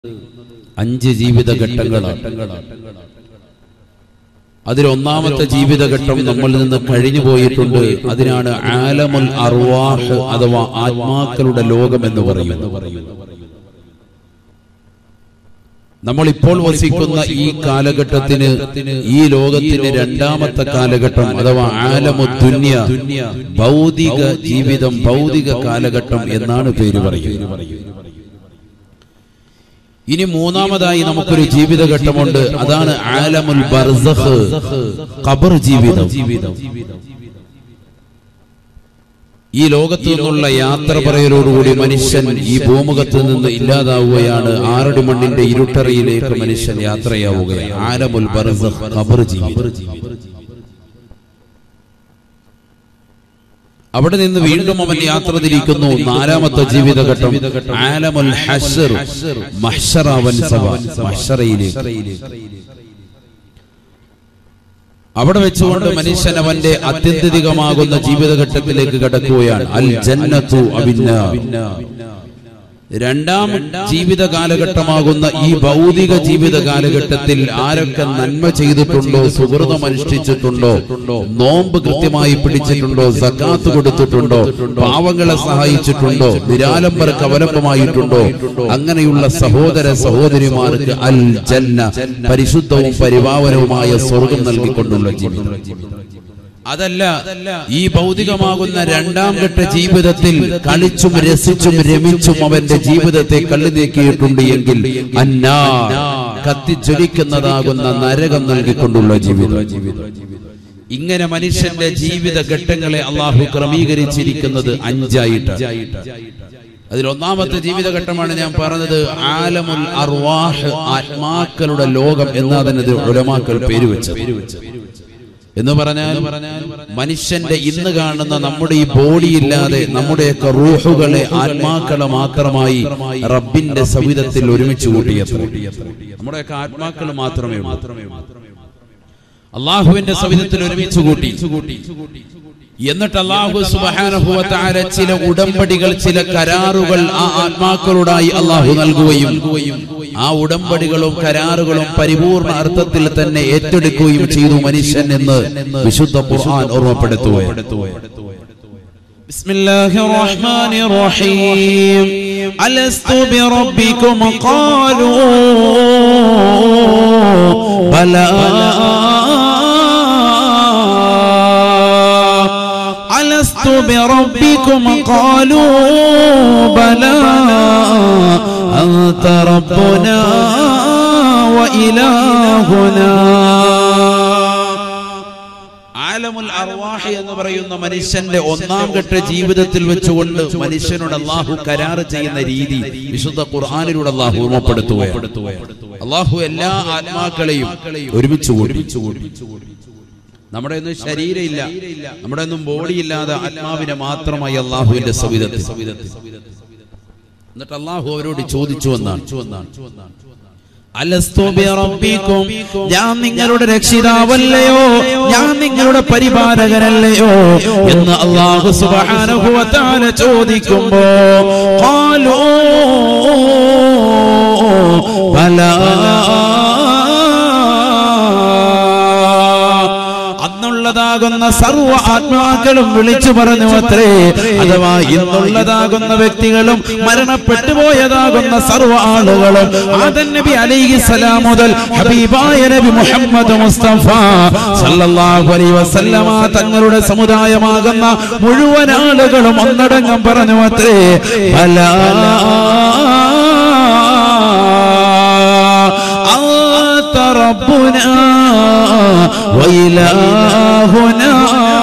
അഞ്ച് ജീവിതഘട്ടങ്ങളാണ് അതിൽ ഒന്നാമത്തെ ജീവിതഘട്ടം നമ്മളിൽ നിന്ന് കഴിഞ്ഞു പോയിട്ടുണ്ട് അതിനാണ് ആലമുൽ അർവാഹ് അഥവാ ആത്മാക്കളുടെ ലോകം എന്ന് പറയുന്നത് നമ്മൾ ഇപ്പോൾ വസിക്കുന്ന ഈ കാലഘട്ടത്തിന് ഈ ലോകത്തിന് രണ്ടാമത്തെ കാലഘട്ടം അഥവാ ആലമു ദുന്യ ഭൗതിക ജീവിതം ഭൗതിക കാലഘട്ടം എന്നാണ് പേര് പറയുന്നത് ഇനി മൂന്നാമതായി നമുക്കൊരു ജീവിതഘട്ടമുണ്ട് അതാണ് ആലമുൽ ബർസഖ് ഖബർ ജീവിതം ഈ ലോകത്തു നിന്നുള്ള യാത്ര പറയലോടുകൂടി മനുഷ്യൻ ഈ ഭൂമുഖത്ത് നിന്ന് ഇല്ലാതാവുകയാണ് ആറടി മണ്ണിന്റെ ഇരുട്ടറയിലേക്ക് മനുഷ്യൻ യാത്രയാവുകയാണ് ആലമുൽ ബർസഖ് ഖബർ ജീവിതം അവിടെ നിന്ന് വീണ്ടും അവൻ യാത്ര തിരിക്കുന്നു നാലാമത്തെ ജീവിതഘട്ടം ആലമുൽ ഹഷർ മഹ്ഷറ അവൻ സഭ മഹ്ഷറയിലേക്ക് അവിടെ വെച്ചുകൊണ്ട് മനുഷ്യൻ അവന്റെ അത്യന്തികമാകുന്ന ജീവിതഘട്ടത്തിലേക്ക് കടക്കുകയാണ് അൽ ജന്നത്തു അബിന്ന രണ്ടാം ജീവിത കാലഘട്ടമാകുന്ന ഈ ഭൗതിക ജീവിത കാലഘട്ടത്തിൽ ആരൊക്കെ നന്മ ചെയ്തിട്ടുണ്ടോ സുഹൃതം അനുഷ്ഠിച്ചിട്ടുണ്ടോ നോമ്പ് കൃത്യമായി പിടിച്ചിട്ടുണ്ടോ സക്കാത്ത് കൊടുത്തിട്ടുണ്ടോ പാവങ്ങളെ സഹായിച്ചിട്ടുണ്ടോ നിരാലംബർക്ക് അവലംബമായിട്ടുണ്ടോ അങ്ങനെയുള്ള സഹോദര സഹോദരിമാർക്ക് അൽ ജന്ന പരിശുദ്ധവും പരിപാവനവുമായ സ്വർഗം നൽകിക്കൊണ്ടുള്ള ജീവിതം അതല്ല ഈ ഭൗതികമാകുന്ന രണ്ടാം ഘട്ട ജീവിതത്തിൽ കളിച്ചും രസിച്ചും രമിച്ചും അവന്റെ ജീവിതത്തെ കള്ളി നീക്കിയിട്ടുണ്ട് എങ്കിൽ അന്നാ കത്തിജ്വലിക്കുന്നതാകുന്ന നരകം നൽകിക്കൊണ്ടുള്ള ജീവിതം ഇങ്ങനെ മനുഷ്യന്റെ ജീവിത ഘട്ടങ്ങളെ അള്ളാഹു ക്രമീകരിച്ചിരിക്കുന്നത് അഞ്ചായിട്ട് അതിൽ ഒന്നാമത്തെ ജീവിതഘട്ടമാണ് ഞാൻ പറഞ്ഞത് ആലമുൽ അർവാഹ് ആത്മാക്കളുടെ ലോകം എന്നതിനത് ഉലമാക്കൾ പേര് വെച്ചത് എന്ന് പറഞ്ഞാൽ മനുഷ്യന്റെ ഇന്ന് കാണുന്ന നമ്മുടെ ഈ ബോഡി ഇല്ലാതെ നമ്മുടെയൊക്കെ റൂഹുകളെ ആത്മാക്കളെ മാത്രമായി റബ്ബിന്റെ സവിധത്തിൽ ഒരുമിച്ച് കൂട്ടിയത്ര നമ്മുടെയൊക്കെ ആത്മാക്കൾ മാത്രമേ ഉള്ളൂ അള്ളാഹുവിന്റെ സവിധത്തിൽ ഒരുമിച്ച് കൂട്ടി എന്നിട്ട് അള്ളാഹു സുബാനുഭവത്താര ചില ഉടമ്പടികൾ ചില കരാറുകൾ ആ ആത്മാക്കളോടായി അള്ളാഹു നൽകുകയും ആ ഉടമ്പടികളും കരാറുകളും പരിപൂർണ അർത്ഥത്തിൽ തന്നെ ഏറ്റെടുക്കുകയും ചെയ്തു മനുഷ്യൻ എന്ന് വിശുദ്ധ ഖുർആൻ ഓർമ്മപ്പെടുത്തുകയാണ് بسم الله الرحمن الرحيم ألست بربكم قالوا بلى ألست بربكم قالوا بلى أنت ربنا وإلهنا ആലമുൽ അർവാഹി എന്ന് പറയുന്ന മനുഷ്യന്റെ ഒന്നാം ഘട്ട ജീവിതത്തിൽ വെച്ചുകൊണ്ട് മനുഷ്യനോട് അള്ളാഹു കരാർ ചെയ്യുന്ന രീതി വിശുദ്ധ ഖുർആാനിലൂടെ അള്ളാഹു ഓർമ്മപ്പെടുത്തുകയാണ് അള്ളാഹു എല്ലാ ആത്മാക്കളെയും ഒരുമിച്ച് കൂടി നമ്മുടെ ഒന്നും ശരീരമില്ല നമ്മുടെ ഒന്നും ബോഡി ഇല്ലാതെ ആത്മാവിനെ മാത്രമായി അള്ളാഹുവിന്റെ സവിധത്തിൽ എന്നിട്ട് അള്ളാഹു അവരോട് ചോദിച്ചു എന്നാണ് അലസ്തു ബിറബ്ബിക്കും ഞാൻ നിങ്ങളുടെ രക്ഷിതാവല്ലയോ ഞാൻ നിങ്ങളുടെ പരിപാലകനല്ലയോ എന്ന് അല്ലാഹു സുബ്ഹാനഹു വ തആല ചോദിക്കുമ്പോ ഖാലൂ ബലാ അന്നുള്ളതാകുന്ന സർവ ആത്മാക്കളും വിളിച്ചു പറഞ്ഞു അത്രേ അഥവാ ഇന്നുള്ളതാകുന്ന വ്യക്തികളും മരണപ്പെട്ടു പോയതാകുന്ന സർവ ആളുകളും ആദൻ നബി അലൈഹി സലാം മുതൽ ഹബീബായ നബി മുഹമ്മദ് മുസ്തഫ സല്ലല്ലാഹു അലൈഹി വസല്ലമ തങ്ങളുടെ സമുദായമാകുന്ന മുഴുവൻ ആളുകളും ഒന്നടങ്കം പറഞ്ഞു അത്രേ ബലാ أنت ربنا وإلهنا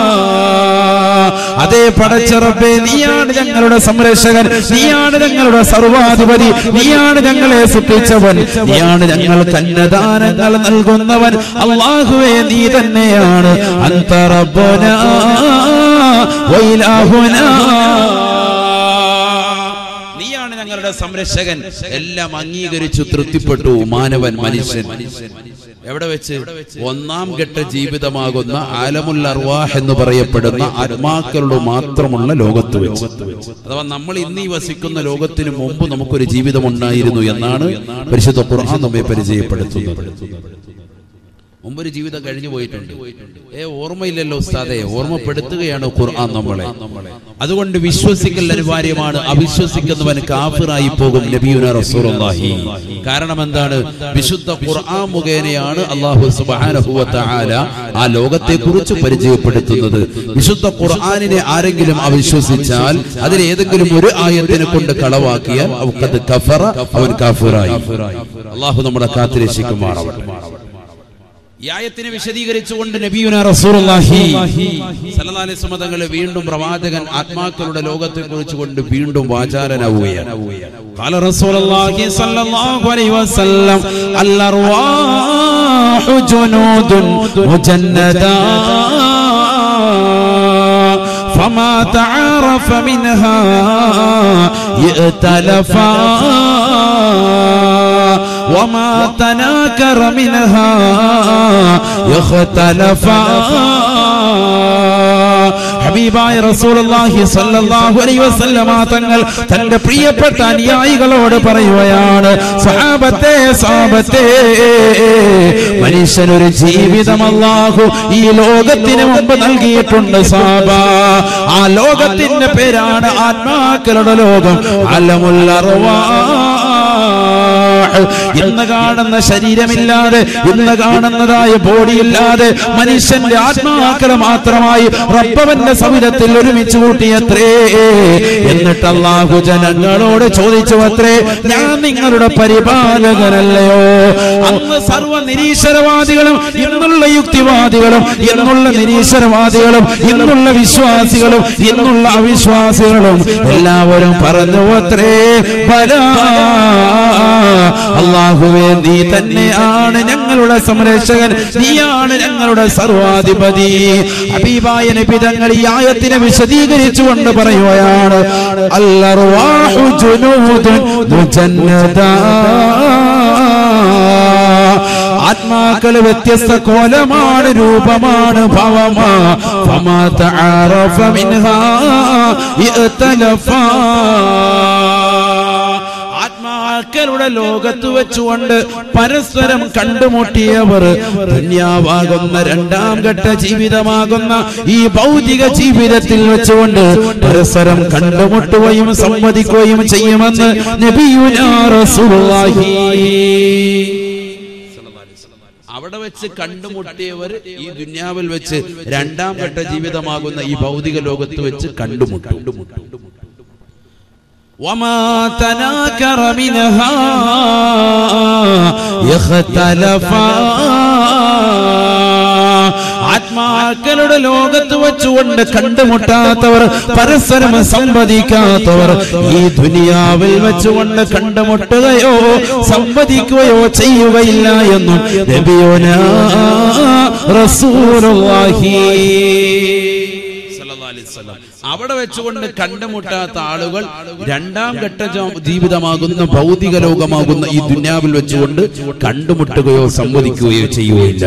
അതേ പടച്ചറപ്പേ നീയാണ് ഞങ്ങളുടെ സംരക്ഷകൻ നീയാണ് ഞങ്ങളുടെ സർവാധിപതി നീയാണ് ഞങ്ങളെ സൃഷ്ടിച്ചവൻ നീയാണ് ഞങ്ങൾക്ക് അന്നദാനങ്ങൾ നൽകുന്നവൻ അള്ളാഹുവേ നീ തന്നെയാണ് അന്തറബന നീയാണ് ഞങ്ങളുടെ ഞങ്ങളുടെ സംരക്ഷകൻ എല്ലാം അംഗീകരിച്ചു തൃപ്തിപ്പെട്ടു മാനവൻ മനുഷ്യൻ എവിടെ വെച്ച് ഒന്നാം ഘട്ട ജീവിതമാകുന്ന ആലമുൽ അർവാഹ് എന്ന് പറയപ്പെടുന്ന ആത്മാക്കളുടെ മാത്രമുള്ള ലോകത്ത് വെച്ച് അഥവാ നമ്മൾ ഇന്ന് ഈ വസിക്കുന്ന ലോകത്തിന് മുമ്പ് നമുക്കൊരു ജീവിതം ഉണ്ടായിരുന്നു എന്നാണ് പരിശുദ്ധ ഖുർആൻ നമ്മെ പരിചയപ്പെടുത്തുന്നത് മുമ്പൊരു ജീവിതം കഴിഞ്ഞു പോയിട്ടുണ്ട് ഏ ഓർമ്മയില്ലല്ലോ ഉസ്താദെ ഓർമ്മപ്പെടുത്തുകയാണ് ഖുർആൻ നമ്മളെ അതുകൊണ്ട് വിശ്വസിക്കൽ അനിവാര്യമാണ് അവിശ്വസിക്കുന്നവൻ കാഫിറായി പോകും നബിയുന റസൂലുള്ളാഹി കാരണം എന്താണ് വിശുദ്ധ ഖുർആൻ മുഖേനയാണ് അല്ലാഹു സുബ്ഹാനഹു വ തആല ആ ലോകത്തെ കുറിച്ച് പരിചയപ്പെടുത്തുന്നത് വിശുദ്ധ ഖുർആനിനെ ആരെങ്കിലും അവിശ്വസിച്ചാൽ അതിൽ ഏതെങ്കിലും ഒരു ആയത്തിനെ കൊണ്ട് കളവാക്കിയാൽ അവക്കത് കഫറ അവൻ കാഫിറായി അല്ലാഹു നമ്മളെ കാത്തിരക്ഷിക്കുമാറാവട്ടെ ഈ ആയത്തിനെ വിശദീകരിച്ചുകൊണ്ട് നബിയുന റസൂലുള്ളാഹി സല്ലല്ലാഹു അലൈഹി വസല്ലം തങ്ങൾ വീണ്ടും പ്രവാചകൻ ആത്മാക്കളുടെ ലോകത്തെ കുറിച്ച് കൊണ്ട് വീണ്ടും വാചാലനാവുകയാണ് قال رسول الله صلى الله عليه وسلم الأرواح جنود مجندا فما تعارف منها ائتلفا وما تناكر منها يختلفا ഹബീബായ റസൂലുള്ളാഹി സ്വല്ലല്ലാഹു അലൈഹി വസല്ലമ തങ്ങൾ തന്റെ പ്രിയപ്പെട്ട അനുയായികളോട് പറയുകയാണ് സഹാബത്തെ സഹാബത്തെ മനുഷ്യനൊരു ജീവിതം അല്ലാഹു ഈ ലോകത്തിന് മുമ്പ് നൽകിയിട്ടുണ്ട് സാബ ആ ലോകത്തിന്റെ പേരാണ് ആത്മാക്കളുടെ ലോകം അലമുൽ ഇന്ന് കാണുന്ന ശരീരമില്ലാതെ ഇന്ന് കാണുന്നതായ ബോഡിയില്ലാതെ മനുഷ്യന്റെ ആത്മാക്കളെ മാത്രമായി റബ്ബവന്റെ സവിധത്തിൽ ഒരുമിച്ച് കൂട്ടിയത്രേ എന്നിട്ട് അള്ളാഹു ജനങ്ങളോട് ചോദിച്ചു അത്രേ ഞാൻ നിങ്ങളുടെ പരിപാലകനല്ലയോ അന്ന് സർവ നിരീശ്വരവാദികളും ഇന്നുള്ള യുക്തിവാദികളും ഇന്നുള്ള നിരീശ്വരവാദികളും ഇന്നുള്ള വിശ്വാസികളും ഇന്നുള്ള അവിശ്വാസികളും എല്ലാവരും പറഞ്ഞു അത്രേ ബലാ അള്ളാഹുവേ നീ തന്നെയാണ് ഞങ്ങളുടെ സംരക്ഷകൻ നീയാണ് ഞങ്ങളുടെ സർവാധിപതി അബീബായ നബി തങ്ങൾ ഈ ആയത്തിനെ വിശദീകരിച്ചുകൊണ്ട് പറയുകയാണ് അല്ലർവാഹു ജുനൂദുൻ മുജന്നദാ ആത്മാക്കള് വ്യത്യസ്ത കോലമാണ് രൂപമാണ് ഭവമാ ഫമാ തആറഫ മിൻഹാ ഇഅ്തലഫാ ആത്മാക്കളുടെ ലോകത്ത് വെച്ചുകൊണ്ട് പരസ്പരം കണ്ടുമുട്ടിയവർ ദുന്യാവാകുന്ന രണ്ടാം ഘട്ട ജീവിതമാകുന്ന ഈ ഭൗതിക ജീവിതത്തിൽ വെച്ചുകൊണ്ട് പരസ്പരം കണ്ടുമുട്ടുകയും സംവദിക്കുകയും ചെയ്യുമെന്ന് നബിയുനാ റസൂലുള്ളാഹി അവിടെ വെച്ച് കണ്ടുമുട്ടിയവർ ഈ ദുന്യാവിൽ വെച്ച് രണ്ടാം ഘട്ട ജീവിതമാകുന്ന ഈ ഭൗതിക ലോകത്ത് വെച്ച് കണ്ടുമുട്ടും وما تناكر منها يختلفا ആത്മാക്കളുടെ ലോകത്ത് വെച്ചുകൊണ്ട് കണ്ടുമുട്ടാത്തവർ പരസ്പരം സംവദിക്കാത്തവർ ഈ ദുനിയാവിൽ വെച്ചുകൊണ്ട് കണ്ടുമുട്ടുകയോ സംവദിക്കുകയോ ചെയ്യുകയില്ല എന്നും നബിയോന റസൂലുള്ളാഹി സല്ലല്ലാഹു അലൈഹി വസല്ലം. അവിടെ വെച്ചുകൊണ്ട് കണ്ടുമുട്ടാത്ത ആളുകൾ രണ്ടാം ഘട്ട ജോ- ജീവിതമാകുന്ന ഭൗതിക ലോകമാകുന്ന ഈ ദുന്യാവിൽ വെച്ചുകൊണ്ട് കണ്ടുമുട്ടുകയോ സംവദിക്കുകയോ ചെയ്യുകയില്ല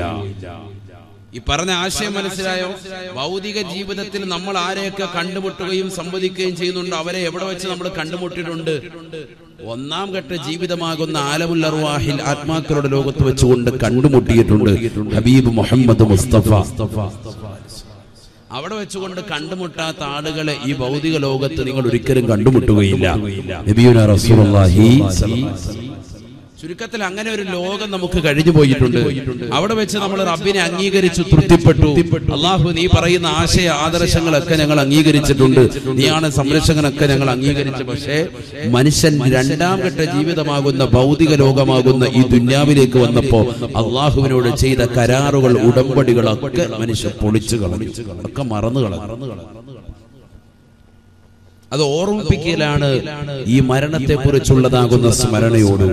ഈ പറഞ്ഞ ആശയം മനസ്സിലായോ ഭൗതിക ജീവിതത്തിൽ നമ്മൾ ആരെയൊക്കെ കണ്ടുമുട്ടുകയും സംവദിക്കുകയും ചെയ്യുന്നുണ്ട് അവരെ എവിടെ വെച്ച് നമ്മൾ കണ്ടുമുട്ടിയിട്ടുണ്ട് ഒന്നാം ഘട്ട ജീവിതമാകുന്ന ആലമുൽ അർവാഹിൽ ആത്മാക്കളുടെ ലോകത്ത് വെച്ചുകൊണ്ട് കണ്ടുമുട്ടിയിട്ടുണ്ട് ഹബീബ് മുഹമ്മദ് മുസ്തഫ അവിടെ വെച്ചുകൊണ്ട് കണ്ടുമുട്ടാത്ത ആളുകളെ ഈ ഭൗതിക ലോകത്ത് നിങ്ങൾ ഒരിക്കലും കണ്ടുമുട്ടുകയില്ല നബിയുന റസൂലുള്ളാഹി ചുരുക്കത്തിൽ അങ്ങനെ ഒരു ലോകം നമുക്ക് കഴിഞ്ഞു പോയിട്ടുണ്ട് അവിടെ വെച്ച് നമ്മൾ റബ്ബിനെ അംഗീകരിച്ചു തൃപ്തിപ്പെട്ടു അള്ളാഹു നീ പറയുന്ന ആശയ ആദർശങ്ങളൊക്കെ ഞങ്ങൾ അംഗീകരിച്ചിട്ടുണ്ട് നീയാണ് സംരക്ഷകനൊക്കെ ഞങ്ങൾ അംഗീകരിച്ചു പക്ഷേ മനുഷ്യൻ രണ്ടാം ഘട്ട ജീവിതമാകുന്ന ഭൗതിക ലോകമാകുന്ന ഈ ദുന്യാവിലേക്ക് വന്നപ്പോ അള്ളാഹുവിനോട് ചെയ്ത കരാറുകൾ ഉടമ്പടികളൊക്കെ മനുഷ്യൻ പൊളിച്ചു കളഞ്ഞു ഒക്കെ മറന്നു കളഞ്ഞു അത് ഓർമ്മിപ്പിക്കലാണ് ഈ മരണത്തെ കുറിച്ചുള്ളതാകുന്ന സ്മരണയോട്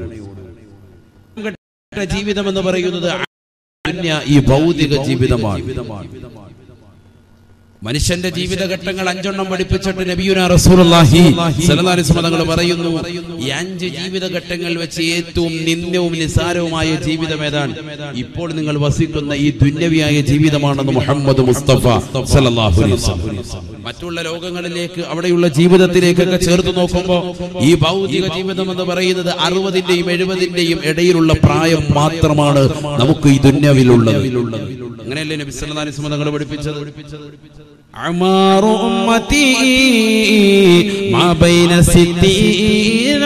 ജീവിതം എന്ന് പറയുന്നത് ദുന്യ ഈ ഭൗതിക ജീവിതമാണ് മനുഷ്യന്റെ ജീവിതഘട്ടങ്ങൾ അഞ്ചെണ്ണം പഠിപ്പിച്ചിട്ട് നബിയുന റസൂലുള്ളാഹി സ്വല്ലല്ലാഹി അലൈഹി വസല്ലം തങ്ങൾ പറയുന്നു ഈ അഞ്ച് ജീവിതഘട്ടങ്ങൾ വെച്ച് ഏറ്റവും നിന്ദ്യവും നിസാരവുമായ ജീവിതം ഏതാണ് ഇപ്പോൾ നിങ്ങൾ വസിക്കുന്ന ഈ ദുന്യവിയായ ജീവിതമാണെന്ന് മുഹമ്മദ് മുസ്തഫ സല്ലല്ലാഹു അലൈഹി വസല്ലം മറ്റുള്ള ലോകങ്ങളിലേക്ക് അവിടെയുള്ള ജീവിതത്തിലേക്കൊക്കെ ചേർത്ത് നോക്കുമ്പോൾ ഈ ഭൗതിക ജീവിതം എന്ന് പറയുന്നത് അറുപതിന്റെയും എഴുപതിന്റെയും ഇടയിലുള്ള പ്രായം മാത്രമാണ് നമുക്ക് ഈ ദുന്യവിലുള്ളത് അങ്ങനെയല്ലേ നബി സല്ലല്ലാഹു അലൈഹി വസല്ലം തങ്ങൾ പഠിപ്പിച്ചത് أعمار أمتي ما بين ستين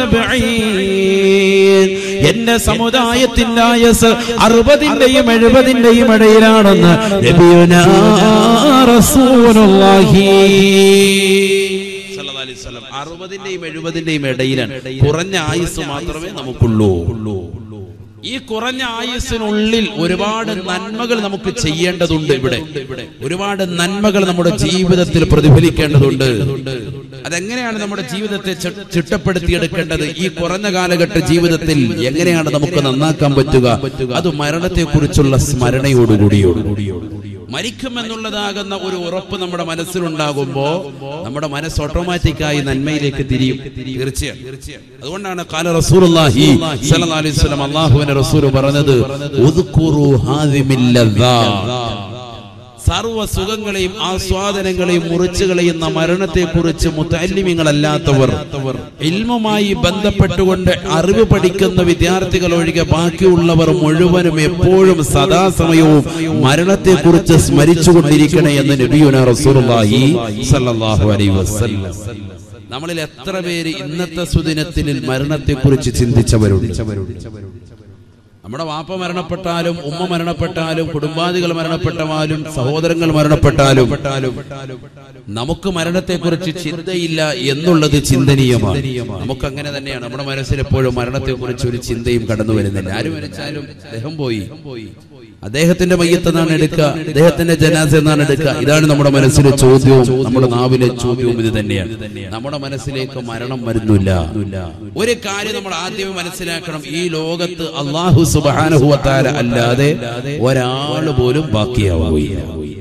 وسبعين എന്റെ സമുദായത്തിന്റെ ആയസ് അറുപതിന്റെയും എഴുപതിന്റെയും ഇടയിലാണെന്ന് നബിയുനാ റസൂലുള്ളാഹി സല്ലല്ലാഹു അലൈഹി വസല്ലം അറുപതിന്റെയും എഴുപതിന്റെയും ഇടയിലാണ് കുറഞ്ഞ ആയുസ് മാത്രമേ നമുക്കുള്ളൂ ഈ കുറഞ്ഞ ആയുസ്സിനുള്ളിൽ ഒരുപാട് നന്മകൾ നമുക്ക് ചെയ്യേണ്ടതുണ്ട് ഇവിടെ ഒരുപാട് നന്മകൾ നമ്മുടെ ജീവിതത്തിൽ പ്രതിഫലിക്കേണ്ടതുണ്ട് അതെങ്ങനെയാണ് നമ്മുടെ ജീവിതത്തെ ചി- ചിട്ടപ്പെടുത്തിയെടുക്കേണ്ടത് ഈ കുറഞ്ഞ കാലഘട്ട ജീവിതത്തിൽ എങ്ങനെയാണ് നമുക്ക് നന്നാക്കാൻ പറ്റുക അത് മരണത്തെക്കുറിച്ചുള്ള സ്മരണയോടുകൂടിയോടുകൂടിയോട് മരിക്കുമെന്നുള്ളതാകുന്ന ഒരു ഉറപ്പ് നമ്മുടെ മനസ്സിലുണ്ടാകുമ്പോ നമ്മുടെ മനസ്സ് ഓട്ടോമാറ്റിക്കായി നന്മയിലേക്ക് തിരിയും തീർച്ചയായും അതുകൊണ്ടാണ് കാല റസൂലുള്ളാഹി സ്വല്ലല്ലാഹു അലൈഹി വസല്ലം അല്ലാഹുവിന്റെ റസൂൽ പറഞ്ഞത് ഉദ്കുറു ഹാദിമിൽ ലദ്ദാ സർവ സുഖങ്ങളെയും ആസ്വാദനങ്ങളെയും മുറിച്ചു കളയുന്ന മരണത്തെക്കുറിച്ച് മുത്തല്ലിമിങ്ങളല്ലാത്തവർ ഇൽമുമായി ബന്ധപ്പെട്ടുകൊണ്ട് അറിവ് പഠിക്കുന്ന വിദ്യാർത്ഥികൾ ഒഴികെ ബാക്കിയുള്ളവർ മുഴുവനും എപ്പോഴും സദാസമയവും മരണത്തെക്കുറിച്ച് സ്മരിച്ചുകൊണ്ടിരിക്കണേ എന്ന് നബിയുന റസൂലുള്ളാഹി സല്ലല്ലാഹു അലൈഹി വസല്ലം നമ്മളിൽ എത്ര പേര് ഇന്നത്തെ സുദിനത്തിൽ മരണത്തെക്കുറിച്ച് ചിന്തിച്ചവരുണ്ട് നമ്മുടെ വാപ്പ മരണപ്പെട്ടാലും ഉമ്മ മരണപ്പെട്ടാലും കുടുംബാദികൾ മരണപ്പെട്ടാലും സഹോദരങ്ങൾ മരണപ്പെട്ടാലും നമുക്ക് മരണത്തെക്കുറിച്ച് ചിന്തയില്ല എന്നുള്ളത് ചിന്തനീയമാണ് നമുക്ക് അങ്ങനെ തന്നെയാണ് നമ്മുടെ മനസ്സിൽ എപ്പോഴും മരണത്തെക്കുറിച്ച് ഒരു ചിന്തയും കടന്നു വരുന്നില്ല ആര് മരിച്ചാലും അദ്ദേഹം പോയി അദ്ദേഹത്തിന്റെ മയ്യത്ത് എന്നാണ് എടുക്കുക അദ്ദേഹത്തിന്റെ ജനാസ എന്നാണ് എടുക്കുക ഇതാണ് നമ്മുടെ മനസ്സിലെ ചോദ്യവും നമ്മുടെ നാവിലെ ചോദ്യവും ഇത് തന്നെയാണ് നമ്മുടെ മനസ്സിലേക്ക് മരണം വരുന്നില്ല ഒരു കാര്യം നമ്മൾ ആദ്യമേ മനസ്സിലാക്കണം ഈ ലോകത്ത് അള്ളാഹു സുബാനുഭവത്താര അല്ലാതെ ഒരാൾ പോലും ബാക്കിയാവുകയില്ല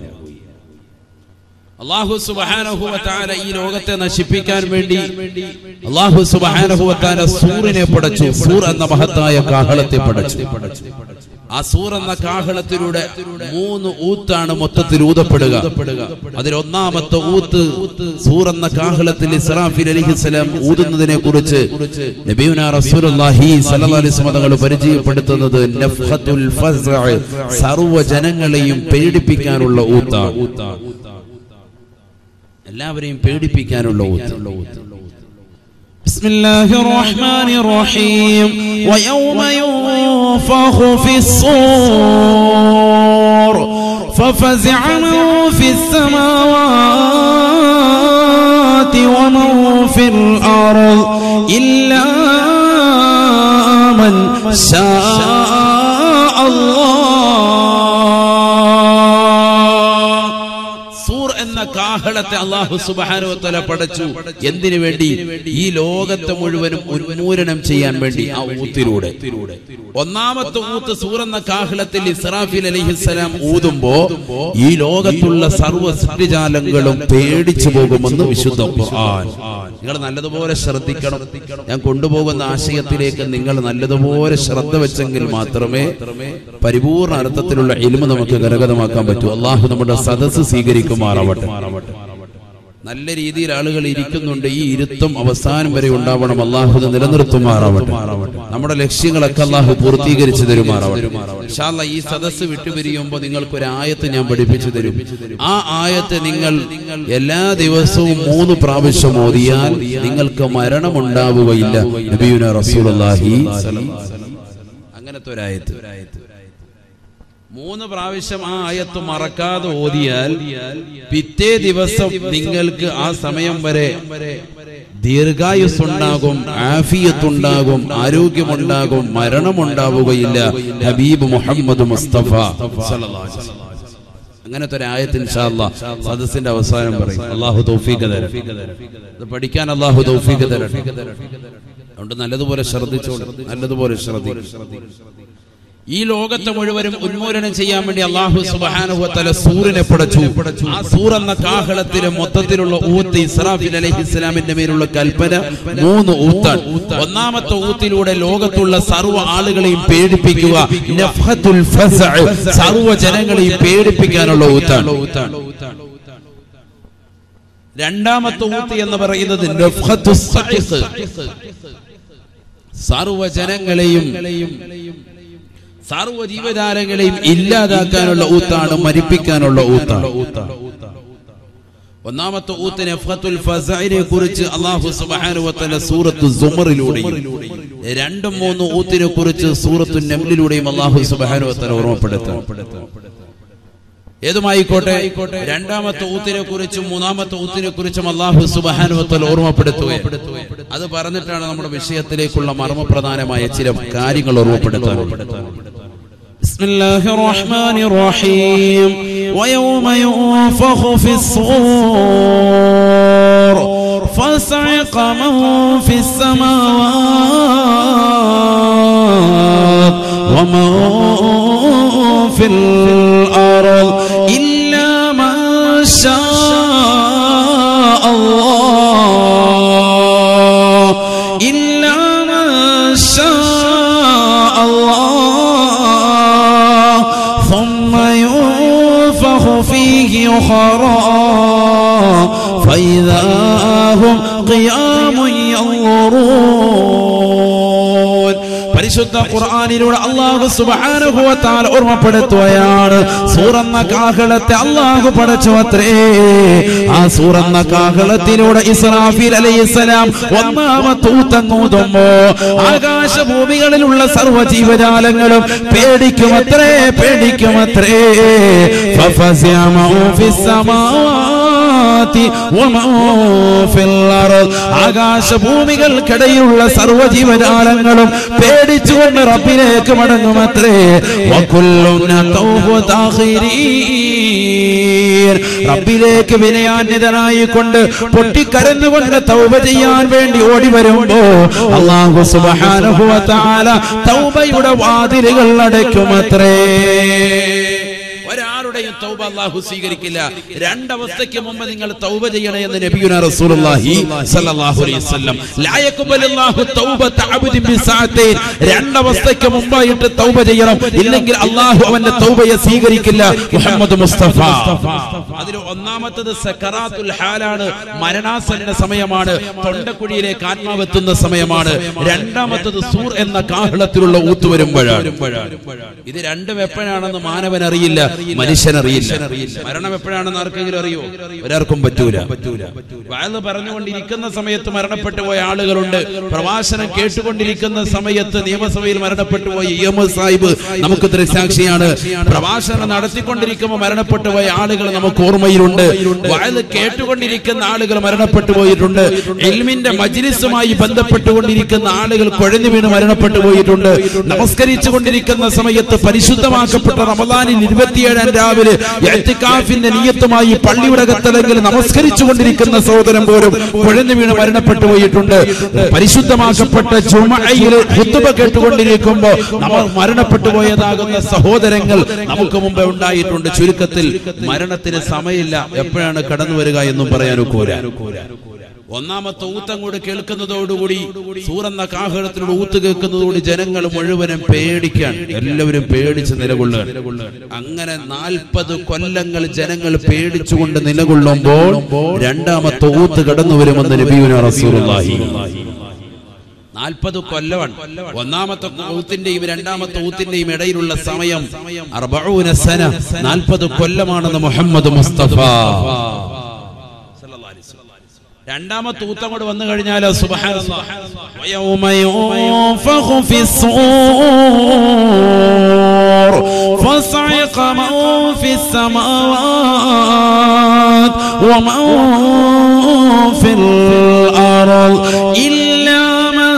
അള്ളാഹു സുബാനഹുവത്താല ഈ ലോകത്തെ നശിപ്പിക്കാൻ വേണ്ടി അള്ളാഹു സുബാനഹുവത്താല സൂറിനെ പടച്ചു സൂർ എന്ന മഹത്തായ കാഹളത്തെ പടച്ചു ആ സൂർ എന്ന കാഹളത്തിലൂടെ മൂന്ന് ഊത്താണ് മൊത്തത്തിൽ ഊതപ്പെടുക അതിൽ ഒന്നാമത്തെ ഊത്ത് സൂർ എന്ന കാഹളത്തിൽ ഇസ്രാഫിൽ അലിഹിസ്സലാം ഊതുന്നതിനെ കുറിച്ച് നബിയുന റസൂലുള്ളാഹി സ്വല്ലല്ലാഹു അലൈഹി വസല്ലം തങ്ങൾ പരിചയപ്പെടുത്തുന്നത് നഫ്ഖത്തുൽ ഫസ്അ സർവ്വ ജനങ്ങളെയും പേടിപ്പിക്കാനുള്ള ഊത്താണ് എല്ലാവരെയും പേടിപ്പിക്കാനുള്ള ഊത്ത് بسم الله الرحمن الرحيم ويوم ينفخ في الصور ففزع من في السماوات ومن في الأرض إلا من شاء الله സൂർ എന്ന കാഹളത്തെ അള്ളാഹു സുബാനുവത്തല പടച്ചു എന്തിനു വേണ്ടി ഈ ലോകത്തെ മുഴുവനും ഉന്മൂലനം ചെയ്യാൻ വേണ്ടി ആ ഊത്തിലൂടെ ഒന്നാമത്തെ ഊത്ത് സൂർ എന്ന കാഹളത്തിൽ ഇസ്രാഫിൽ അലഹിസ്സലാം ഊതുമ്പോ ഈ ലോകത്തുള്ള സർവ്വ സൃഷ്ടിജാലങ്ങളും പേടിച്ചു പോകുമെന്ന് വിശുദ്ധ ഖുർആൻ നിങ്ങൾ നല്ലതുപോലെ ശ്രദ്ധിക്കണം ഞാൻ കൊണ്ടുപോകുന്ന ആശയത്തിലേക്ക് നിങ്ങൾ നല്ലതുപോലെ ശ്രദ്ധ വെച്ചെങ്കിൽ മാത്രമേ പരിപൂർണ അർത്ഥത്തിലുള്ള ഇൽമ നമുക്ക് കരഗതമാക്കാൻ പറ്റൂ അള്ളാഹു നമ്മുടെ സദസ്സ് സ്വീകരിക്കുമാറാവട്ടെ നല്ല രീതിയിൽ ആളുകൾ ഇരിക്കുന്നുണ്ട് ഈ ഇരുത്തം അവസാനം വരെ ഉണ്ടാവണം അള്ളാഹു ഇത് നിലനിർത്തുമാറാവട്ടെ നമ്മുടെ ലക്ഷ്യങ്ങളൊക്കെ അള്ളാഹു പൂർത്തീകരിച്ചു തരുമാറാവട്ടെ ഇൻഷാ അല്ലാ ഈ സദസ്സ് വിട്ടുപിരിയുമ്പോൾ നിങ്ങൾക്ക് ഒരു ആയത്ത് ഞാൻ പഠിപ്പിച്ചു തരും ആ ആയത്ത് നിങ്ങൾ എല്ലാ ദിവസവും മൂന്ന് പ്രാവശ്യം ഓതിയാൽ നിങ്ങൾക്ക് മരണമുണ്ടാവുകയില്ല നബിയുന റസൂലുള്ളാഹി അങ്ങനത്തെ ഒരായത്ത് മൂന്ന് പ്രാവശ്യം ആ ആയത്ത് മറക്കാതെ ഓതിയാൽ പിറ്റേ ദിവസം നിങ്ങൾക്ക് ആ സമയം വരെ ദീർഘായുസ്സുണ്ടാകും ആഫിയത്തുണ്ടാകും ആരോഗ്യമുണ്ടാകും മരണമുണ്ടാവുകയില്ല ഹബീബ് മുഹമ്മദ് മുസ്തഫ സല്ലല്ലാഹു അലൈഹി വസല്ലം. അങ്ങനത്തെ ഒരു ആയത്ത് ഇൻഷാ അല്ലാ സദസ്സിന്റെ അവസാനം പറയും അള്ളാഹു തൗഫീഖ് തരട്ടെ ഇത് പഠിക്കാൻ അള്ളാഹു തൗഫീഖ് തരട്ടെ അതുകൊണ്ട് നല്ലതുപോലെ ശ്രദ്ധിച്ചോളൂ നല്ലതുപോലെ ശ്രദ്ധിക്കും ഈ ലോകത്തെ മുഴുവനും ഉന്മൂലനം ചെയ്യാൻ വേണ്ടി അള്ളാഹു സുബാനുഭവത്തല സൂറിനെ പടച്ചു ആ സൂർ എന്ന കാഹളത്തിലെ മൊത്തത്തിലുള്ള ഊത്ത് ഇസ്രാഫിൽ അലൈഹി ഇസ്ലാമിന്റെ മേലുള്ള കൽപ്പന മൂന്ന് ഊത്താണ് ഒന്നാമത്തെ ഊത്തിലൂടെ ലോകത്തുള്ള സർവ്വ ആളുകളെയും പേടിപ്പിക്കുക നഫ്ഹത്തുൽ ഫസഅ്, സർവ്വ ജനങ്ങളെയും പേടിപ്പിക്കാനുള്ള ഊത്താണ് രണ്ടാമത്തെ ഊത്ത് എന്ന് പറയുന്നത് നഫ്ഹത്തുസ് സഅ്സ്. സർവ്വ ജനങ്ങളെയും സർവ്വ ജീവജാലങ്ങളെയും ഇല്ലാതാക്കാനുള്ള ഊത്താണ് മരിപ്പിക്കാനുള്ള ഊത്താണ് ഒന്നാമത്തെ ഊത്തിന് നഫ്ഹത്തുൽ ഫസഇനെ കുറിച്ച് അല്ലാഹു സുബ്ഹാനഹു വ തആല സൂറത്തു സുമറിലൂടെയും രണ്ടും മൂന്നും ഊത്തിനെ കുറിച്ച് സൂറത്തു നംലിലൂടെയും അല്ലാഹു സുബ്ഹാനഹു വ തആല ഓർമ്മപ്പെടുത്തും ഏതുമായിക്കോട്ടെ രണ്ടാമത്തെ ഊത്തിനെ കുറിച്ചും മൂന്നാമത്തെ ഊത്തിനെ കുറിച്ചും അള്ളാഹു സുബാനുവത്തൽ ഓർമ്മപ്പെടുത്തുകയും അത് പറഞ്ഞിട്ടാണ് നമ്മുടെ വിഷയത്തിലേക്കുള്ള മർമ്മപ്രധാനമായ ചില കാര്യങ്ങൾ ഓർമ്മപ്പെടുത്താനുള്ളത് بسم الله الرحمن الرحيم ويوم ينفخ في الصور فصعق من في السماوات ومن في الأرض إلا من شاء الله إلا من شاء الله ثم ينفخ فيه أخرى فإذا هم قيام ينظرون പരിശുദ്ധ ഖുർആനിലൂടെ അള്ളാഹു സുബ്ഹാനഹു വ തആല ഓർമ്മപ്പെടുത്തുകയാണ് സൂറന്ന കാഹളത്തെ അള്ളാഹു പടച്ചു അത്രേ ആ സൂറന്ന കാഹളത്തിലൂടെ ഇസ്രാഫീൽ അലൈഹിസ്സലാം ഒന്നാമത്തെ ഊത്തങ്ങൂതുമ്പോ ആകാശഭൂമികളിലുള്ള സർവ്വ ജീവജാലങ്ങളും പേടിക്കുമത്രേ പേടിക്കുമത്രേ ففزع من في السماوات ومن في الأرض ആകാശഭൂമികൾക്കിടയിലുള്ള സർവ്വ ജീവജാലങ്ങളും പേടിച്ചുകൊണ്ട് റബ്ബിലേക്ക് മടങ്ങുമത്രേ വകുല്ലുന തൗബ താഖിരീൻ. റബ്ബിലേക്ക് വിനയാന്യതനായിക്കൊണ്ട് പൊട്ടിക്കരഞ്ഞുകൊണ്ട് തൗബ ചെയ്യാൻ വേണ്ടി ഓടി വരുമ്പോ അള്ളാഹു സുബ്ഹാനഹു വ തആല തൗബയുടെ വാതിലുകൾ അടയ്ക്കുമത്രേ ഒരാളുടെയും തൗബ അള്ളാഹു സ്വീകരിക്കില്ല രണ്ടവസ്ഥയ്ക്ക് മുമ്പ് നിങ്ങൾ തൗബ ചെയ്യണേ എന്ന് നബിയുന റസൂലുള്ളാഹി സ്വല്ലല്ലാഹു അലൈഹി വസല്ലം ലാ യഖ്ബലുല്ലാഹു തൗബത അബ്ദിൻ ബിസാഅത്തൈൻ രണ്ടവസ്ഥയ്ക്ക് മുമ്പായിട്ട് തൗബ ചെയ്യണം ഇല്ലെങ്കിൽ അള്ളാഹു അവന്റെ തൗബയെ സ്വീകരിക്കില്ല മുഹമ്മദ് മുസ്തഫ അതിൽ ഒന്നാമത്തത് സക്കറാത്തുൽ ഹാലാണ് മരണാസന്ന സമയമാണ് തൊണ്ടക്കുഴിയിലേക്ക് ആത്മാവെത്തുന്ന സമയമാണ് രണ്ടാമത്തത് സൂർ എന്ന കാഹളത്തിലുള്ള ഊത്ത് വരുമ്പോഴാണ് ഇത് രണ്ടും എപ്പോഴാണെന്ന് മാനവൻ അറിയില്ല മനുഷ്യൻ അറിയില്ല മരണം എപ്പോഴാണെന്ന് ആർക്കെങ്കിലും അറിയോ ഒരാൾക്കും പറ്റൂല വയല് പറഞ്ഞുകൊണ്ടിരിക്കുന്ന സമയത്ത് മരണപ്പെട്ടു പോയ ആളുകളുണ്ട് പ്രവാസനം കേട്ടുകൊണ്ടിരിക്കുന്ന സമയത്ത് നിയമസഭയിൽ മരണപ്പെട്ടു പോയ ഇ എം എസ് സാഹിബ് നമുക്ക് ദൃസാക്ഷിയാണ് പ്രവാസനം നടത്തിക്കൊണ്ടിരിക്കുമ്പോൾ മരണപ്പെട്ടു പോയ ആളുകൾ നമുക്ക് ഓർമ്മയിലുണ്ട് വയല് കേട്ടുകൊണ്ടിരിക്കുന്ന ആളുകൾ മരണപ്പെട്ടു പോയിട്ടുണ്ട് എൽമിന്റെ മജിലിസുമായി ബന്ധപ്പെട്ടുകൊണ്ടിരിക്കുന്ന ആളുകൾ കുഴഞ്ഞു വീണ് മരണപ്പെട്ടു പോയിട്ടുണ്ട് നമസ്കരിച്ചു കൊണ്ടിരിക്കുന്ന സമയത്ത് പരിശുദ്ധമാക്കപ്പെട്ട റമദാനിൽ ഇരുപത്തിയേഴാം രാവിലെ എത്തിക്കാഫിന്റെ നിയത്തുമായി പള്ളിയുടെ കത്തലെങ്കിൽ നമസ്കരിച്ചു കൊണ്ടിരിക്കുന്ന സഹോദരൻ പോലും കുഴഞ്ഞു വീണ് മരണപ്പെട്ടു പോയിട്ടുണ്ട് പരിശുദ്ധമാക്കപ്പെട്ട ജുമയിൽ ഹുത്തുബ കേട്ടുകൊണ്ടിരിക്കുമ്പോ നമ്മൾ മരണപ്പെട്ടു പോയതാകുന്ന സഹോദരങ്ങൾ നമുക്ക് മുമ്പേ ഉണ്ടായിട്ടുണ്ട് ചുരുക്കത്തിൽ മരണത്തിന് സമയമില്ല എപ്പോഴാണ് കടന്നു വരിക എന്നും പറയാൻ ഒക്കൂല ഒന്നാമത്തെ ഊത്തങ്ങോട് കേൾക്കുന്നതോടുകൂടി സൂറന്ന കാഹളത്തിലൂടെ ഊത്ത് കേൾക്കുന്നതോട് ജനങ്ങൾ മുഴുവനും പേടിക്കാൻ എല്ലാവരും പേടിച്ച് നിലകൊള്ളുക അങ്ങനെ നാൽപ്പത് കൊല്ലങ്ങൾ ജനങ്ങൾ പേടിച്ചുകൊണ്ട് നിലകൊള്ളുമ്പോൾ രണ്ടാമത്തെ ഊത്ത് കടന്നു വരുമെന്ന് നബിയുന റസൂലുള്ളാഹി നാൽപ്പത് കൊല്ലമാണ് ഒന്നാമത്തെ ഊത്തിന്റെയും രണ്ടാമത്തെ ഊത്തിന്റെയും ഇടയിലുള്ള സമയം അർബഊന സന നാൽപ്പത് കൊല്ലമാണെന്ന് മുഹമ്മദ് മുസ്തഫ രണ്ടാമത്തെ ഊത്തം കൂടെ വന്നു കഴിഞ്ഞാൽ ويوم ينفخ في الصور فصعق من في السماوات ومن في الأرض إلا من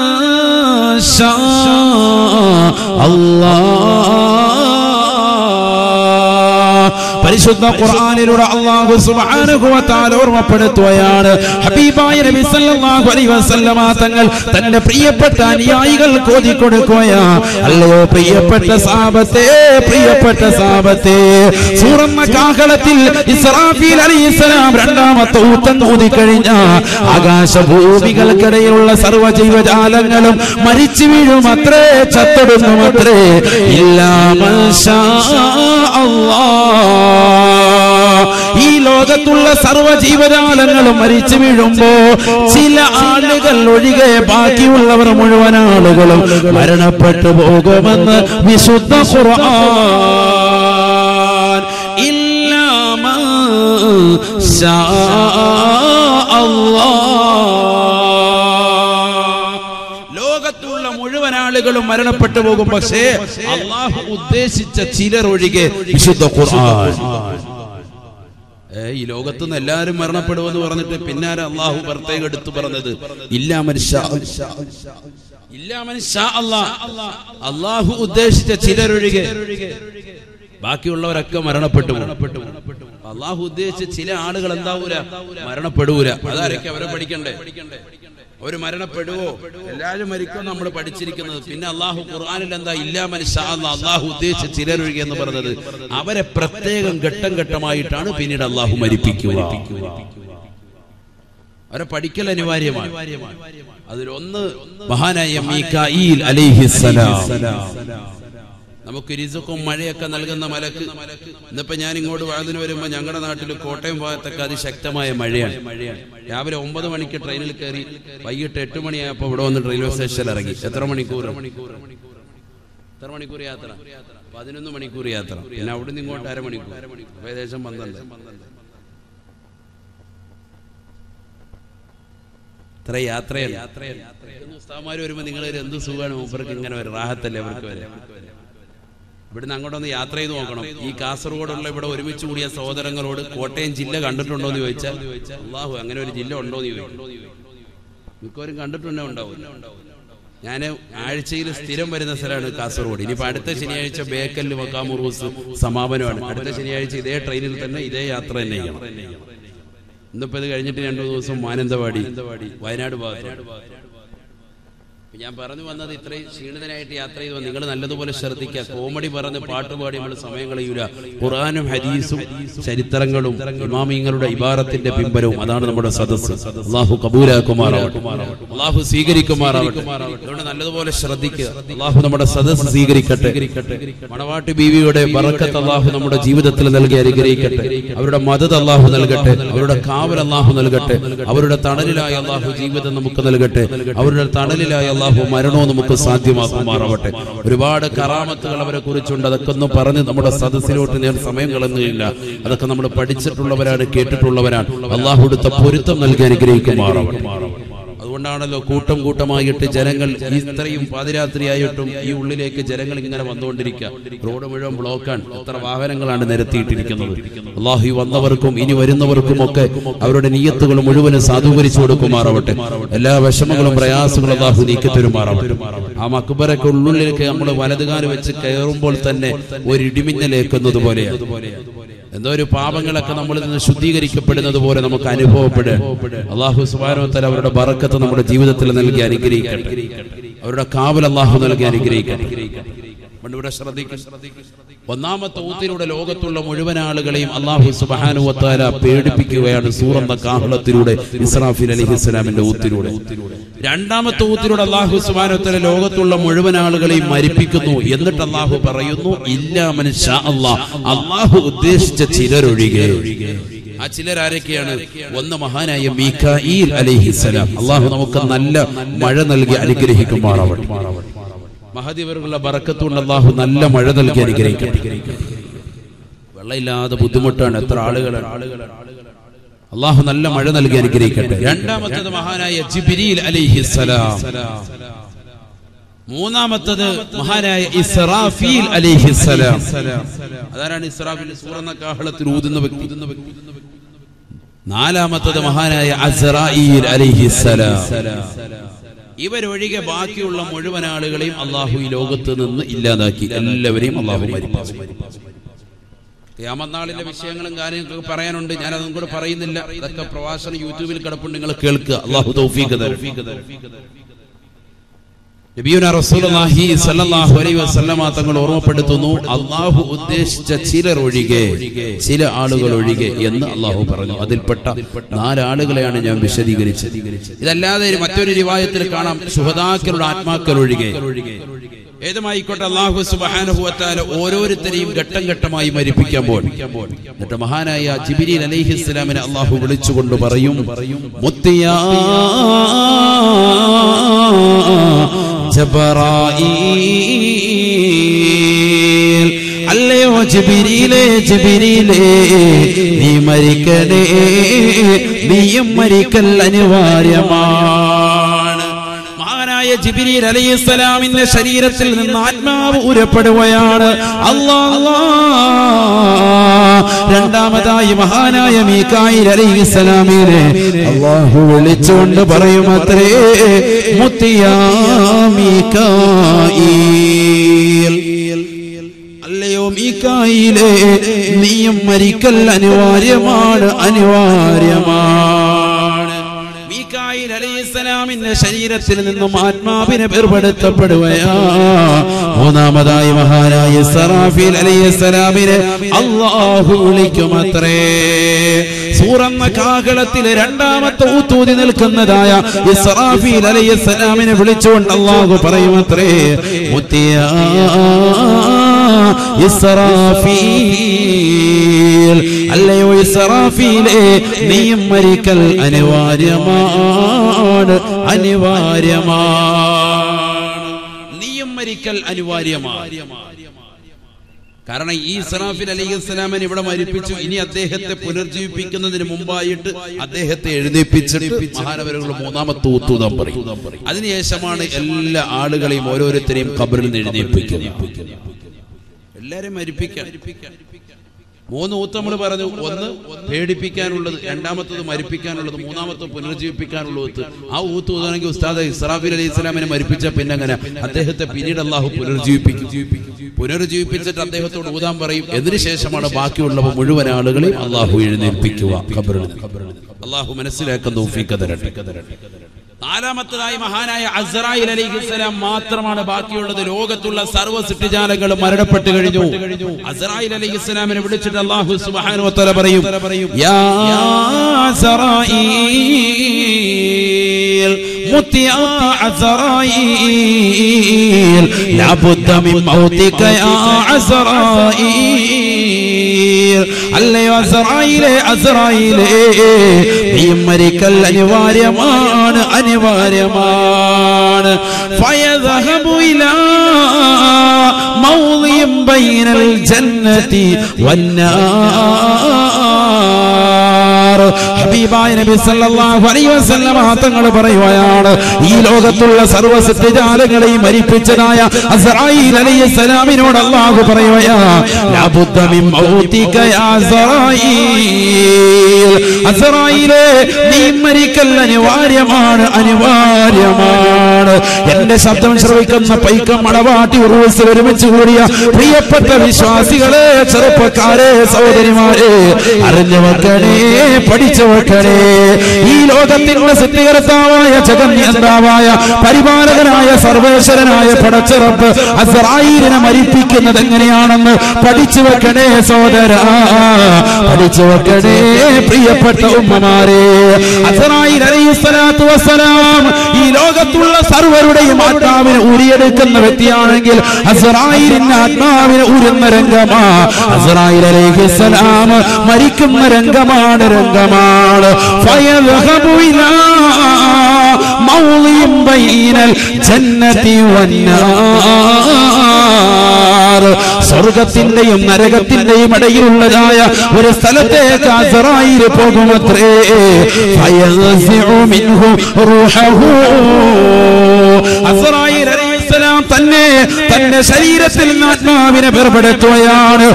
شاء الله പരിശുദ്ധ ഖുർആനിലൂടെ അല്ലാഹു സുബ്ഹാനഹു വ തആല ഓർമ്മപ്പെടുത്തുകയാണ് ഹബീബായ നബി സല്ലല്ലാഹു അലൈഹി വസല്ലമ തങ്ങൾ തന്റെ പ്രിയപ്പെട്ട അനുയായികൾ കോതി കൊടുക്കുകയാ അല്ലയോ പ്രിയപ്പെട്ട സാബത്തെ പ്രിയപ്പെട്ട സാബത്തെ സൂറന്ന കാഹളത്തിൽ ഇസ്രാഫീൽ അലൈഹിസ്സലാം രണ്ടാമത്തെ ഊത്തം ഊതി കഴിഞ്ഞ ആകാശഭൂമികൾക്കിടയിലുള്ള സർവ്വ ജീവജാലങ്ങളും മരിച്ചു വീഴും അത്രേ ചത്തൊടുങ്ങും അത്രേ ഇല്ലാ മൻഷാ അല്ലാഹ്. ഈ ലോകത്തുള്ള സർവ്വ ജീവജാലങ്ങളും മരിച്ചു വീഴുമ്പോ ചില ആളുകൾ ഒഴികെ ബാക്കിയുള്ളവർ മുഴുവൻ ആളുകളും മരണപ്പെട്ടു പോകുമെന്ന് വിശുദ്ധ ഖുർആൻ ഇല്ലാ മൻ ശാ അല്ലാഹ്. ലോകത്തുള്ള മുഴുവൻ ആളുകളും മരണപ്പെട്ടു പോകും പക്ഷേ അള്ളാഹു ഉദ്ദേശിച്ച ചിലർ ഒഴികെ വിശുദ്ധ ഖുർആൻ ഏ, ഈ ലോകത്ത് നിന്ന് എല്ലാവരും മരണപ്പെടുമെന്ന് പറഞ്ഞിട്ട് പിന്നാരെ അള്ളാഹു പ്രത്യേകം എടുത്തു പറഞ്ഞത് ഇല്ലാ മനുഷ്യ ഇല്ലാ മനുഷ്യ അള്ളാഹു ഉദ്ദേശിച്ച ചിലരൊഴികെ ബാക്കിയുള്ളവരൊക്കെ മരണപ്പെട്ടു പോകും. അള്ളാഹു ഉദ്ദേശിച്ച ചില ആളുകൾ എന്താവൂല മരണപ്പെടൂല അതാരൊക്കെ അവരെ പഠിക്കണ്ടേ അവര് മരണപ്പെടുവോ എല്ലാവരും മരിക്കും നമ്മൾ പഠിച്ചിരിക്കുന്നത് പിന്നെ അള്ളാഹു ഖുർആാനിൽ എന്താ ഇല്ലാ മനുഷ്യ അള്ളാഹു ഉദ്ദേശിച്ച ചിലരൊഴികെ എന്ന് പറഞ്ഞത് അവരെ പ്രത്യേകം ഘട്ടം ഘട്ടമായിട്ടാണ് പിന്നീട് അള്ളാഹു മരിപ്പിക്കുക അവരെ പഠിക്കൽ അനിവാര്യമാണ് അതിലൊന്ന് മഹാനായ മീകായിൽ അലൈഹിസ്സലാം നമുക്ക് രിസുക്കും മഴയൊക്കെ നൽകുന്ന മലക്ക് ഇന്നിപ്പോ ഞാൻ ഇങ്ങോട്ട് വാതിന് വരുമ്പോ ഞങ്ങളുടെ നാട്ടിൽ കോട്ടയം ഭാഗത്തൊക്കെ അതിശക്തമായ മഴയാണ് രാവിലെ ഒമ്പത് മണിക്ക് ട്രെയിനിൽ കയറി വൈകിട്ട് എട്ട് മണിയായപ്പോ ഇവിടെ വന്ന് റെയിൽവേ സ്റ്റേഷനിൽ ഇറങ്ങി എത്ര മണിക്കൂർ എത്ര മണിക്കൂർ യാത്ര പതിനൊന്ന് മണിക്കൂർ യാത്ര പിന്നെ അവിടുന്ന് ഇങ്ങോട്ട് അരമണിക്കൂർ അപ്പൊ ഏകദേശം പന്ത്രണ്ട് ഇത്ര യാത്രയല്ല ഉസ്താമാര് വരുമ്പോ നിങ്ങൾ എന്ത് സുഖമാണ് മൂപ്പർക്ക് ഇങ്ങനെ വരും റാഹത്തല്ലേ അവർക്ക് വരെ ഇവിടുന്ന് അങ്ങോട്ടൊന്ന് യാത്ര ചെയ്ത് നോക്കണം ഈ കാസർഗോഡുള്ള ഇവിടെ ഒരുമിച്ച് കൂടിയ സഹോദരങ്ങളോട് കോട്ടയം ജില്ല കണ്ടിട്ടുണ്ടോ എന്ന് ചോദിച്ചാൽ അള്ളാഹു അങ്ങനെ ഒരു ജില്ല ഉണ്ടോ എന്ന് ചോദിക്കും മിക്കവരും കണ്ടിട്ടുണ്ടോ ഉണ്ടാവും ഞാൻ ആഴ്ചയിൽ സ്ഥിരം വരുന്ന സ്ഥലമാണ് കാസർഗോഡ് ഇനിയിപ്പോ അടുത്ത ശനിയാഴ്ച ബേക്കല്ല് മക്കാമുറൂസ് സമാപനമാണ് അടുത്ത ശനിയാഴ്ച ഇതേ ട്രെയിനിൽ തന്നെ ഇതേ യാത്ര തന്നെ ചെയ്യണം ഇന്നിപ്പോ ഇത് കഴിഞ്ഞിട്ട് രണ്ടു ദിവസം മാനന്തവാടി വയനാട് ഭാഗത്ത് ഞാൻ പറഞ്ഞു വന്നത് ഇത്രയും ക്ഷീണിതനായിട്ട് യാത്ര ചെയ്തു നിങ്ങൾ നല്ലതുപോലെ ശ്രദ്ധിക്കുക കോമഡി പറഞ്ഞ് പാട്ടുപാടി നമ്മൾ സമയം കളയൂല ഖുർആാനും ഹദീസും ചരിത്രങ്ങളും ഇമാമിങ്ങളുടെ ഇബാറത്തിന്റെ പിമ്പലവും അതാണ് നമ്മുടെ സദസ്സ് അള്ളാഹു കബൂലാക്കുമാറാവട്ടെ അള്ളാഹു സ്വീകരിക്കുമാറാവട്ടെ അതുകൊണ്ട് നല്ലതുപോലെ ശ്രദ്ധിക്കുക അള്ളാഹു നമ്മുടെ സദസ്സ് സ്വീകരിക്കട്ടെ മണവാട്ടി ബീവിയുടെ ബറക്കത്ത് അള്ളാഹു നമ്മുടെ ജീവിതത്തിൽ നൽകി അനുഗ്രഹിക്കട്ടെ അവരുടെ മദത് അള്ളാഹു നൽകട്ടെ അവരുടെ കാവൽ അള്ളാഹു നൽകട്ടെ അവരുടെ തണലിലായ അള്ളാഹു ജീവിതം നമുക്ക് നൽകട്ടെ അവരുടെ തണലിലായ അള്ളാഹു മരണവും നമുക്ക് സാധ്യമാക്കുമാറാവട്ടെ ഒരുപാട് കറാമത്തുകൾ അവരെ കുറിച്ചുണ്ട് അതൊക്കെ ഒന്ന് പറഞ്ഞ് നമ്മുടെ സദസ്സിലോട്ട് ഞാൻ സമയം കളഞ്ഞില്ല അതൊക്കെ നമ്മൾ പഠിച്ചിട്ടുള്ളവരാണ് കേട്ടിട്ടുള്ളവരാണ് അള്ളാഹു എടുത്ത പൊരുത്തം നൽകി അനുഗ്രഹിക്കുമാറാവട്ടെ അതുകൊണ്ടാണല്ലോ കൂട്ടം കൂട്ടമായിട്ട് ജനങ്ങൾ ഇത്രയും പാതിരാത്രിയായിട്ടും ഈ ഉള്ളിലേക്ക് ജനങ്ങൾ ഇങ്ങനെ വന്നുകൊണ്ടിരിക്കുക റോഡ് മുഴുവൻ ബ്ലോക്കാണ് എത്ര വാഹനങ്ങളാണ് നിരത്തിയിട്ടിരിക്കുന്നത് അള്ളാഹു ഈ വന്നവർക്കും ഇനി വരുന്നവർക്കും ഒക്കെ അവരുടെ നീയത്തുകൾ മുഴുവനും സാധൂകരിച്ചു കൊടുക്കുമാറാവട്ടെ എല്ലാ വിഷമങ്ങളും പ്രയാസങ്ങളും അള്ളാഹു നീക്കി തരുമാറാവട്ടെ ആ മക്ബറൊക്കെ ഉള്ളിലേക്ക് നമ്മൾ വലതുകാല് വെച്ച് കയറുമ്പോൾ തന്നെ ഒരു ഇടിമിന്നലേക്കുന്നത് പോലെയാണ് എന്തോ ഒരു പാപങ്ങളൊക്കെ നമ്മളിൽ നിന്ന് ശുദ്ധീകരിക്കപ്പെടുന്നത് പോലെ നമുക്ക് അനുഭവപ്പെടുക അള്ളാഹു സുബാനോത്തല അവരുടെ ബറക്കത്ത് നമ്മുടെ ജീവിതത്തിൽ നൽകി അനുഗ്രഹിക്കട്ടെ അവരുടെ കാവൽ അള്ളാഹു നൽകി അനുഗ്രഹിക്കട്ടെ അതുകൊണ്ട് ഇവിടെ ശ്രദ്ധിക്കും ഒന്നാമത്തെ ഊത്തിലൂടെ ലോകത്തുള്ള മുഴുവൻ ആളുകളെയും അള്ളാഹു സുബാനുവത്താല പേടിപ്പിക്കുകയാണ് സൂറന്ന കാഹളത്തിലൂടെ ഇസ്രാഫിൽ അലി ഇസ്ലാമിന്റെ ഊത്തിലൂടെ രണ്ടാമത്തെ ഊത്തിലൂടെ അള്ളാഹു സുബാനുവത്താല ലോകത്തുള്ള മുഴുവൻ ആളുകളെയും മരിപ്പിക്കുന്നു എന്നിട്ട് അള്ളാഹു പറയുന്നു ഇല്ലാ മനുഷ്യ അള്ളാഹ് അള്ളാഹു ഉദ്ദേശിച്ച ചിലരൊഴികെ ആ ചിലരാരൊക്കെയാണ് ഒന്ന് മഹാനായ മീഖായിൽ അലൈഹിസ്സലാം അള്ളാഹു നമുക്ക് നല്ല മഴ നൽകി അനുഗ്രഹിക്കുമാറാവട്ടെ മഹദിവറുകളുടെ ബറക്കത്തുകൊണ്ട് അള്ളാഹു നല്ല മഴ നൽകി അനുഗ്രഹിക്കട്ടെ വെള്ളമില്ലാതെ ബുദ്ധിമുട്ടാണ് എത്ര ആളുകളാണ് അള്ളാഹു നല്ല മഴ നൽകി അനുഗ്രഹിക്കട്ടെ രണ്ടാമത്തത് മഹാനായ ജിബിരിൽ അലിഹിസലാം മൂന്നാമത്തത് മഹാനായ ഇസ്രാഫീൽ അലിഹിസലാം അതാരാണ് ഇസ്രാഫീൽ സൂറന്ന കാഹളത്തിൽ ഊതുന്ന വ്യക്തി നാലാമത്തത് മഹാനായ അസറായിൽ അലിഹിസലാം ഇവരൊഴികെ ബാക്കിയുള്ള മുഴുവൻ ആളുകളെയും അള്ളാഹു ഈ ലോകത്ത് നിന്ന് ഇല്ലാതാക്കി എല്ലാവരെയും അള്ളാഹു മരിപ്പിച്ചു യാമനാളിന്റെ വിഷയങ്ങളും കാര്യങ്ങളൊക്കെ പറയാനുണ്ട് ഞാൻ അതും കൂടെ പറയുന്നില്ല ഇതൊക്കെ പ്രവാസന യൂട്യൂബിൽ കിടപ്പുണ്ട് നിങ്ങൾ കേൾക്കുക അള്ളാഹു തൗഫീഖ് തരും നബിയുന റസൂലുള്ളാഹി സ്വല്ലല്ലാഹു അലൈഹി വസല്ലമ തങ്ങൾ ഓർമ്മപ്പെടുത്തുന്നു അള്ളാഹു ഉദ്ദേശിച്ച ചിലർ ഒഴികെ ചില ആളുകൾ ഒഴികെ എന്ന് അള്ളാഹു പറഞ്ഞു അതിൽപ്പെട്ട നാലാളുകളെയാണ് ഞാൻ വിശദീകരിച്ചത് ഇതല്ലാതെ ഒരു മറ്റൊരു റിവായത്തിൽ കാണാം ശുഹദാക്കളുടെ ആത്മാക്കൾ ഒഴികെ ഏതുമായിക്കോട്ടെ അള്ളാഹു സുബ്ഹാനഹു വതആല ഓരോരുത്തരെയും ഘട്ടം ഘട്ടമായി മരിപ്പിക്കാൻ പോകും എന്നിട്ട് മഹാനായ ജിബിരിൽ അലൈഹിസ്സലാമിനെ അള്ളാഹു വിളിച്ചുകൊണ്ട് പറയും മുത്തിയാ ജബറായീൽ അല്ലയോ ജിബിരിയിലേ ജിബിരിയിലേ നീ മരിക്കണേ നീയും മരിക്കൽ അനിവാര്യമാണ് മഹാനായ ജിബിരിൽ അലൈഹിസ്സലാമിന്റെ ശരീരത്തിൽ നിന്ന് ആത്മാവ് ഉരപ്പെടുകയാണ് അല്ലാ അല്ലാ. രണ്ടാമതായി മഹാനായ മീക്കായിൽ അലൈഹിസ്സലാമിനെ അള്ളാഹു വിളിച്ചുകൊണ്ട് പറയും അത്രേ മുത്തിയാ മീക്കായിൽ അല്ലയോ മീക്കായിലേ നീയും മരിക്കൽ അനിവാര്യമാണ് അനിവാര്യമാണ് മീക്കായിൽ അലൈഹിസ്സലാമിന്റെ ശരീരത്തിൽ നിന്നും ആത്മാവിനെ വേർപെടുത്തപ്പെടുകയാ മൂന്നാമതായി മഹാനായ സറാഫിൽ അലൈഹിസ്സലാമിനെ അള്ളാഹു വിളിക്കുമത്രേ സൂറന്ന കാകളത്തിലെ രണ്ടാമത്തെ ഊത്തൂതി നിൽക്കുന്നതായ ഇസ്രാഫീൽ അലൈഹിസ്സലാമിനെ വിളിച്ചുകൊണ്ട് അള്ളാഹു പറയുമത്രേ മുത്തിയാ ഇസ്രാഫീൽ അല്ലയോ ഇസ്രാഫീലേ നീയും മരിക്കൽ അനിവാര്യമാണ് അനിവാര്യമാണ് നീയും മരിക്കൽ അനിവാര്യമാണ് കാരണം ഈ ഇസ്രാഫിൽ അലൈഹി സ്വലാമൻ ഇവിടെ മരിപ്പിച്ചു ഇനി അദ്ദേഹത്തെ പുനർജീവിപ്പിക്കുന്നതിന് മുമ്പായിട്ട് അദ്ദേഹത്തെ എഴുന്നേപ്പിച്ചിട്ട് മഹാനവരുകൾ മൂന്നാമത്തെ ഊത്തൂതം പറയും അതിനുശേഷമാണ് എല്ലാ ആളുകളെയും ഓരോരുത്തരെയും കബറിൽ നിന്ന് എഴുന്നേൽപ്പിക്കുന്നത് എല്ലാരെയും മരിപ്പിക്കാൻ മൂന്ന് ഊത്ത് നമ്മൾ പറഞ്ഞു ഒന്ന് പേടിപ്പിക്കാനുള്ളത് രണ്ടാമത്തത് മരിപ്പിക്കാനുള്ളത് മൂന്നാമത്തെ പുനർജീവിപ്പിക്കാനുള്ള ഊത്ത് ആ ഊത്ത് ഊതാണെങ്കിൽ ഉസ്താദ് ഇസ്രാഫിൽ അലൈഹി ഇസ്ലാമിനെ മരിപ്പിച്ച പിന്നെ അങ്ങനെ അദ്ദേഹത്തെ പിന്നീട് അള്ളാഹു പുനർജീവിപ്പിക്കും പുനർജീവിപ്പിച്ചിട്ട് അദ്ദേഹത്തോട് ഊതാൻ പറയും ഇതിനു ശേഷമാണ് ബാക്കിയുള്ളവ മുഴുവൻ ആളുകളെയും അള്ളാഹു എഴുന്നേൽപ്പിക്കുക ഖബറിൽ അള്ളാഹു മനസ്സിലാക്കുന്ന തൗഫീഖ് തരട്ടെ നാലാമത്തതായി മഹാനായ അസറായിൽ അലിഹിസ്സലാം മാത്രമാണ് ബാക്കിയുള്ളത് ലോകത്തുള്ള സർവ്വ സൃഷ്ടിജാലങ്ങളും മരണപ്പെട്ട് കഴിഞ്ഞു അസറായിൽ അലിഹിസ്സലാമിനെ വിളിച്ചിട്ട് അള്ളാഹു സുബ്ഹാനഹു വതആല പറയും യാ അസറായീൽ മുത്തിയാ അസറായീൽ ലബുദ്ദ മിൻ മൗതിക യാ അസറായീൽ അല്ലയോ അസറായിലെ അസറായിലെ നീ മരിക്കൽ അനിവാര്യമാണ് അനിവാര്യമാണ് ഫയദഹബു ഇലാ മൗളിയും ബൈനൽ ജന്നതി വന്നാർ ഹബീബായ നബി സല്ലല്ലാഹു അലൈഹി വസല്ലമ തങ്ങൾ പറയുകയാണ് ഈ ലോകത്തുള്ള സർവ്വ സത്യജാലങ്ങളെയും മരിപ്പിച്ചതായ അസ്രായീൽ അലൈഹിസ്സലാമിനോട് അല്ലാഹു പറയുകയാ ലാബുദ്ദ മിൻ മൗതിക യാ അസ്രായീൽ അസ്രായീലേ നീ മരിക്കൽ അനിവാര്യമാണ് അനിവാര്യമാണ് എന്റെ ശബ്ദം ശ്രവിക്കുന്ന പൈക്കം മടവാട്ടി ഉറവസ് ഒരുമിച്ച് കൂടിയ പ്രിയപ്പെട്ട വിശ്വാസികളെ ചെറുപ്പക്കാരെ സഹോദരിമാരെ അറിഞ്ഞു വെക്കണേ പഠിച്ചു വെക്കണേ ഈ ലോകത്തിനുള്ള സത്യകർത്താവായ ജഗന്യന്താവായ പരിപാലകനായ സർവേശ്വരനായ പടച്ചിറപ്പ് അസറായിലിനെ മരിപ്പിക്കുന്നത് എങ്ങനെയാണെന്ന് പഠിച്ചു വെക്കണേ സോദര പഠിച്ചു വെക്കണേ പ്രിയപ്പെട്ട ഉമ്മമാരെ അസറായിൽ അലൈഹിസ്സലാത്തു വസ്സലാം ഈ ലോകത്തുള്ള സർവരുടെയും ആത്മാവിനെ ഉരിയെടുക്കുന്ന വ്യക്തിയാണെങ്കിൽ അസറായിലിന്റെ ആത്മാവിനെ ഉരുന്ന രംഗമാ അസറായിൽ അലൈഹിസ്സലാം മരിക്കുന്ന രംഗമാണ് രംഗമാണ് ഫയദ്ഹബു ഇലാ മൗളിയും ബൈനൽ ജന്നതി വന്നാർ സ്വർഗത്തിന്റെയും നരകത്തിന്റെയും ഇടയിലുള്ളതായ ഒരു സ്ഥലത്തേക്ക് അസറായിൽ പോകുമത്രേ ഫയസിഉ മിൻഹു റൂഹഹു അസറായിൽ അലൈഹിസ്സലാം തന്നെ തന്റെ ശരീരത്തിൽ നിന്ന് ആത്മാവിനെ വേർപെടുത്തുകയാണ്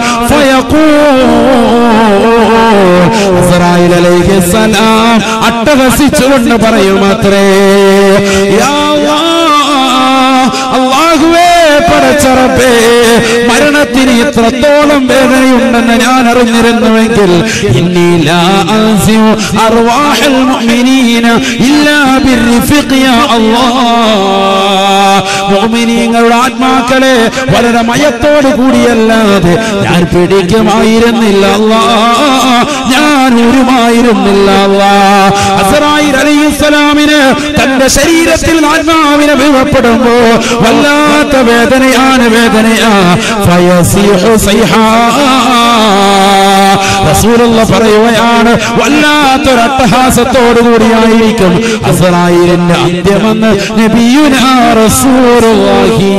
ഇസ്രായേൽ അലൈഹിസ്സലാം അട്ടഹസിച്ചുകൊണ്ട് പറയുമത്രേ യാ അല്ലാഹ്, അല്ലാഹുവേ പടച്ചറപ്പേ മരണത്തിന് ഇത്രത്തോളം വേദനയുണ്ടെന്ന് ഞാൻ അറിഞ്ഞിരുന്നുവെങ്കിൽ ഇന്നി ലാ അൻസിഉ അർവാഹൽ മുഅ്മിനീന ഇല്ലാ ബിർരിഫഖ് യാ അല്ലാഹ് മുഅ്മിനീങ്ങളുടെ ആത്മാക്കളെ വളരെ മയത്തോട് കൂടിയല്ലാതെ ഞാൻ പിടിക്കുമായിരുന്നില്ല അല്ലാ ഞാൻ ഉരുമായിരുന്നില്ല അല്ലാ അസറായിൽ അലൈഹിസ്സലാമിന് തന്റെ ശരീരത്തിൽ ആത്മാവിനെ വിവപ്പെടുമ്പോ വല്ലാത്ത വേദനയാണ് വേദനയാ ഫയസിഹു സൈഹാ റസൂലുള്ള പറയുകയാണ് വല്ലാത്തൊരു അട്ടഹാസത്തോടു കൂടിയായിരിക്കും അസറായിലിന്റെ അന്ത്യമെന്ന് നബിയുനാ റസൂലുള്ളാഹി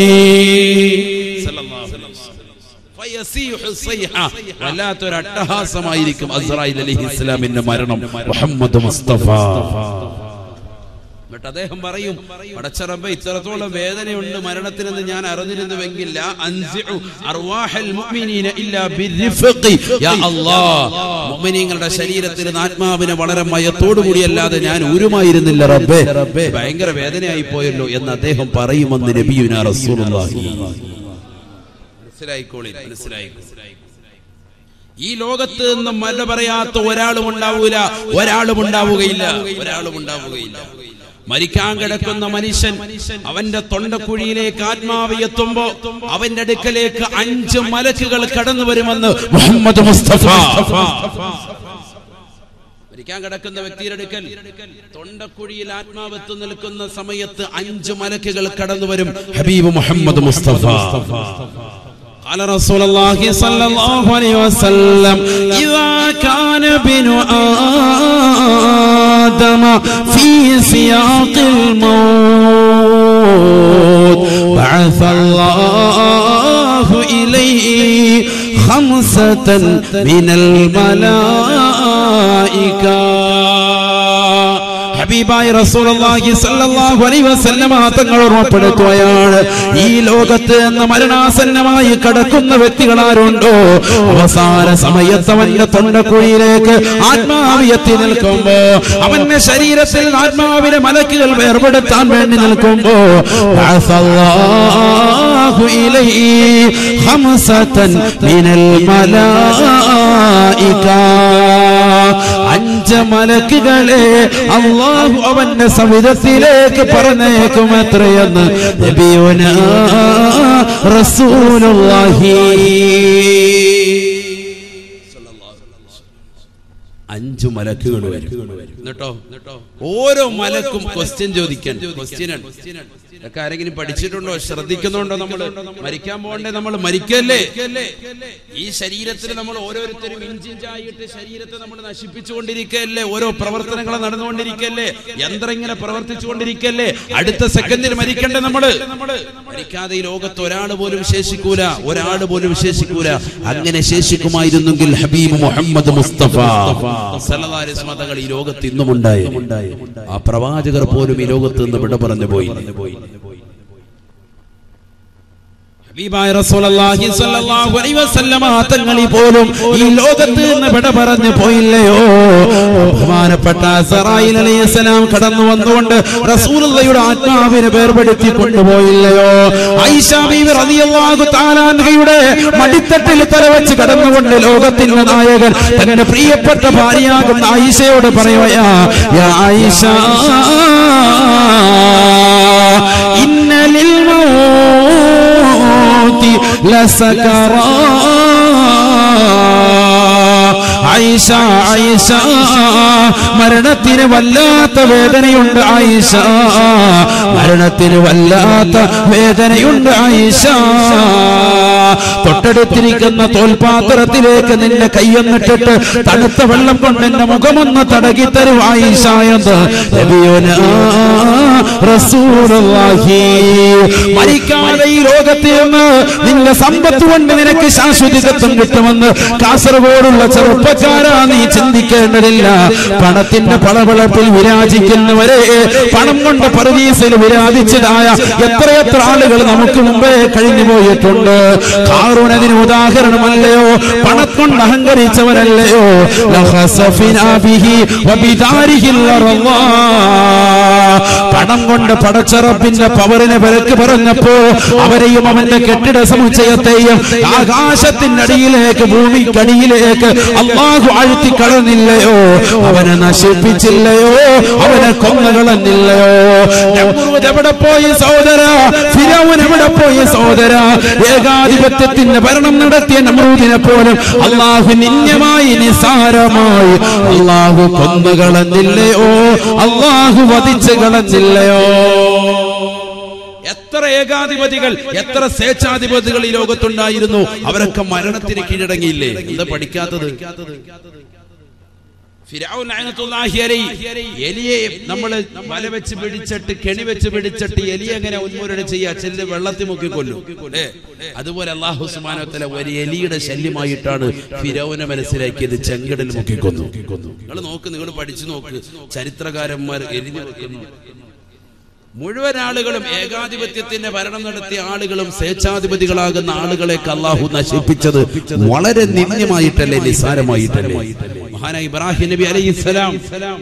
ഫയസീഹു സൈഹ. വല്ലാത്തൊരു അട്ടഹാസമായിരിക്കും അസ്രായിൽ അലൈഹി ഇസ്ലാമിന്റെ മരണം മുഹമ്മദ് മുസ്തഫ എന്നിട്ട് അദ്ദേഹം പറയും പടച്ചറമ്പ ഇത്രത്തോളം വേദനയുണ്ട് മരണത്തിനെന്ന് ഞാൻ അറിഞ്ഞിരുന്നുവെങ്കിൽ ലാ അൻസിഉ അർവാഹൽ മുഅ്മിനീന ഇല്ലാ ബിർരിഫഖി. യാ അല്ലാഹ്. മുഅ്മിനീങ്ങളുടെ ശരീരത്തിൽ നിന്ന് ആത്മാവിനെ വളരെ മയത്തോടു കൂടിയല്ലാതെ ഞാൻ ഊരുമായിരുന്നില്ല റബ്ബേ ഭയങ്കര വേദനയായി പോയല്ലോ എന്ന് അദ്ദേഹം പറയുമെന്ന് നബിയുനാ റസൂലുള്ളാഹി മനസ്സിലായിക്കോളി മനസ്സിലായിക്കോളി ഈ ലോകത്ത് നിന്ന് മല പറയാത്ത ഒരാളും ഉണ്ടാവൂല ഒരാളും ഉണ്ടാവുകയില്ല ഒരാളും ഉണ്ടാവുകയില്ല മരിക്കാൻ കിടക്കുന്ന മനുഷ്യൻ അവന്റെ തൊണ്ടക്കുഴിയിലേക്ക് ആത്മാവ് എത്തുമ്പോ അവന്റെ അടുക്കലേക്ക് അഞ്ച് മലക്കുകൾ കടന്നു വരുമെന്ന് മുഹമ്മദ് മുസ്തഫ മരിക്കാൻ കിടക്കുന്ന വ്യക്തിയുടെ അടുക്കൽ തൊണ്ടക്കുഴിയിൽ ആത്മാവ് എത്തു നിൽക്കുന്ന സമയത്ത് അഞ്ച് മലക്കുകൾ കടന്നു വരും ഹബീബ് മുഹമ്മദ് മുസ്തഫ قال رسول الله صلى الله عليه وسلم إذا كان ابن آدم في سياق الموت بعث الله إليه خمسة من الملائكة ഹബീബായ റസൂലുള്ളാഹി സ്വല്ലല്ലാഹു അലൈഹി വസല്ലമ തങ്ങൾ ഓർമ്മപ്പെടുത്തുകയാണ് ഈ ലോകത്ത് നിന്ന് മരണാസന്നമായി കടക്കുന്ന വ്യക്തികൾ ആരുണ്ടോ അവസാന സമയത്ത് അവന്റെ തൊണ്ടക്കുഴിയിലേക്ക് ആത്മാവ് എത്തി നിൽക്കുമ്പോ അവന്റെ ശരീരത്തിൽ ആത്മാവിനെ മലക്കുകൾ വേർപെടുത്താൻ വേണ്ടി നിൽക്കുമ്പോ ബഅസല്ലാഹു ഇലൈഹി ഖംസതൻ മിനൽ മലായിക അഞ്ച് മലക്കുകളെ അള്ളാഹു അവന്റെ സവിധത്തിലേക്ക് പറഞ്ഞേക്കും എത്രയെന്ന് നബിയുന റസൂലുള്ളാഹി അഞ്ചു മലക്കുകൾ വരും എന്നിട്ടോ ഓരോ മലക്കും ക്വസ്റ്റ്യൻ ചോദിക്കാൻ ക്വസ്റ്റ്യൻ ഇതൊക്കെ ആരെങ്കിലും പഠിച്ചിട്ടുണ്ടോ ശ്രദ്ധിക്കുന്നുണ്ടോ നമ്മൾ മരിക്കാൻ പോകണ്ടേ നമ്മൾ മരിക്കല്ലേ ഈ ശരീരത്തിൽ നമ്മൾ ഓരോരുത്തരും ഇഞ്ചിഞ്ചായിട്ട് ശരീരത്തെ നമ്മൾ നശിപ്പിച്ചുകൊണ്ടിരിക്കല്ലേ ഓരോ പ്രവർത്തനങ്ങൾ നടന്നുകൊണ്ടിരിക്കല്ലേ യന്ത്രം ഇങ്ങനെ പ്രവർത്തിച്ചുകൊണ്ടിരിക്കല്ലേ അടുത്ത സെക്കൻഡിൽ മരിക്കണ്ടേ നമ്മള് മരിക്കാതെ ഈ ലോകത്ത് ഒരാൾ പോലും ശേഷിക്കൂല ഒരാൾ പോലും ശേഷിക്കൂല അങ്ങനെ ശേഷിക്കുമായിരുന്നെങ്കിൽ ഹബീബ് മുഹമ്മദ് മുസ്തഫ സല്ലല്ലാഹു അലൈഹി വസല്ലം തങ്ങൾ ഈ ലോകത്ത് ഇന്നും ഉണ്ടായി ആ പ്രവാചകർ പോലും ഈ ലോകത്ത് നിന്ന് വിട പറഞ്ഞു പോയി ഹബീബായ റസൂലുള്ളാഹി സ്വല്ലല്ലാഹു അലൈഹി വസല്ലമ തങ്ങളി പോലും ഈ ലോകത്ത് നിന്ന് വിട പറഞ്ഞു പോയില്ലയോ ബഹുമാനപ്പെട്ട സറായിൽ അലൈഹിസ്സലാം കടന്നു വന്നുകൊണ്ട് റസൂലുള്ളയുടെ ആത്മാവിനെ വേർപെടുത്തി കൊണ്ടുപോയില്ലയോ ഐഷ ബീവി റളിയല്ലാഹു തആല അൻഹയുടെ മടിത്തട്ടിൽ തലവെച്ച് കടന്നുകൊണ്ട് ലോകത്തിന്റെ നായകൻ തന്റെ പ്രിയപ്പെട്ട ഭാര്യയാകുന്ന ആയിഷയോട് പറയുകയാ യാ ആയിഷ ഇന്ന ലിൽ الموت لسكرات ആയിഷ ആയിഷ മരണത്തിന് വല്ലാത്ത വേദനയുണ്ട് ആയിഷ മരണത്തിന് വല്ലാത്ത വേദനയുണ്ട് ആയിഷ തൊട്ടടുത്തിരിക്കുന്ന തോൽപാത്രത്തിലേക്ക് നിന്നെ കയ്യൊന്നിട്ടിട്ട് തണുത്ത വെള്ളം കൊണ്ട് എന്റെ മുഖമൊന്ന് തടകി തരും ആയിഷ എന്ന് നബിയുനാ റസൂലുള്ളാഹി മരിക്കാതെ ഈ ലോകത്തിൽ നിന്ന് നിന്റെ സമ്പത്ത് കൊണ്ട് നിനക്ക് ശാശ്വതികത്വം കിട്ടുമെന്ന് കാസർഗോഡുള്ള ചെറുപ്പ ചെറുപ്പക്കാരാ നീ ചിന്തിക്കേണ്ടതില്ല പണത്തിന്റെ പളവളപ്പിൽ വിരാജിക്കുന്നവരെ പണം കൊണ്ട് പരദീസിൽ വിരാജിച്ചതായ എത്രയെത്ര ആളുകൾ നമുക്ക് മുമ്പേ കഴിഞ്ഞു പോയിട്ടുണ്ട് കാറൂനതിന് ഉദാഹരണമല്ലയോ പണം കൊണ്ട് അഹങ്കരിച്ചവരല്ലയോ ലഖസഫിനാ ബിഹി വബിദാരിഹിൽ അർളാ. പണം കൊണ്ട് പടച്ചറപ്പിന്റെ പവറിനെ വിലക്ക് പറഞ്ഞപ്പോ അവരെയും അവന്റെ കെട്ടിട സമുച്ചയത്തെയും ആകാശത്തിന്റെ അടിയിലേക്ക് ഭൂമിക്കടിയിലേക്ക് അള്ളാഹു ആഴ്ത്തി കളഞ്ഞില്ലയോ അവനെ നശിപ്പിച്ചില്ലയോ അവനെ കൊന്നുകളഞ്ഞില്ലയോ നമ്രൂദ് എവിടെ പോയി സഹോദര ഫിരൗൻ എവിടെ പോയി സഹോദര ഏകാധിപത്യത്തിന്റെ ഭരണം നടത്തിയ നമ്രൂദിനെ പോലും അള്ളാഹു നിന്യമായി നിസാരമായി അള്ളാഹു കൊന്നുകളഞ്ഞില്ലയോ അള്ളാഹു വധിച്ചു കളഞ്ഞില്ലയോ എത്ര ഏകാധിപതികൾ എത്ര സ്വേച്ഛാധിപതികൾ ഈ ലോകത്തുണ്ടായിരുന്നു അവരൊക്കെ മരണത്തിന് കീഴടങ്ങിയില്ലേ എന്താ പഠിക്കാത്തത് ഫിരൗൻ ലഅനത്തുല്ലാഹി അലൈഹി എലിയെ നമ്മൾ വല വെച്ച് പിടിച്ചിട്ട് കെണി വെച്ച് പിടിച്ചിട്ട് എലി എങ്ങനെ ഉന്മൂലനം ചെയ്യാ ചെല്ല് വെള്ളത്തിൽ മുക്കി കൊല്ലും ഏ, അതുപോലെ അള്ളാഹു സുബ്ഹാനഹു ഒരു എലിയുടെ ശല്യമായിട്ടാണ് ഫിരൗനെ മനസ്സിലാക്കിയത് ചെങ്കടൽ മുക്കി കൊന്നു നിങ്ങൾ നോക്ക് നിങ്ങൾ പഠിച്ചു നോക്ക് ചരിത്രകാരന്മാർ എലിഞ്ഞു വെക്കുന്നു മുഴുവൻ ആളുകളും ഏകാധിപത്യത്തിന്റെ ഭരണം നടത്തിയ ആളുകളും സ്വേച്ഛാധിപതികളാകുന്ന ആളുകളെ അള്ളാഹു നശിപ്പിച്ചത് വളരെ നിന്ദ്യമായിട്ടല്ലേ നിസാരമായിട്ടല്ലേ മഹാനായ ഇബ്രാഹിം നബി അലൈഹിസ്സലാം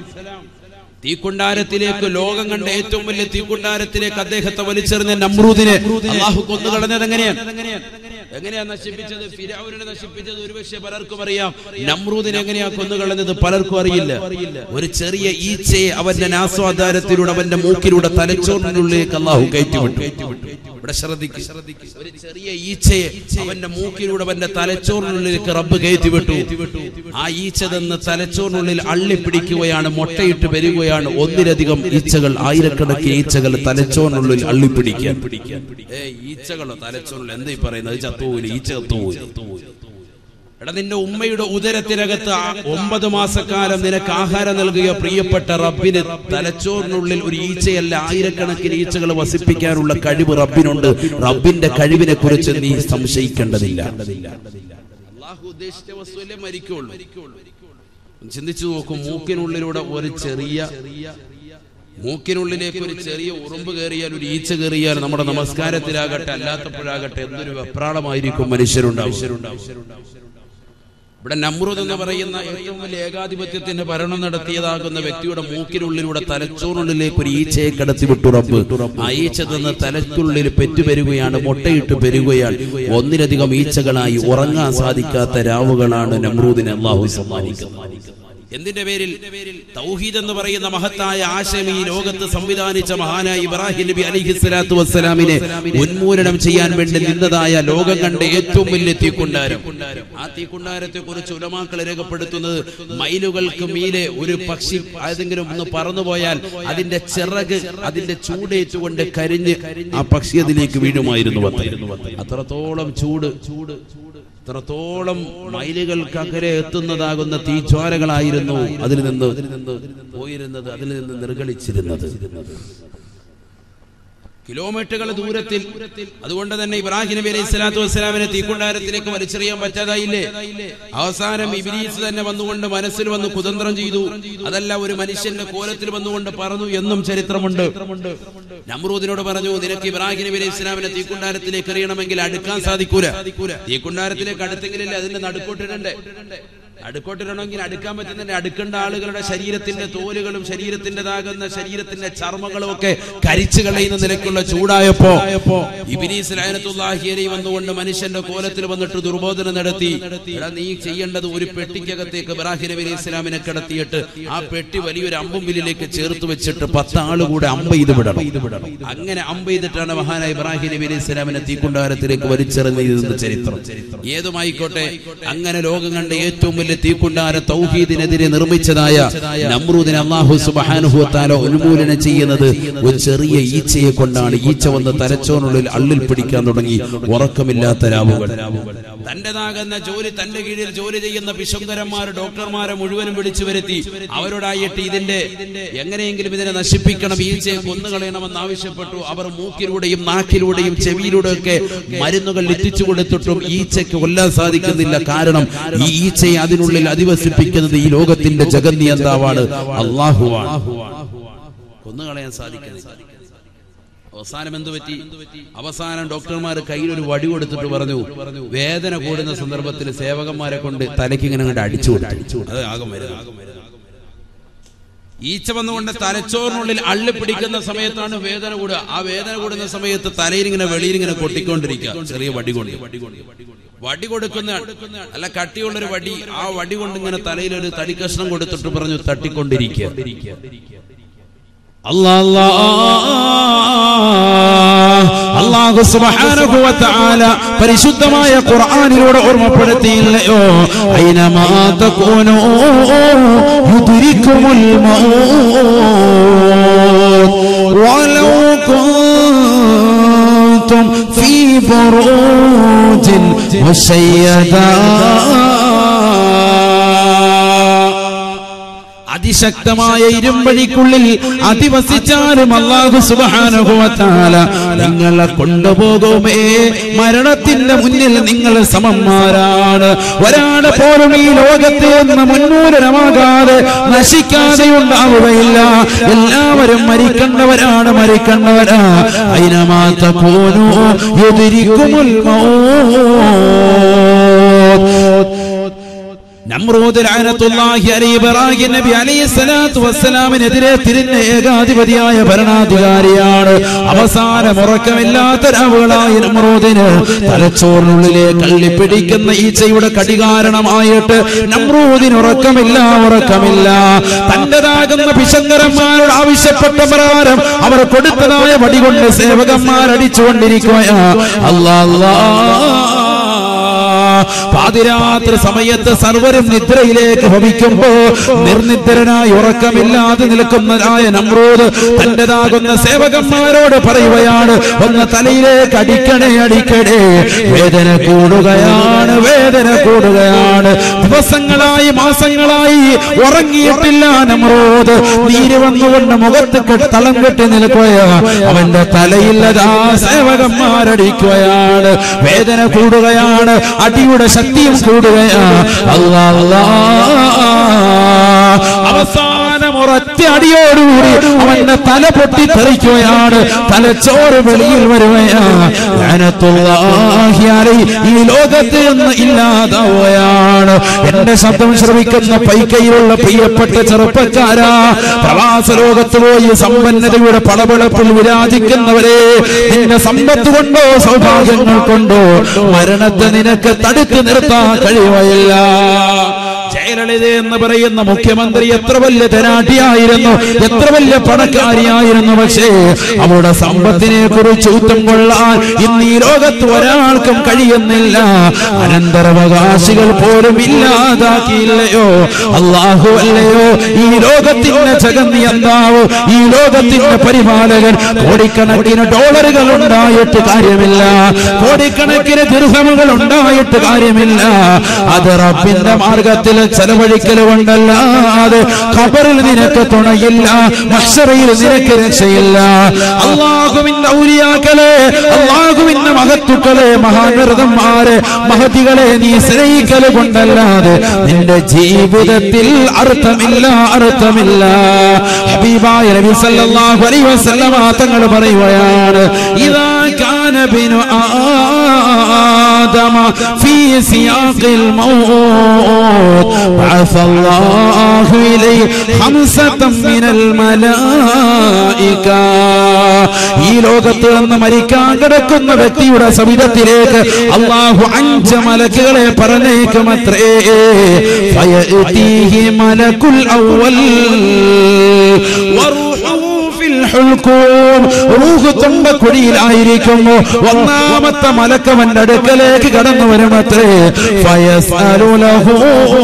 തീക്കുണ്ടാരത്തിലേക്ക് ലോകം കണ്ട ഏറ്റവും വലിയ തീക്കുണ്ടാരത്തിലേക്ക് അദ്ദേഹത്തെ വലിച്ചെറിഞ്ഞ നമ്രൂദിനെ അള്ളാഹു കൊന്നുകളഞ്ഞത് എങ്ങനെയാണ് എങ്ങനെയാ നശിപ്പിച്ചത് ഫിരൗനെ നശിപ്പിച്ചത് ഒരുപക്ഷെ പലർക്കും അറിയാം നമ്രൂദിനെ എങ്ങനെയാ കൊന്നുകളഞ്ഞത് പലർക്കും അറിയില്ല ഒരു ചെറിയ ഈച്ചയെ അവന്റെ നാസ്വാധാരത്തിലൂടെ അവന്റെ മൂക്കിലൂടെ തലച്ചോറിനുള്ളിലേക്ക് അള്ളാഹു കയറ്റിവിട്ടു ഇവിടെ ശ്രദ്ധിക്കും ഒരു ചെറിയ ഈച്ചയെ അവന്റെ മൂക്കിലൂടെ അവന്റെ തലച്ചോറിനുള്ളിലേക്ക് റബ്ബ് കയറ്റിവിട്ടു ആ ഈച്ച തന്ന് തലച്ചോറിനുള്ളിൽ അള്ളിപ്പിടിക്കുകയാണ് മുട്ടയിട്ട് വരികയാണ് ഒന്നിലധികം ഈച്ചകൾ ആയിരക്കണക്കിന് ഈച്ചകൾ തലച്ചോറിനുള്ളിൽ അള്ളിപ്പിടിക്കാൻ ഏ ഈച്ചകളോ തലച്ചോറിൽ എന്താ ഈ പറയുന്നത് അത് ചത്തുപോയില്ല ഈച്ച ചത്തുപോയില്ല എടാ നിന്റെ ഉമ്മയുടെ ഉദരത്തിനകത്ത് ആ ഒമ്പത് മാസക്കാലം നിനക്ക് ആഹാരം നൽകിയ പ്രിയപ്പെട്ട റബ്ബിന് തലച്ചോറിനുള്ളിൽ ഒരു ഈച്ചയല്ല ആയിരക്കണക്കിന് ഈച്ചകൾ വസിപ്പിക്കാനുള്ള കഴിവ് റബ്ബിനുണ്ട് റബ്ബിന്റെ കഴിവിനെ കുറിച്ച് നീ സംശയിക്കേണ്ടതില്ല അള്ളാഹു ഉദ്ദേശിച്ച വസ്തുവല്ലേ മരിക്കുള്ളൂ ചിന്തിച്ചു നോക്കും മൂക്കിനുള്ളിലൂടെ ഒരു ചെറിയ മൂക്കിനുള്ളിലേക്ക് ഒരു ചെറിയ ഉറുമ്പ് കയറിയാൽ ഒരു ഈച്ച കയറിയാൽ നമ്മുടെ നമസ്കാരത്തിലാകട്ടെ അല്ലാത്തപ്പോഴാകട്ടെ എന്തൊരു വെപ്രാളമായിരിക്കും മനുഷ്യരുണ്ടാവും ഇവിടെ നമ്രൂദ് എന്ന് പറയുന്ന ഏറ്റവും വലിയ ഏകാധിപത്യത്തിന്റെ ഭരണം നടത്തിയതാകുന്ന വ്യക്തിയുടെ മൂക്കിനുള്ളിലൂടെ തലച്ചോറിനുള്ളിലേക്ക് ഒരു ഈച്ചയെ കടത്തി വിട്ടു റബ്ബ് ആ ഈച്ച തന്ന് തലയ്ക്കുള്ളിൽ പെറ്റുപെരുകയാണ് മുട്ടയിട്ട് പെരുകയാണ് ഒന്നിലധികം ഈച്ചകളായി ഉറങ്ങാൻ സാധിക്കാത്ത രാവുകളാണ് നമ്രൂദിനെ അള്ളാഹു സമ്മാനിക്കുന്നത് എന്തിന്റെ പേരിൽ തൗഹീദ് എന്ന് പറയുന്ന മഹത്തായ ആശയം ഈ ലോകത്ത് സംവിധാനിച്ച മഹാനായ ഇബ്രാഹിം നബി അലിഹി സ്വലാത്തു വസ്സലാമിനെ ഉന്മൂലനം ചെയ്യാൻ വേണ്ടി നിന്നതായ ലോകം കണ്ട ഏറ്റവും വലിയ തീക്കുണ്ടാരം ആ തീക്കുണ്ടാരത്തെ കുറിച്ച് ഉലമാക്കൾ രേഖപ്പെടുത്തുന്നത് മൈലുകൾക്ക് മീലെ ഒരു പക്ഷി ഏതെങ്കിലും ഒന്ന് പറന്നുപോയാൽ അതിന്റെ ചിറക് അതിന്റെ ചൂടേറ്റുകൊണ്ട് കരിഞ്ഞ് ആ പക്ഷി അതിലേക്ക് വീഴുമായിരുന്നു അത്രേ. അത്രത്തോളം ചൂട് ചൂട് ഇത്രത്തോളം മൈലുകൾക്കകരെ എത്തുന്നതാകുന്ന തീജ്വാലകളായിരുന്നു അതിൽ നിന്ന് പോയിരുന്നത് അതിൽ നിന്ന് നിർഗളിച്ചിരുന്നത് കിലോമീറ്ററുകൾ ദൂരത്തിൽ അതുകൊണ്ട് തന്നെ ഇബ്രാഹിം നബി അലൈഹി സ്വലാത്തു വസ്സലാമിനെ തീക്കുണ്ടാരത്തിലേക്ക് വലിച്ചെറിയാൻ പറ്റാതായില്ലേ അവസാനം ഇബിലീസ് തന്നെ വന്നുകൊണ്ട് മനസ്സിൽ വന്ന് കുതന്ത്രം ചെയ്തു അതല്ല ഒരു മനുഷ്യന്റെ കോലത്തിൽ വന്നുകൊണ്ട് പറഞ്ഞു എന്നും ചരിത്രമുണ്ട് നമ്രൂദിനോട് പറഞ്ഞു നിനക്ക് ഇബ്രാഹിം നബി അലൈഹി സ്വലാമിനെ തീക്കുണ്ടാരത്തിലേക്ക് എറിയണമെങ്കിൽ അടുക്കാൻ സാധിക്കൂല തീക്കുണ്ടാരത്തിലേക്ക് അടുത്തെങ്കിലല്ലേ അതിന്റെ നടുക്കോട്ടിടണ്ടേ അടുക്കോട്ടിടണമെങ്കിൽ അടുക്കാൻ പറ്റുന്നതിന്റെ അടുക്കേണ്ട ആളുകളുടെ ശരീരത്തിന്റെ തോലുകളും ശരീരത്തിന്റേതാകുന്ന ശരീരത്തിന്റെ ചർമ്മങ്ങളും ഒക്കെ കരിച്ചു കളയുന്ന നിലയ്ക്കുള്ള ചൂടായപ്പോ ഇബിനീസ് ലയനത്തുല്ലാഹിയരി വന്നുകൊണ്ട് മനുഷ്യന്റെ കോലത്തിൽ വന്നിട്ട് ദുർബോധനം നടത്തി എടാ നീ ചെയ്യേണ്ടത് ഒരു പെട്ടിക്കകത്തേക്ക് ഇബ്രാഹിം നബി അലൈഹി ഇസ്ലാമിനെ കിടത്തിയിട്ട് ആ പെട്ടി വലിയൊരു അമ്പും വില്ലിലേക്ക് ചേർത്ത് വെച്ചിട്ട് പത്ത് ആള് കൂടെ അമ്പ ഇത് വിടണം അങ്ങനെ അമ്പ ചെയ്തിട്ടാണ് മഹാനായ ഇബ്രാഹിം നബി അലൈഹി ഇസ്ലാമിനെ തീക്കുണ്ടാരത്തിലേക്ക് വലിച്ചെറിഞ്ഞത് ചരിത്രം ഏതുമായിക്കോട്ടെ അങ്ങനെ ലോകം കണ്ട ഏറ്റവും വലിയ തീക്കുണ്ടാര തൗഹീദിനെതിരെ നിർമ്മിച്ചതായ നമ്രൂദിനെ അള്ളാഹു സുബാനുഹു താല ഉന്മൂലനം ചെയ്യുന്നത് ഒരു ചെറിയ ഈച്ചയെ കൊണ്ടാണ് ഈച്ച വന്ന് തലച്ചോറിനുള്ളിൽ അള്ളിൽ പിടിക്കാൻ തുടങ്ങി ഉറക്കമില്ലാത്ത രാവുകൾ തന്റേതാകുന്ന ജോലി തന്റെ കീഴിൽ ജോലി ചെയ്യുന്ന പിശുങ്കരന്മാര് ഡോക്ടർമാരെ മുഴുവനും വിളിച്ചു വരുത്തി അവരോടായിട്ട് ഇതിന്റെ എങ്ങനെയെങ്കിലും ഇതിനെ നശിപ്പിക്കണം ഈച്ചയെ കൊന്നുകളയണമെന്ന് ആവശ്യപ്പെട്ടു അവർ മൂക്കിലൂടെയും നാക്കിലൂടെയും ചെവിയിലൂടെയും ഒക്കെ മരുന്നുകൾ എത്തിച്ചു കൊടുത്തിട്ടും ഈച്ചയ്ക്ക് കൊല്ലാൻ സാധിക്കുന്നില്ല കാരണം ഈ ഈച്ചയെ അതിനുള്ളിൽ അധിവസിപ്പിക്കുന്നത് ഈ ലോകത്തിന്റെ ജഗന്നിയന്താവാണ് അള്ളാഹുവാണ് കൊന്നുകളയാൻ സാധിക്കുന്നില്ല അവസാനം എന്തു പറ്റി അവസാനം ഡോക്ടർമാർ കയ്യിൽ ഒരു വടി കൊടുത്തിട്ട് പറഞ്ഞു വേദന കൂടുന്ന സന്ദർഭത്തിൽ സേവകന്മാരെ കൊണ്ട് തലയ്ക്ക് ഇങ്ങനെ അങ്ങോട്ട് അടിച്ചു കൊടുത്തു അത് ആകെ മരുന്ന് ഈച്ച വന്നുകൊണ്ട് തലച്ചോറിനുള്ളിൽ അള്ളി പിടിക്കുന്ന സമയത്താണ് വേദന കൂടുക ആ വേദന കൂടുന്ന സമയത്ത് തലയിൽ ഇങ്ങനെ വെളിയിൽ ഇങ്ങനെ കൊട്ടിക്കൊണ്ടിരിക്കുക ചെറിയ വടി കൊണ്ട് വടി കൊടുക്കുന്ന അല്ല കട്ടിയുള്ളൊരു വടി ആ വടി കൊണ്ട് ഇങ്ങനെ തലയിൽ ഒരു തടി കഷ്ണം കൊടുത്തിട്ട് പറഞ്ഞു തട്ടിക്കൊണ്ടിരിക്കുക അള്ളാഹു സുബ്ഹാനഹു വ തആല പരിശുദ്ധമായ ഖുർആനിലൂടെ ഓർമ്മപ്പെടുത്തിയില്ലയോ ഐനമാ തകൂനു യുദ്രിക്കുമുൽ മൗത്ത് വലൗ കുൻതും ഫീ ബുറൂജിൻ മുശയ്യദാ അതിശക്തമായ ഇരുമ്പഴിക്കുള്ളിൽ അധിവസിച്ചാലും അള്ളാഹു സുബാനുഭവത്താല നിങ്ങളെ കൊണ്ടുപോകുമേ മരണത്തിന്റെ മുന്നിൽ നിങ്ങൾ സമന്മാരാണ് ഒരാള് പോലും ഈ ലോകത്തെ നിന്ന് മുന്നൂരമാകാതെ നശിക്കാതെ ഉണ്ടാവുകയില്ല എല്ലാവരും മരിക്കേണ്ടവരാണ് മരിക്കേണ്ടവരാ അതിനമാത്ത പോനു എതിരിക്കുമുൽ നമ്രൂദ് ലഅനത്തുല്ലാഹി അലൈഹി ഇബ്രാഹിം നബി അലൈഹി സ്വലാത്തു വസ്സലാമിനെതിരെ തിരിഞ്ഞ ഏകാധിപതിയായ ഭരണാധികാരിയാണ് അവസാനം ഉറക്കമില്ലാത്ത രാവുകളായ നമ്രൂദിന് തലച്ചോറിനുള്ളിലെ കള്ളി പിടിക്കുന്ന ഈച്ചയുടെ കടികാരണമായിട്ട് നമ്രൂദിന് ഉറക്കമില്ല ഉറക്കമില്ല തന്റേതാകുന്ന പിശങ്കരന്മാരോട് ആവശ്യപ്പെട്ട പ്രകാരം അവർ കൊടുത്തതായ വടികൊണ്ട് സേവകന്മാരടിച്ചുകൊണ്ടിരിക്കുകയാ അല്ലാ അല്ലാ പാതിരാത്രി സമയത്ത് സർവരും നിദ്രയിലേക്ക് ഭവിക്കുമ്പോ നിർനിദ്രനായി ഉറക്കമില്ലാതെ നിൽക്കുന്നതായ നമ്രൂദ് തന്റേതാകുന്ന സേവകന്മാരോട് പറയുകയാണ് ഒന്ന് തലയിലേക്ക് അടിക്കണേ അടിക്കണേ വേദന കൂടുകയാണ് വേദന കൂടുകയാണ് ദിവസങ്ങളായി മാസങ്ങളായി ഉറങ്ങിയിട്ടില്ല നമ്രൂദ് നീര് വന്നുകൊണ്ട് മുഖത്ത് കെട്ട് തളം കെട്ടി നിൽക്കുകയാ അവന്റെ തലയില്ലതാ സേവകന്മാരടിക്കുകയാണ് വേദന കൂടുകയാണ് അടിയുടെ ശക്തിയും കൂടുകയാ അല്ലാ അല്ലാ അവസാനം ഒരൊറ്റ അടിയോടുകൂടി അവന്റെ തല പൊട്ടി തെറിക്കുകയാണ് തലച്ചോറ് വെളിയിൽ വരുകയാ ലഅനത്തുല്ലാഹി അലൈഹി. ഈ ലോകത്ത് നിന്ന് ഇല്ലാതാവുകയാണ് എന്റെ ശബ്ദം ശ്രവിക്കുന്ന പൈക്കയിലുള്ള പ്രിയപ്പെട്ട ചെറുപ്പക്കാരാ പ്രവാസ ലോകത്ത് പോയി സമ്പന്നതയുടെ പളപളപ്പിൽ വിരാജിക്കുന്നവരെ നിന്റെ സമ്പത്ത് കൊണ്ടോ സൗഭാഗ്യങ്ങൾ കൊണ്ടോ മരണത്തെ നിനക്ക് തടുത്തു നിർത്താൻ കഴിയുകയില്ല ജയലളിത എന്ന് പറയുന്ന മുഖ്യമന്ത്രി എത്ര വലിയ ധനാഠ്യായിരുന്നു എത്ര വലിയ പണക്കാരിയായിരുന്നു പക്ഷേ അവളുടെ സമ്പത്തിനെ കുറിച്ച് ഊറ്റം കൊള്ളാൻ ഇന്ന് ഈ ലോകത്ത് ഒരാൾക്കും കഴിയുന്നില്ല അനന്തരാവകാശികൾ പോലും ഇല്ലാതാക്കിയില്ലയോ അള്ളാഹു അല്ലയോ ഈ ലോകത്തിന്റെ ജഗന്നിയന്താവ് ഈ ലോകത്തിന്റെ പരിപാലകൻ കോടിക്കണക്കിന് ഡോളറുകൾ ഉണ്ടായിട്ട് കാര്യമില്ല കോടിക്കണക്കിന് ദീർഘമുകൾ ഉണ്ടായിട്ട് കാര്യമില്ല അത് റബ്ബിന്റെ മാർഗത്തിൽ ചെലവഴിക്കൽ കൊണ്ടല്ലാതെ ഖബറിൽ നിനക്ക് തുണയില്ല മഹ്ശറയിൽ നിനക്ക് രക്ഷയില്ല അള്ളാഹുവിന്റെ ഔലിയാക്കളെ അള്ളാഹുവിന്റെ മഹത്തുക്കളെ മഹാനൃതന്മാരെ മഹതികളെ നീ സ്നേഹിക്കൽ കൊണ്ടല്ലാതെ നിന്റെ ജീവിതത്തിൽ അർത്ഥമില്ല അർത്ഥമില്ല ഹബീബായ നബി സല്ലല്ലാഹു അലൈഹി വസല്ലമ തങ്ങൾ പറയുകയാണ് ഇദാ കാന ബിനു ആദമ ഫീ സിയാഖിൽ മൗത്ത് بعث الله إليه خمسة من الملائكة ഈ ലോകത്ത് നിന്ന് മരിക്കാൻ കിടക്കുന്ന വ്യക്തിയുടെ സവിധത്തിലേക്ക് അള്ളാഹു അഞ്ച് മലക്കുകളെ പറഞ്ഞേക്കുമത്രേ ഫയഅതീഹി മലക്കുൽ അവൽ വറൂഹുഹു ഫിൽ ഹുൽകൂം റൂഹ് തൊണ്ടക്കുഴിയിലായിരിക്കുന്നു ഒന്നാമത്തെ മലക്കവന്റെ അടുക്കലേക്ക് കടന്നു വരുമത്രേ ഫയസ്അലു ലഹു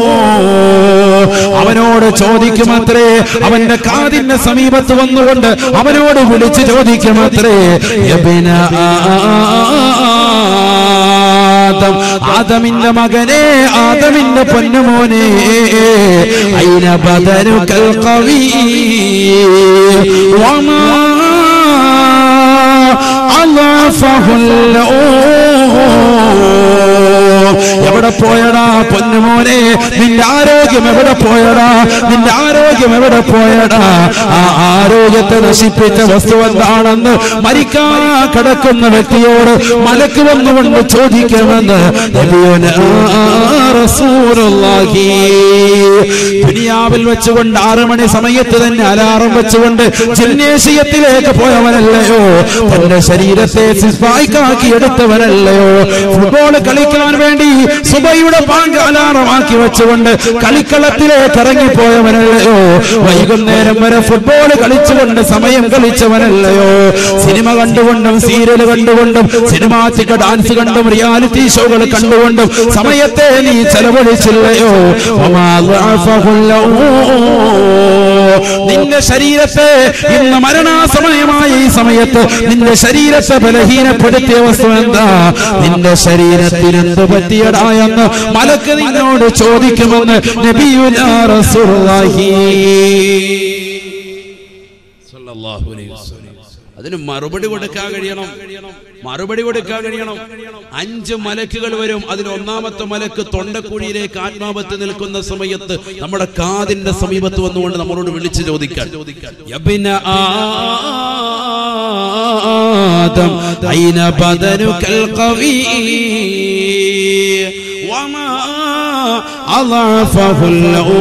അവനോട് ചോദിക്കുമത്രേ അവന്റെ കാതിന്റെ സമീപത്ത് വന്നുകൊണ്ട് അവനോട് വിളിച്ച് ചോദിക്കുമത്രേ യബ്ന ആദം ആദമിന്റെ മകനെ ആദമിന്റെ പൊന്നുമോനെ അയിന ബദനുക്കൽ കവി വമാ എവിടെ പോയടാ പൊന്നുമോനെ നിന്റെ ആരോഗ്യം എവിടെ പോയടാ നിന്റെ ആരോഗ്യം എവിടെ പോയടാ ആ ആരോഗ്യത്തെ നശിപ്പിച്ച വസ്തു എന്താണെന്ന് മരിക്കാൻ കിടക്കുന്ന വ്യക്തിയോട് മലക്ക് വന്നുകൊണ്ട് ചോദിക്കണമെന്ന് നബിയുനാ റസൂലുള്ളാഹി. ദുനിയാവിൽ വെച്ചുകൊണ്ട് ആറു മണി സമയത്ത് തന്നെ അലാറം വെച്ചുകൊണ്ട് ജിന്നേശയത്തിലേക്ക് പോയവനല്ലയോ തന്റെ ശരീരത്തെ സിസ്പായിക്കാക്കി എടുത്തവനല്ലയോ ഫുട്ബോൾ കളിക്കാൻ വേണ്ടി സുബൈയുടെ ബാങ്ക് അലാറമാക്കി വെച്ചുകൊണ്ട് കളിക്കളത്തിലേക്ക് ഇറങ്ങിപ്പോയവനല്ലയോ വൈകുന്നേരം വരെ ഫുട്ബോൾ കളിച്ചുകൊണ്ട് സമയം കളിച്ചവനല്ലയോ സിനിമ കണ്ടുകൊണ്ടും സീരിയൽ കണ്ടുകൊണ്ടും സിനിമാറ്റിക് ഡാൻസ് കണ്ടും റിയാലിറ്റി ഷോകൾ കണ്ടുകൊണ്ടും സമയത്തെ നീ ചെലവഴിച്ചില്ലയോ വമാ ളഅഫഹുല്ലഹു. നിന്റെ ശരീരത്തെ ഇന്ന് മരണാസമയമായ ഈ സമയത്ത് നിന്റെ ശരീരത്തെ ബലഹീനപ്പെടുത്തിയ വസ്തു എന്താ നിന്റെ ശരീരത്തിന് എന്ത് പറ്റിയടാ എന്ന് മലക്ക് നിന്നോട് ചോദിക്കുമെന്ന് നബിയുനാ റസൂലുള്ളാഹി സല്ലല്ലാഹു അലൈഹി വസല്ലം. അതിന് മറുപടി കൊടുക്കാൻ കഴിയണം മറുപടി കൊടുക്കാൻ കഴിയണം അഞ്ച് മലക്കുകൾ വരും അതിൽ ഒന്നാമത്തെ മലക്ക് തൊണ്ടക്കുഴിയിലേക്ക് ആത്മാവത്ത് നിൽക്കുന്ന സമയത്ത് നമ്മുടെ കാതിന്റെ സമീപത്ത് വന്നുകൊണ്ട് നമ്മളോട് വിളിച്ചു ചോദിക്കാൻ യബ്ന ആദം അയിന ബദനുക്കൽ ഖവി വമാ അളഫഹുൽ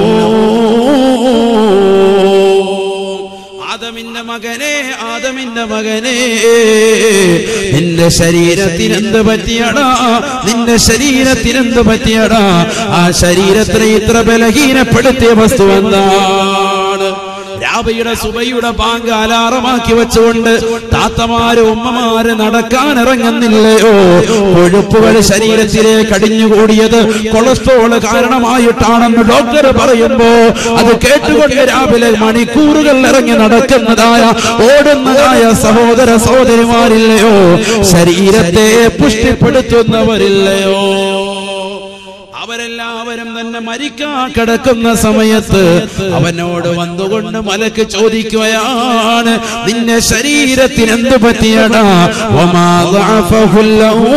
ആദമിന്റെ മകനെ ആദമിന്റെ മകനെ നിന്റെ ശരീരത്തിന് എന്ത് പറ്റിയടാ നിന്റെ ശരീരത്തിന് എന്ത് പറ്റിയടാ ആ ശരീരത്തിനെ ഇത്ര ബലഹീനപ്പെടുത്തിയ വസ്തു എന്താണ് രാബയുടെ സുബയുടെ ബാങ്ക് അലാറമാക്കി വെച്ചുകൊണ്ട് താത്തമാര് ഉമ്മമാര് നടക്കാൻ ഇറങ്ങുന്നില്ലയോ കൊഴുപ്പുകൾ ശരീരത്തിലേക്ക് അടിഞ്ഞുകൂടിയത് കൊളസ്ട്രോൾ കാരണമായിട്ടാണെന്ന് ഡോക്ടർ പറയുമ്പോ അത് കേട്ടുകൊണ്ട് രാവിലെ മണിക്കൂറുകൾ ഇറങ്ങി നടക്കുന്നതായ ഓടുന്നതായ സഹോദര സഹോദരിമാരില്ലയോ ശരീരത്തെ പുഷ്ടിപ്പെടുത്തുന്നവരില്ലയോ അവരെല്ലാവരും തന്നെ മരിക്കാൻ കിടക്കുന്ന സമയത്ത് അവനോട് വന്നുകൊണ്ട് മലക്ക് ചോദിക്കുകയാണ് നിന്റെ ശരീരത്തിന് എന്ത് പറ്റിയടാ വമാ ളഅഫഹുല്ലഹു.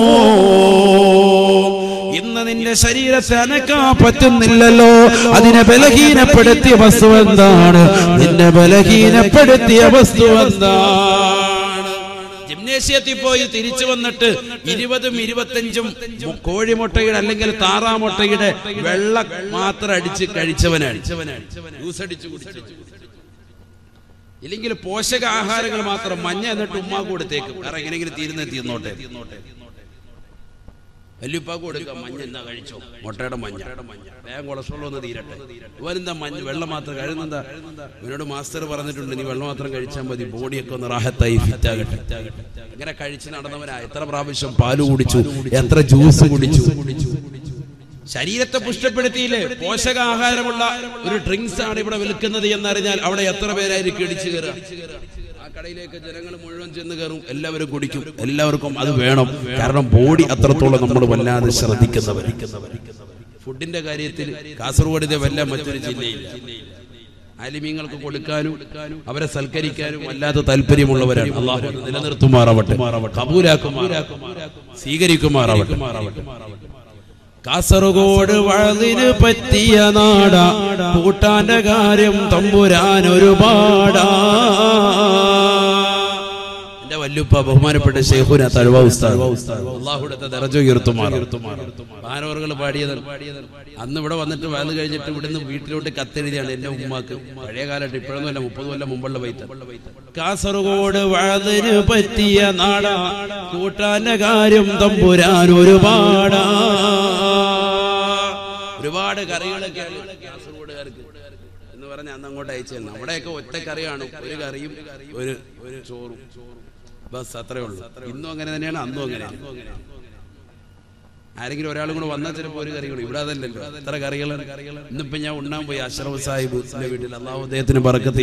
ഇന്ന് നിന്റെ ശരീരത്തെ അനക്കാൻ പറ്റുന്നില്ലല്ലോ അതിനെ ബലഹീനപ്പെടുത്തിയ വസ്തു എന്താണ് നിന്നെ ബലഹീനപ്പെടുത്തിയ വസ്തു എന്താണ് ജിംനേഷ്യത്തിൽ പോയി തിരിച്ചു വന്നിട്ട് ഇരുപതും ഇരുപത്തഞ്ചും മു- കോഴിമുട്ടയുടെ അല്ലെങ്കിൽ താറാമുട്ടയുടെ വെള്ള മാത്രം അടിച്ച് കഴിച്ചവനാണ് ജ്യൂസ് അടിച്ച് കുടിച്ചു ഇല്ലെങ്കിൽ പോഷകാഹാരങ്ങൾ മാത്രം മഞ്ഞ എന്നിട്ട് ഉമ്മാ കൊടുത്തേക്കും കാരണം എങ്ങനെയെങ്കിലും തീരുന്ന തീർന്നോട്ടെ വല്യുപ്പാക്ക് കൊടുക്കാം മഞ്ഞ എന്നാ കഴിച്ചോ മുട്ടയുടെ മഞ്ഞ വേഗം കൊളസ്ട്രോൾ ഒന്ന് തീരട്ടെ ഇവനെന്താ മഞ്ഞ വെള്ളം മാത്രം കഴിയുന്നെന്താ ഇവനോട് മാസ്റ്റർ പറഞ്ഞിട്ടുണ്ട് നീ വെള്ളം മാത്രം കഴിച്ചാൽ മതി ബോഡിയൊക്കെ ഒന്ന് റാഹത്തായി ഫിറ്റ് ആകട്ടെ ഇങ്ങനെ കഴിച്ച് നടന്നവനാ എത്ര പ്രാവശ്യം പാല് കുടിച്ചു എത്ര ജ്യൂസ് കുടിച്ചു ശരീരത്തെ പുഷ്ടപ്പെടുത്തിയില്ലേ പോഷകാഹാരമുള്ള ഒരു ഡ്രിങ്ക്സ് ആണ് ഇവിടെ വിൽക്കുന്നത് എന്നറിഞ്ഞാൽ അവിടെ എത്ര പേരായിരിക്കും ഇടിച്ചു കയറുക ആ കടയിലേക്ക് ജനങ്ങൾ മുഴുവൻ ചെന്ന് കയറും എല്ലാവരും കുടിക്കും എല്ലാവർക്കും അത് വേണം കാരണം ബോഡി അത്രത്തോളം നമ്മൾ വല്ലാതെ ശ്രദ്ധിക്കുന്നവർ ഫുഡിന്റെ കാര്യത്തിൽ കാസർഗോഡ് ഇതേവല്ല മറ്റൊരു ജില്ലയില്ല അലിമീങ്ങൾക്ക് കൊടുക്കാനും അവരെ സൽക്കരിക്കാനും വല്ലാത്ത താല്പര്യമുള്ളവരാണ് അള്ളാഹു നിലനിർത്തുമാറാവട്ടെ കബൂലാക്കുമാറാവട്ടെ സ്വീകരിക്കുമാറാവട്ടെ കാസർഗോഡ് വഴതിന് പറ്റിയ നാട കൂട്ടാന്റെ കാര്യം തമ്പുരാൻ ഒരുപാടാ എന്റെ വല്ലുപ്പ ബഹുമാനപ്പെട്ട ഷെയ്ഖുന തഴവ ഉസ്താദ് അള്ളാഹുടത്തെ ദറജ ഉയർത്തുമാറുകൾ പാടിയത് അന്ന് ഇവിടെ വന്നിട്ട് വയത് കഴിഞ്ഞിട്ട് ഇവിടുന്ന് വീട്ടിലോട്ട് കത്തെഴുതിയാണ് എന്റെ ഉമ്മാക്ക് പഴയ കാലത്ത് ഇപ്പോഴൊന്നും അല്ല മുപ്പത് കൊല്ലം മുമ്പുള്ള വൈത്ത കാസർഗോഡ് വഴതിന് പറ്റിയ നാട കൂട്ടാന്റെ കാര്യം തമ്പുരാൻ ഒരുപാടാ ഒരുപാട് കറികളൊക്കെയാണ് കാസർഗോഡുകാർക്ക് എന്ന് പറഞ്ഞ് അന്ന് അങ്ങോട്ട് അയച്ചു തന്നെ അവിടെയൊക്കെ ഒറ്റ കറിയാണ് ഒരു കറിയും ഒരു ഒരു ചോറും ബസ് അത്രേ ഉള്ളൂ ഇന്നും അങ്ങനെ തന്നെയാണ് അന്നും അങ്ങനെ ആരെങ്കിലും ഒരാളും കൂടെ വന്നാൽ ചിലപ്പോൾ ഒരു കറികളും ഇവിടെ അതല്ലല്ലോ എത്ര കറികൾ ഇന്നിപ്പോ ഞാൻ ഉണ്ണാൻ പോയി അഷ്റഫ് സാഹിബ് വീട്ടിൽ അള്ളാഹു അദ്ദേഹത്തിന് പറക്കത്ത്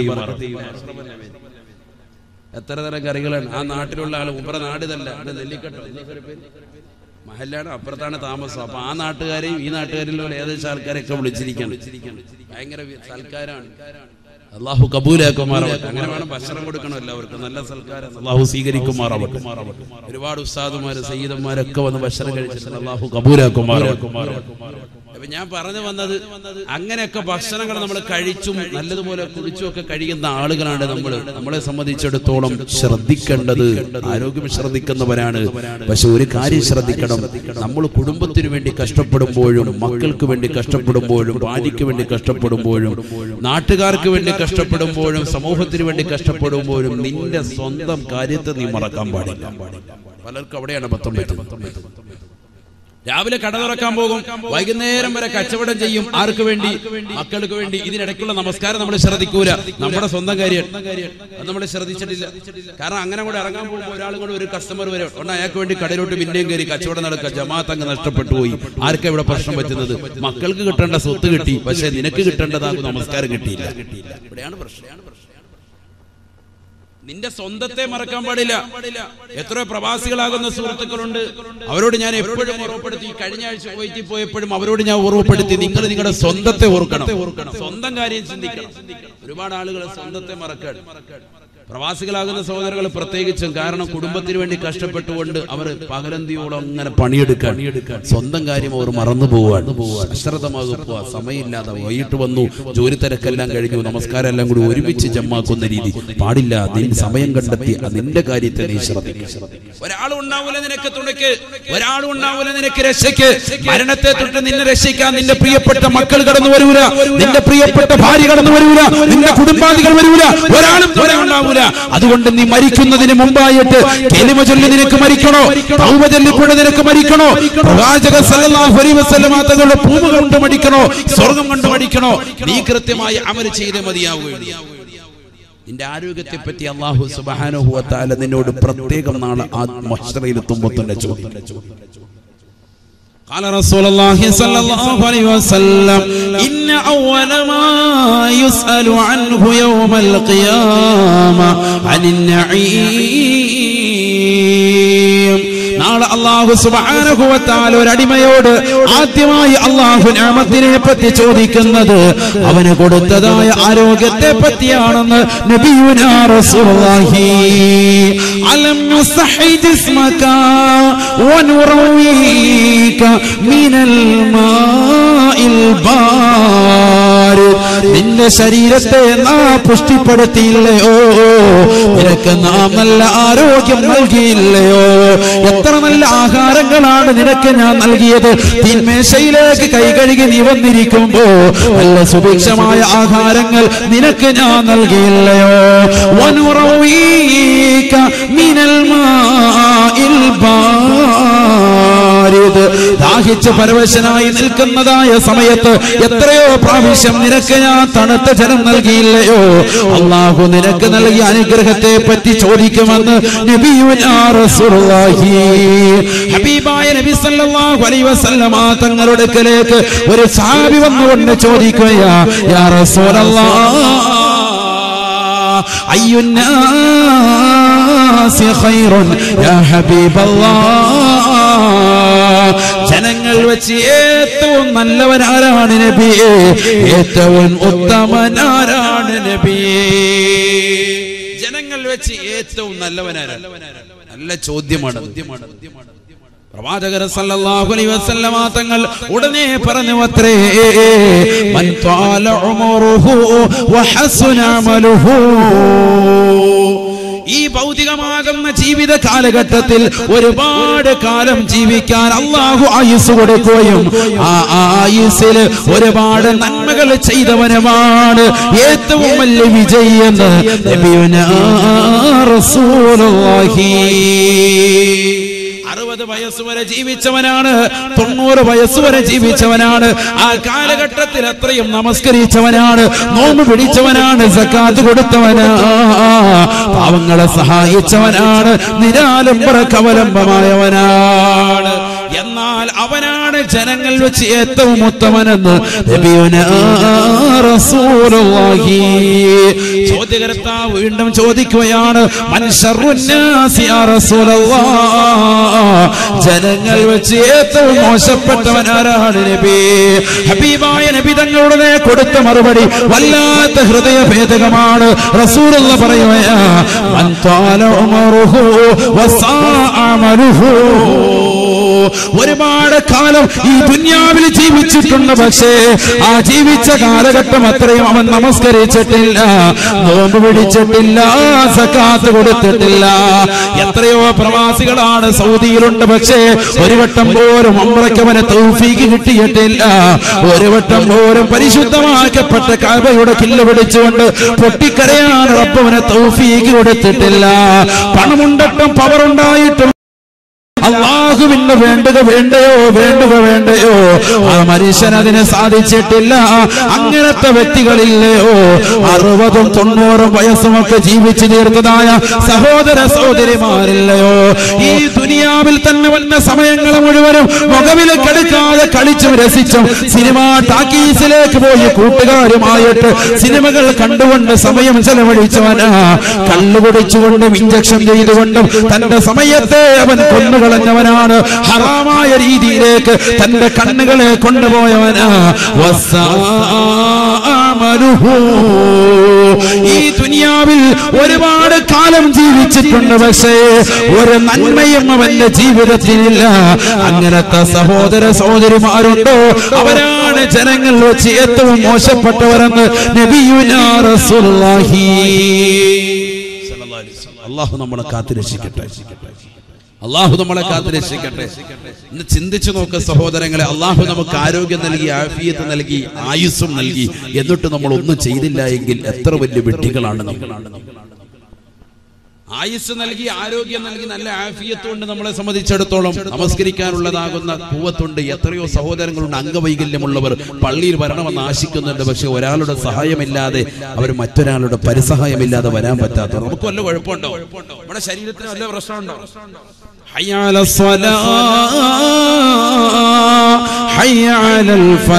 എത്ര തരം കറികളാണ് ആ നാട്ടിലുള്ള ആൾ ഉപ്പറ നാട് ഇതല്ല ഇത് നെല്ലിക്കട്ടോ എന്താ സാറേ പേര്? മഹല്ലാണ് അപ്പുറത്താണ് താമസം അപ്പൊ ആ നാട്ടുകാരെയും ഈ നാട്ടുകാരിലുള്ള ഏകദേശം ആൾക്കാരെയൊക്കെ വിളിച്ചിരിക്കണം ഭയങ്കര വി- സൽക്കാരാണ് അള്ളാഹു കബൂലാക്കുമാറാവട്ടെ അങ്ങനെ വേണം ഭക്ഷണം കൊടുക്കണം എല്ലാവർക്കും നല്ല സൽക്കാരം അള്ളാഹു സ്വീകരിക്കുമാറാവട്ടെ ഒരുപാട് ഉസ്താദുമാര് സയ്യിദന്മാരൊക്കെ വന്ന് ഭക്ഷണം കഴിച്ചിട്ടുണ്ട് അള്ളാഹു കബൂലാക്കുമാറാവട്ടെ അപ്പൊ ഞാൻ പറഞ്ഞു വന്നത് അങ്ങനെയൊക്കെ ഭക്ഷണങ്ങൾ നമ്മൾ കഴിച്ചും നല്ലതുപോലെ കുടിച്ചും ഒക്കെ കഴിയുന്ന ആളുകളാണ് നമ്മൾ നമ്മളെ സംബന്ധിച്ചിടത്തോളം ശ്രദ്ധിക്കേണ്ടത് ആരോഗ്യം ശ്രദ്ധിക്കുന്നവരാണ് പക്ഷെ ഒരു കാര്യം ശ്രദ്ധിക്കണം നമ്മൾ കുടുംബത്തിന് വേണ്ടി കഷ്ടപ്പെടുമ്പോഴും മക്കൾക്ക് വേണ്ടി കഷ്ടപ്പെടുമ്പോഴും ഭാര്യയ്ക്ക് വേണ്ടി കഷ്ടപ്പെടുമ്പോഴും നാട്ടുകാർക്ക് വേണ്ടി കഷ്ടപ്പെടുമ്പോഴും സമൂഹത്തിന് വേണ്ടി കഷ്ടപ്പെടുമ്പോഴും നിന്റെ സ്വന്തം കാര്യത്തെ നീ മറക്കാൻ പാടില്ല പലർക്കും അവിടെയാണ് പത്തം പറ്റുന്നത് രാവിലെ കട തുറക്കാൻ പോകും വൈകുന്നേരം വരെ കച്ചവടം ചെയ്യും ആർക്ക് വേണ്ടി മക്കൾക്ക് വേണ്ടി ഇതിനിടയ്ക്കുള്ള നമസ്കാരം നമ്മൾ ശ്രദ്ധിക്കൂല നമ്മുടെ സ്വന്തം കാര്യം അത് നമ്മൾ ശ്രദ്ധിച്ചിട്ടില്ല കാരണം അങ്ങനെ കൂടെ ഇറങ്ങാൻ പോകുമ്പോൾ ഒരാൾ കൂടെ ഒരു കസ്റ്റമർ വരും ഉടനെ അയാൾക്ക് വേണ്ടി കടയിലോട്ട് പിന്നെയും കയറി കച്ചവടം നടക്കുക ജമാഅത്ത് അങ്ങ് നഷ്ടപ്പെട്ടു പോയി ആർക്കാ ഇവിടെ പ്രശ്നം പറ്റുന്നത് മക്കൾക്ക് കിട്ടേണ്ട സ്വത്ത് കിട്ടി പക്ഷെ നിനക്ക് കിട്ടേണ്ടതാകും നമസ്കാരം കിട്ടിയില്ല ഇവിടെയാണ് പ്രശ്നം നിന്റെ സ്വന്തത്തെ മറക്കാൻ പാടില്ല എത്ര പ്രവാസികളാകുന്ന സുഹൃത്തുക്കളുണ്ട് അവരോട് ഞാൻ എപ്പോഴും ഓർമ്മപ്പെടുത്തി ഈ കഴിഞ്ഞ ആഴ്ച പോയിട്ട് പോയപ്പോഴും അവരോട് ഞാൻ ഓർമ്മപ്പെടുത്തി നിങ്ങൾ നിങ്ങളുടെ സ്വന്തത്തെ ഓർക്കണം സ്വന്തം കാര്യം ചിന്തിക്കണം ഒരുപാട് ആളുകൾ സ്വന്തത്തെ മറക്കാൻ പ്രവാസികളാകുന്ന സഹോദരങ്ങൾ പ്രത്യേകിച്ചും കാരണം കുടുംബത്തിന് വേണ്ടി കഷ്ടപ്പെട്ടുകൊണ്ട് അവർ പകലന്തിയോളം അങ്ങനെ പണിയെടുക്കാൻ സ്വന്തം കാര്യം അവർ മറന്നു പോവാൻ അശ്രദ്ധമാകുക പോവാ സമയമില്ലാതെ വൈകിട്ട് വന്നു ജോലി തിരക്കെല്ലാം കഴിഞ്ഞു നമസ്കാരം എല്ലാം കൂടി ഒരുമിച്ച് ജമ്മാക്കുന്ന രീതി പാടില്ല നിന്റെ സമയം കണ്ടെത്തി ആ നിന്റെ കാര്യത്തെ നീ ശ്രദ്ധിക്കുക ഒരാളും ഉണ്ടാവൂല നിനക്ക് തുണയ്ക്ക് ഒരാളും ഉണ്ടാവൂല നിനക്ക് രക്ഷയ്ക്ക് മരണത്തെ തൊട്ട് നിന്നെ രക്ഷിക്കാൻ നിന്റെ പ്രിയപ്പെട്ട മക്കൾ കടന്നു വരൂല നിന്റെ പ്രിയപ്പെട്ട ഭാര്യ കടന്നു വരൂല നിന്റെ കുടുംബാദികൾ വരൂല ഒരാളും തുണ ഉണ്ടാവൂല അതുകൊണ്ട് നീ മരിക്കുന്നതിന് മുമ്പായിട്ട് കെലിമ ചൊല്ലി നിനക്ക് മരിക്കണോ തൗബ ചൊല്ലിക്കൊണ്ട് നിനക്ക് മരിക്കണോ പ്രവാചക സല്ലല്ലാഹു അലൈഹി വസല്ലമ തങ്ങളുടെ പൂവ് കൊണ്ട് മടിക്കണോ സ്വർഗം കൊണ്ട് മടിക്കണോ നീ കൃത്യമായി അമൽ ചെയ്തേ മതിയാവുകയുള്ളൂ നിന്റെ ആരോഗ്യത്തെ പറ്റി അള്ളാഹു സുബ്ഹാനഹു വ തആല നിന്നോട് പ്രത്യേകം നാളെ ആ മഹ്ശറയിൽ എത്തുമ്പോൾ തന്നെ ചോദിക്കും قال رسول الله صلى الله عليه وسلم إن أول ما يسأل عنه يوم القيامة عن النعيم നാളെ അള്ളാഹു സുബാനുഭവത്താൽ ഒരടിമയോട് ആദ്യമായി അള്ളാഹു ഞാമത്തിനെ പറ്റി ചോദിക്കുന്നത് അവന് കൊടുത്തതായ ആരോഗ്യത്തെ പറ്റിയാണെന്ന് നബിയുനാ റസൂലുള്ളാഹി അലം നുസഹി ജിസ്മക വനുറവീക മിനൽ മാഇൽ ബാരിദ് നിന്റെ ശരീരത്തെ നാം പുഷ്ടിപ്പെടുത്തിയില്ലയോ നിനക്ക് നാം നല്ല ആരോഗ്യം നൽകിയില്ലയോ എത്ര നല്ല ആഹാരങ്ങളാണ് നിനക്ക് ഞാൻ നൽകിയത് തിന്മേശയിലേക്ക് കൈ കഴുകി നീ വന്നിരിക്കുമ്പോ നല്ല സുഭിക്ഷമായ ആഹാരങ്ങൾ നിനക്ക് ഞാൻ നൽകിയില്ലയോ വനുറവീക മിനൽ മാഇൽ ബാരിദ് ദാഹിച്ച് പരവശനായി നിൽക്കുന്നതായ സമയത്ത് എത്രയോ പ്രാവശ്യം നിനക്ക് ഞാൻ തണുത്ത ജലം നൽകിയില്ലയോ അള്ളാഹു നിനക്ക് നൽകിയ അനുഗ്രഹത്തെ പറ്റി ചോദിക്കുമെന്ന് നബിയുനാ റസൂലുള്ളാഹി ഹബീബായ നബി സല്ലല്ലാഹു അലൈഹി വസല്ലമ തങ്ങളുടെ അടുക്കലേക്ക് ഒരു സഹാബി വന്നുകൊണ്ട് ചോദിക്കുകയാ യാ റസൂലല്ലാഹ് أي الناس خير يا حبيب الله ജനങ്ങൾ വെച്ച് ഏറ്റവും നല്ലവനാരാണ് നബിയെ ഏറ്റവും ഉത്തമനാരാണ് നബിയെ ജനങ്ങൾ വെച്ച് ഏറ്റവും നല്ലവനാരാണ് നല്ല ചോദ്യമാണ് പ്രവാചകർ സല്ലല്ലാഹു അലൈഹി വസല്ലമ തങ്ങൾ ഉടനെ പറഞ്ഞു അത്രേ മൻ ത്വാല ഉമറുഹു വഹസുന അമലുഹു ഈ ഭൗതികമാകുന്ന ജീവിത കാലഘട്ടത്തിൽ ഒരുപാട് കാലം ജീവിക്കാൻ അള്ളാഹു ആയുസ് കൊടുക്കുകയും ആ ആയുസ്സിൽ ഒരുപാട് നന്മകൾ ചെയ്തവനുമാണ് ഏറ്റവും വലിയ വിജയെന്ന് നബിയുനാ റസൂലുള്ളാഹി അറുപത് വയസ്സ് വരെ ജീവിച്ചവനാണ് തൊണ്ണൂറ് വയസ്സ് വരെ ജീവിച്ചവനാണ് ആ കാലഘട്ടത്തിൽ അത്രയും നമസ്കരിച്ചവനാണ് നോമ്പ് പിടിച്ചവനാണ് സക്കാത്ത് കൊടുത്തവനാ പാവങ്ങളെ സഹായിച്ചവനാണ് നിരാലംബര കവലംബമായവനാണ് എന്നാൽ അവനാണ് ജനങ്ങൾ വെച്ച് ഏറ്റവും ഉത്തമനെന്ന് നബിയുനാ റസൂലുള്ളാഹി ചോദ്യകർത്താവ് വീണ്ടും ചോദിക്കുകയാണ് മൻ ശർറുന്നാസി യാ റസൂലല്ലാഹ് ജനങ്ങൾ വെച്ച് ഏറ്റവും മോശപ്പെട്ടവൻ ആരാണ് നബി ഹബീബായ നബി തങ്ങളുടെ കൊടുത്ത മറുപടി വല്ലാത്ത ഹൃദയഭേദകമാണ് റസൂലുള്ള പറയുകയാ മൻ ത്വാല ഉമറുഹു വസാഅ അമലുഹു ഒരുപാട് കാലം ഈ ദുന്യാവിൽ ജീവിച്ചിട്ടുണ്ട് പക്ഷേ ആ ജീവിച്ച കാലഘട്ടം അത്രയും അവൻ നമസ്കരിച്ചിട്ടില്ല നോമ്പ് പിടിച്ചിട്ടില്ല സക്കാത്ത് കൊടുത്തിട്ടില്ല എത്രയോ പ്രവാസികളാണ് സൗദിയിലുണ്ട് പക്ഷേ ഒരു വട്ടം പോലും അമ്രയ്ക്ക് അവന് തൗഫീക്ക് കിട്ടിയിട്ടില്ല ഒരു വട്ടം പോലും പരിശുദ്ധമാക്കപ്പെട്ട കാബയുടെ കില്ല് പിടിച്ചുകൊണ്ട് പൊട്ടിക്കരയാൻ റബ്ബവന് തൗഫീക്ക് കൊടുത്തിട്ടില്ല പണമുണ്ടിട്ടും പവറുണ്ടായിട്ടും അള്ളാഹുവിന് വേണ്ടുക വേണ്ടയോ വേണ്ടുക വേണ്ടയോ ആ മനുഷ്യൻ അതിന് സാധിച്ചിട്ടില്ല അങ്ങനത്തെ വ്യക്തികളില്ലയോ അറുപതും തൊണ്ണൂറും വയസ്സുമൊക്കെ ജീവിച്ചു തീർത്തതായ സഹോദര സഹോദരിമാരില്ലയോ ഈ ദുനിയാവിൽ തന്നെ വന്ന സമയങ്ങൾ മുഴുവനും മുഖവിൽ കെടുക്കാതെ കളിച്ചും രസിച്ചും സിനിമ ടാക്കീസിലേക്ക് പോയി കൂട്ടുകാരുമായിട്ട് സിനിമകൾ കണ്ടുകൊണ്ട് സമയം ചെലവഴിച്ചവനാ കള്ളുകുടിച്ചുകൊണ്ടും ഇഞ്ചക്ഷൻ ചെയ്തുകൊണ്ടും തന്റെ സമയത്തെ അവൻ കൊന്നുകളഞ്ഞവനാണ് ഹറാമായ രീതിയിലേക്ക് തന്റെ കണ്ണുകളെ കൊണ്ടുപോയവനാ വസാഅമലുഹു. ഈ ദുനിയാവിൽ ഒരുപാട് കാലം ജീവിച്ചിട്ടുണ്ട് പക്ഷേ ഒരു നന്മയും അവന്റെ ജീവിതത്തിലില്ല അങ്ങനത്തെ സഹോദര സഹോദരിമാരുണ്ടോ അവരാണ് ജനങ്ങൾ വെച്ച് ഏറ്റവും മോശപ്പെട്ടവരെന്ന് നബിയുനാ റസൂലുള്ളാഹി അള്ളാഹു നമ്മളെ കാത്തു രക്ഷിക്കട്ടെ അള്ളാഹു നമ്മളെ കാത്തു രക്ഷിക്കട്ടെ ഇന്ന് ചിന്തിച്ചു നോക്ക് സഹോദരങ്ങളെ അള്ളാഹു നമുക്ക് ആരോഗ്യം നൽകി ആഫിയത്ത് നൽകി ആയുസ്സും നൽകി എന്നിട്ട് നമ്മൾ ഒന്നും ചെയ്തില്ല എങ്കിൽ എത്ര വലിയ വെട്ടികളാണ് നമ്മൾ ആയുസ് നൽകി ആരോഗ്യം നൽകി നല്ല ആഫിയത്ത് കൊണ്ട് നമ്മളെ സംബന്ധിച്ചിടത്തോളം നമസ്കരിക്കാനുള്ളതാകുന്ന പൂവത്തുണ്ട് എത്രയോ സഹോദരങ്ങളുണ്ട് അംഗവൈകല്യമുള്ളവർ പള്ളിയിൽ വരണമെന്ന് ആശിക്കുന്നുണ്ട് പക്ഷെ ഒരാളുടെ സഹായമില്ലാതെ അവർ മറ്റൊരാളുടെ പരിസഹായമില്ലാതെ വരാൻ പറ്റാത്തവർ നമുക്ക് വല്ല കുഴപ്പമുണ്ടോ നമ്മുടെ ശരീരത്തിന് വല്ല പ്രശ്നമുണ്ടോ حي على الصلاة حي على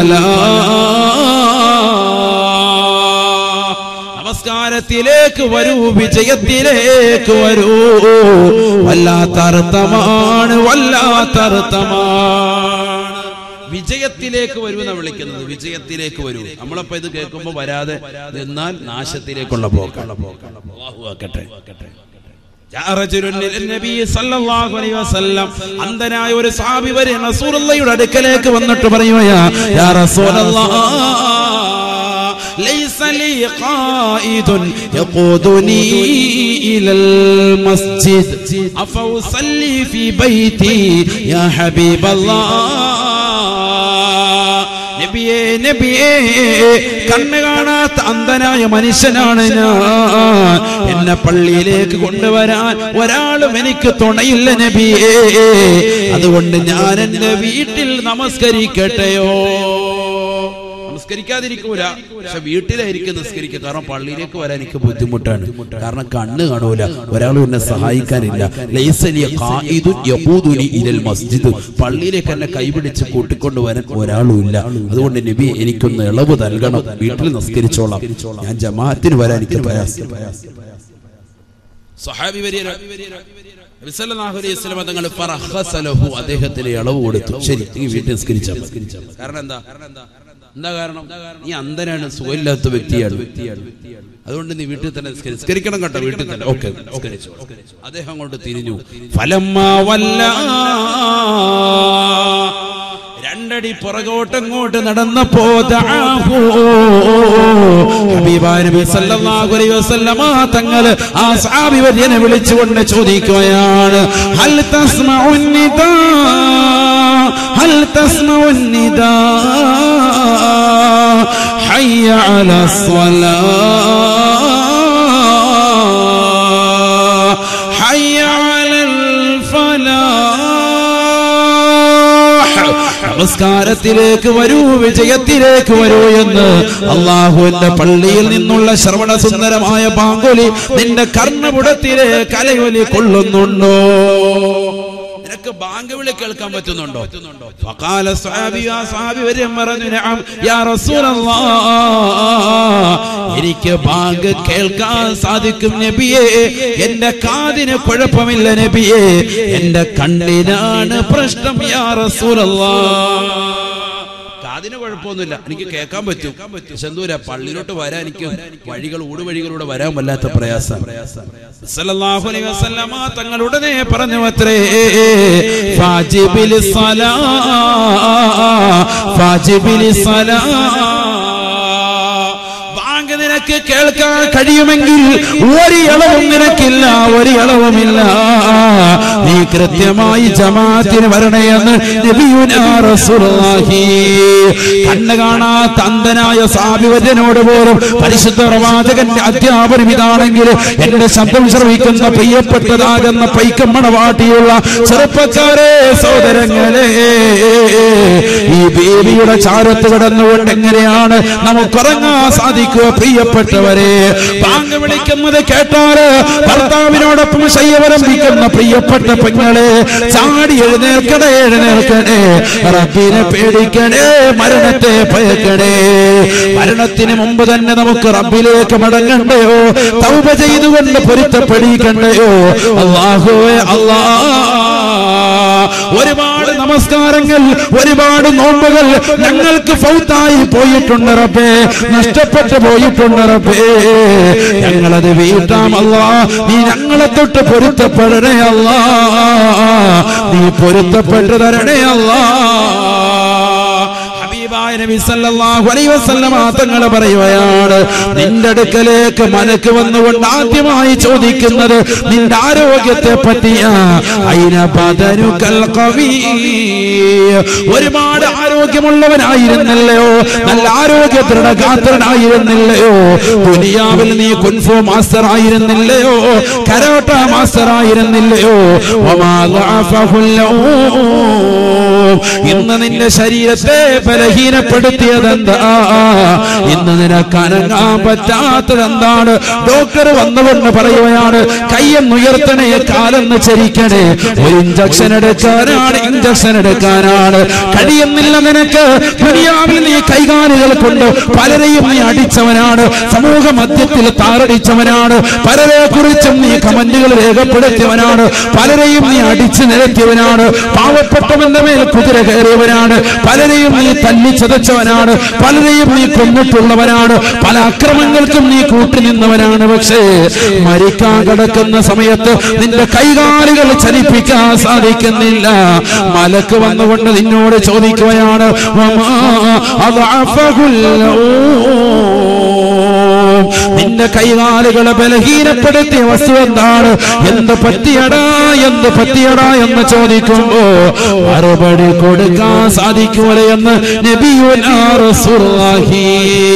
الفلاح നമസ്കാരത്തിലേക്ക് വരൂ വിജയത്തിലേക്ക് വരൂ വല്ലാത്ത അർത്ഥമാണ് വല്ലാത്ത അർത്ഥമാണ് വിജയത്തിലേക്ക് വരൂ എന്നാ വിളിക്കുന്നത് വിജയത്തിലേക്ക് വരൂ നമ്മളപ്പോ ഇത് കേൾക്കുമ്പോ വരാതെ എന്നാൽ നാശത്തിലേക്കുള്ള പോക്കാണ് അല്ലാഹു ആക്കട്ടെ ജാ റജുലുൻ ഇലൻ നബി സല്ലല്ലാഹു അലൈഹി വസല്ലം അന്ധനായ ഒരു സഹാബി വരെ റസൂലുള്ളാഹിയുടെ അടുക്കലേക്ക് വന്നിട്ട് പറയുകയാ യാ റസൂലല്ലാഹ് ليس لي قائد يقودني إلى المسجد أفأصلي في بيتي يا حبيب الله നബിയേ നബിയേ കണ്ണ് കാണാത്ത അന്ധനായ മനുഷ്യനാണ് ഞാൻ എന്നെ പള്ളിയിലേക്ക് കൊണ്ടുവരാൻ ഒരാളും എനിക്ക് തുണയില്ല നബിയേ അതുകൊണ്ട് ഞാൻ എന്റെ വീട്ടിൽ നമസ്കരിക്കട്ടെയോ നമസ്കരിക്കാതിരിക്കൂല പക്ഷെ വീട്ടിലായിരിക്കും നിസ്കരിക്കുക കാരണം പള്ളിയിലേക്ക് വരാൻ എനിക്ക് ബുദ്ധിമുട്ടാണ് കാരണം കണ്ണ് കാണൂല ഒരാളും എന്നെ സഹായിക്കാനില്ല ലൈസലിയ ഖായിദുൻ യഖൂദുനി ഇലൽ മസ്ജിദ് പള്ളിയിലേക്ക് എന്നെ കൈപിടിച്ച് കൂട്ടിക്കൊണ്ട് വരാൻ ഒരാളും ഇല്ല അതുകൊണ്ട് നബി എനിക്കൊന്ന് ഇളവ് നൽകണം വീട്ടിൽ നിസ്കരിച്ചോളാം ഞാൻ ജമാഅത്തിന് വരാൻ എനിക്ക് പ്രയാസം സഹാബി വരിയ നബി സല്ലല്ലാഹു അലൈഹി വസല്ലം തങ്ങൾ ഫറഖസ ലഹു അദ്ദേഹത്തിന് ഇളവ് കൊടുത്തു ശരി നീ വീട്ടിൽ നിസ്കരിച്ചാൽ മതി. കാരണം എന്താ എന്താ കാരണം നീ അന്ധനാണ് സുഖമില്ലാത്ത വ്യക്തിയാണ് അതുകൊണ്ട് നീ വീട്ടിൽ തന്നെ നിസ്കരി- നിസ്കരിക്കണം കേട്ടോ വീട്ടിൽ തന്നെ ഓക്കെ അദ്ദേഹം അങ്ങോട്ട് തിരിഞ്ഞു ഫലമ്മ വല്ല രണ്ടടി പുറകോട്ടങ്ങോട്ട് നടന്നപ്പോ ദഅാഹു. ഹബീബായ നബി സല്ലല്ലാഹു അലൈഹി വസല്ലമ തങ്ങൾ ആ സഹാബി വര്യനെ വിളിച്ചുകൊണ്ട് ചോദിക്കുകയാണ് ഹൽ തസ്മഉൻ നിദാ ഹൽ തസ്മഉൻ നിദാ ഹയ്യ അലാ الصلاة حي على الفلاح നമസ്കാരത്തിലേക്ക് വരൂ വിജയത്തിലേക്ക് വരൂ എന്ന് അള്ളാഹുവിന്റെ പള്ളിയിൽ നിന്നുള്ള ശ്രവണ സുന്ദരമായ പാങ്കുലി നിന്റെ കർണപുടത്തിലെ കലയൊലി കൊള്ളുന്നുണ്ടോ നിനക്ക് ബാങ്ക് വിളി കേൾക്കാൻ പറ്റുന്നുണ്ടോ ഫഖാല സ്വഹാബി ആ സ്വഹാബി വരും പറഞ്ഞു നഅം യാ റസൂലല്ലാഹ് എനിക്ക് ബാങ്ക് കേൾക്കാൻ സാധിക്കും നബിയേ എന്റെ കാതിന് കുഴപ്പമില്ല നബിയേ എന്റെ കണ്ണിനാണ് പ്രശ്നം യാ റസൂലല്ലാഹ് കാതിന് കുഴപ്പമൊന്നുമില്ല എനിക്ക് കേൾക്കാൻ പറ്റും പക്ഷെ എന്തൂരാ പള്ളിയിലോട്ട് വരാൻ എനിക്ക് വഴികൾ ഊടുവഴികളിലൂടെ വരാൻ വല്ലാത്ത പ്രയാസം സല്ലല്ലാഹു അലൈഹി വസല്ലമ തങ്ങൾ ഉടനെ പറഞ്ഞു അത്രേ ഫാജിബിൽ സലാ ഫാജിബിൽ സലാ ബാങ്ക് നിനക്ക് കേൾക്കാൻ കഴിയുമെങ്കിൽ ഒരു ഇളവും നിനക്കില്ല ഒരു ഇളവുമില്ല നീ കൃത്യമായി ജമാഅത്തിന് വരണേയെന്ന് നബിയുനാ റസൂലുള്ളാഹി കണ്ണ് കാണാത്ത അന്ധനായ സാബിവര്യനോട് പോലും പരിശുദ്ധ പ്രവാചകന്റെ അധ്യാപനം ഇതാണെങ്കിൽ എന്റെ ശബ്ദം ശ്രവിക്കുന്ന പ്രിയപ്പെട്ടതാകുന്ന പൈക്കമ്മണവാട്ടിയുള്ള ചെറുപ്പക്കാരെ സഹോദരങ്ങളെ ഈ ബേബിയുടെ ചാരത്ത് കിടന്നുകൊണ്ട് എങ്ങനെയാണ് നമുക്കുറങ്ങാൻ സാധിക്കുക പ്രിയപ്പെട്ടവരെ ബാങ്ക് വിളിക്കുന്നത് കേട്ടാല് ഭർത്താവിനോടൊപ്പം ശയ്യവരംഭിക്കുന്ന പ്രിയപ്പെട്ട പെങ്ങളെ ചാടി എഴുന്നേൽക്കണേ എഴുന്നേൽക്കണേ റബ്ബിനെ പേടിക്കണേ മരണത്തെ ഭയക്കണേ മരണത്തിന് മുമ്പ് തന്നെ നമുക്ക് റബ്ബിലേക്ക് മടങ്ങണ്ടയോ തൗബ ചെയ്തുകൊണ്ട് പൊരുത്തപ്പെടിക്കണ്ടയോ അള്ളാഹുവേ അള്ളാ ഒരുപാട് നമസ്കാരങ്ങൾ ഒരുപാട് നോമ്പുകൾ ഞങ്ങൾക്ക് ഫൗത്തായി പോയിട്ടുണ്ട് റബ്ബേ നഷ്ടപ്പെട്ടു പോയിട്ടുണ്ട് റബ്ബേ ഞങ്ങളത് വീട്ടാം അല്ലാ നീ ഞങ്ങളെ തൊട്ട് പൊരുത്തപ്പെടണേ അല്ലാ നീ പൊരുത്തപ്പെട്ടു തരണേ അല്ലാ ഹബീബായ നബി സല്ലല്ലാഹു അലൈഹി വസല്ലമ തങ്ങൾ പറയുകയാണ് നിന്റെ അടുക്കലേക്ക് മലക്ക് വന്നുകൊണ്ട് ആദ്യമായി ചോദിക്കുന്നത് നിന്റെ ആരോഗ്യത്തെ പറ്റിയാ അയിന ബദനുകൽ ഖവീ ഒരുപാട് ആരോഗ്യമുള്ളവനായിരുന്നല്ലയോ നല്ല ആരോഗ്യ ദൃഢഗാത്രനായിരുന്നില്ലയോ ദുനിയാവിൽ നീ കുൻഫു മാസ്റ്റർ ആയിരുന്നില്ലയോ കരോട്ട മാസ്റ്റർ ആയിരുന്നില്ലയോ വമാ ളഅഫഹുൽ ഇന്ന് നിന്റെ ശരീരത്തെ ബലഹീനപ്പെടുത്തിയതെന്താ ഇന്ന് നിനക്ക് അനങ്ങാൻ പറ്റാത്തതെന്താണ് ഡോക്ടർ വന്നുകൊണ്ട് പറയുകയാണ് കയ്യെന്നുയർത്തണേ കാലെന്ന് ചരിക്കണേ ഒരു ഇഞ്ചക്ഷൻ എടുക്കാനാണ് ഇഞ്ചക്ഷൻ എടുക്കാനാണ് കഴിയുന്നില്ല നിനക്ക് ദുനിയാവിൽ നീ കൈകാലുകൾ കൊണ്ട് പലരെയും നീ അടിച്ചവനാണ് സമൂഹ മധ്യത്തിൽ താറടിച്ചവനാണ് പലരെ കുറിച്ചും നീ കമന്റുകൾ രേഖപ്പെടുത്തിയവനാണ് പലരെയും നീ അടിച്ചു നിരത്തിയവനാണ് പാവപ്പെട്ടവന്റെ മേൽ കുതിര കയറിയവനാണ് പലരെയും നീ തല്ലി ചതച്ചവനാണ് പലരെയും നീ കൊന്നിട്ടുള്ളവനാണ് പല അക്രമങ്ങൾക്കും നീ കൂട്ടുനിന്നവനാണ് പക്ഷേ മരിക്കാൻ കിടക്കുന്ന സമയത്ത് നിന്റെ കൈകാലുകൾ ചലിപ്പിക്കാൻ സാധിക്കുന്നില്ല മലക്ക് വന്നുകൊണ്ട് നിന്നോട് ചോദിക്കുകയാണ് വമാ അദ്അഫഹുൽ ഊം. നിന്റെ കൈകാലുകളെ ബലഹീനപ്പെടുത്തിയ വസ്തു എന്താണ് എന്ത് പറ്റിയടാ എന്ത് പറ്റിയടാ എന്ന് ചോദിക്കുമ്പോ മറുപടി കൊടുക്കാൻ സാധിക്കൂലെ എന്ന് നബിയുനാ റസൂലുള്ളാഹി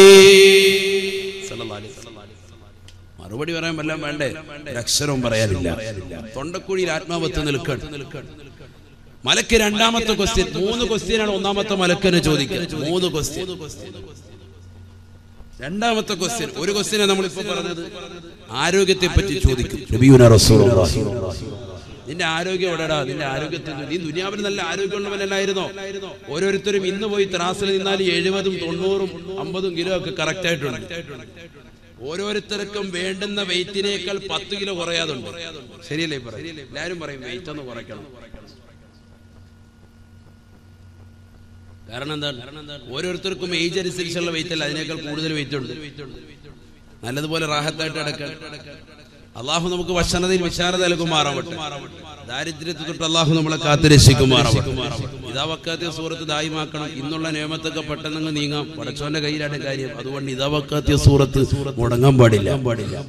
മറുപടി പറയാൻ വല്ലതും വേണ്ടേ ഒരു അക്ഷരവും പറയാനില്ല തൊണ്ടക്കുഴിയിൽ ആത്മാവത്ത് നിൽക്കണം മലക്ക് രണ്ടാമത്തെ ക്വസ്റ്റ്യൻ മൂന്ന് ക്വസ്റ്റ്യനാണ് ഒന്നാമത്തെ മലക്കന് ചോദിക്കുന്നത് മൂന്ന് ക്വസ്റ്റ്യൻ രണ്ടാമത്തെ ക്വസ്റ്റ്യൻ ഒരു ക്വസ്റ്റ്യനെ നമ്മളിപ്പോ പറഞ്ഞത് ആരോഗ്യത്തെ പറ്റി ചോദിക്കും നബിയുനാ റസൂലുള്ളാഹി. നിന്റെ ആരോഗ്യം എവിടെടാ നിന്റെ ആരോഗ്യത്തിൽ നീ ദുനിയാവിൽ നല്ല ആരോഗ്യമുള്ളവനല്ലായിരുന്നോ ഓരോരുത്തരും ഇന്ന് പോയി ത്രാസിൽ നിന്നാൽ എഴുപതും തൊണ്ണൂറും അമ്പതും കിലോ ഒക്കെ കറക്റ്റ് ആയിട്ടുണ്ട് ഓരോരുത്തർക്കും വേണ്ടുന്ന വെയിറ്റിനേക്കാൾ പത്ത് കിലോ കുറയാതുണ്ട് ശരിയല്ലേ പറയും എല്ലാരും പറയും വെയിറ്റ് ഒന്ന് കുറയ്ക്കണം കാരണം എന്താണ് ഓരോരുത്തർക്കും ഏജ് അനുസരിച്ചുള്ള വെയിറ്റ് അല്ല അതിനേക്കാൾ കൂടുതൽ വെയിറ്റ് ഉണ്ട് നല്ലതുപോലെ റാഹത്തായിട്ട് അടക്കാൻ അള്ളാഹു നമുക്ക് വശനതയിൽ വിശാലത നൽകുമാറാവട്ടെ ദാരിദ്ര്യത്തെ തൊട്ട് അള്ളാഹു നമ്മളെ കാത്തു രക്ഷിക്കുമാറാവട്ടെ ഇതാ വക്കാത്തിയ സൂറത്ത് ദായിമാക്കണം ഇന്നുള്ള നിയമത്തൊക്കെ പെട്ടെന്ന് നീങ്ങാം പടച്ചോന്റെ കയ്യിലാണ് കാര്യം അതുകൊണ്ട് ഇതാ വക്കാത്തിയ സൂറത്ത് മുടങ്ങാൻ പാടില്ല പാടില്ല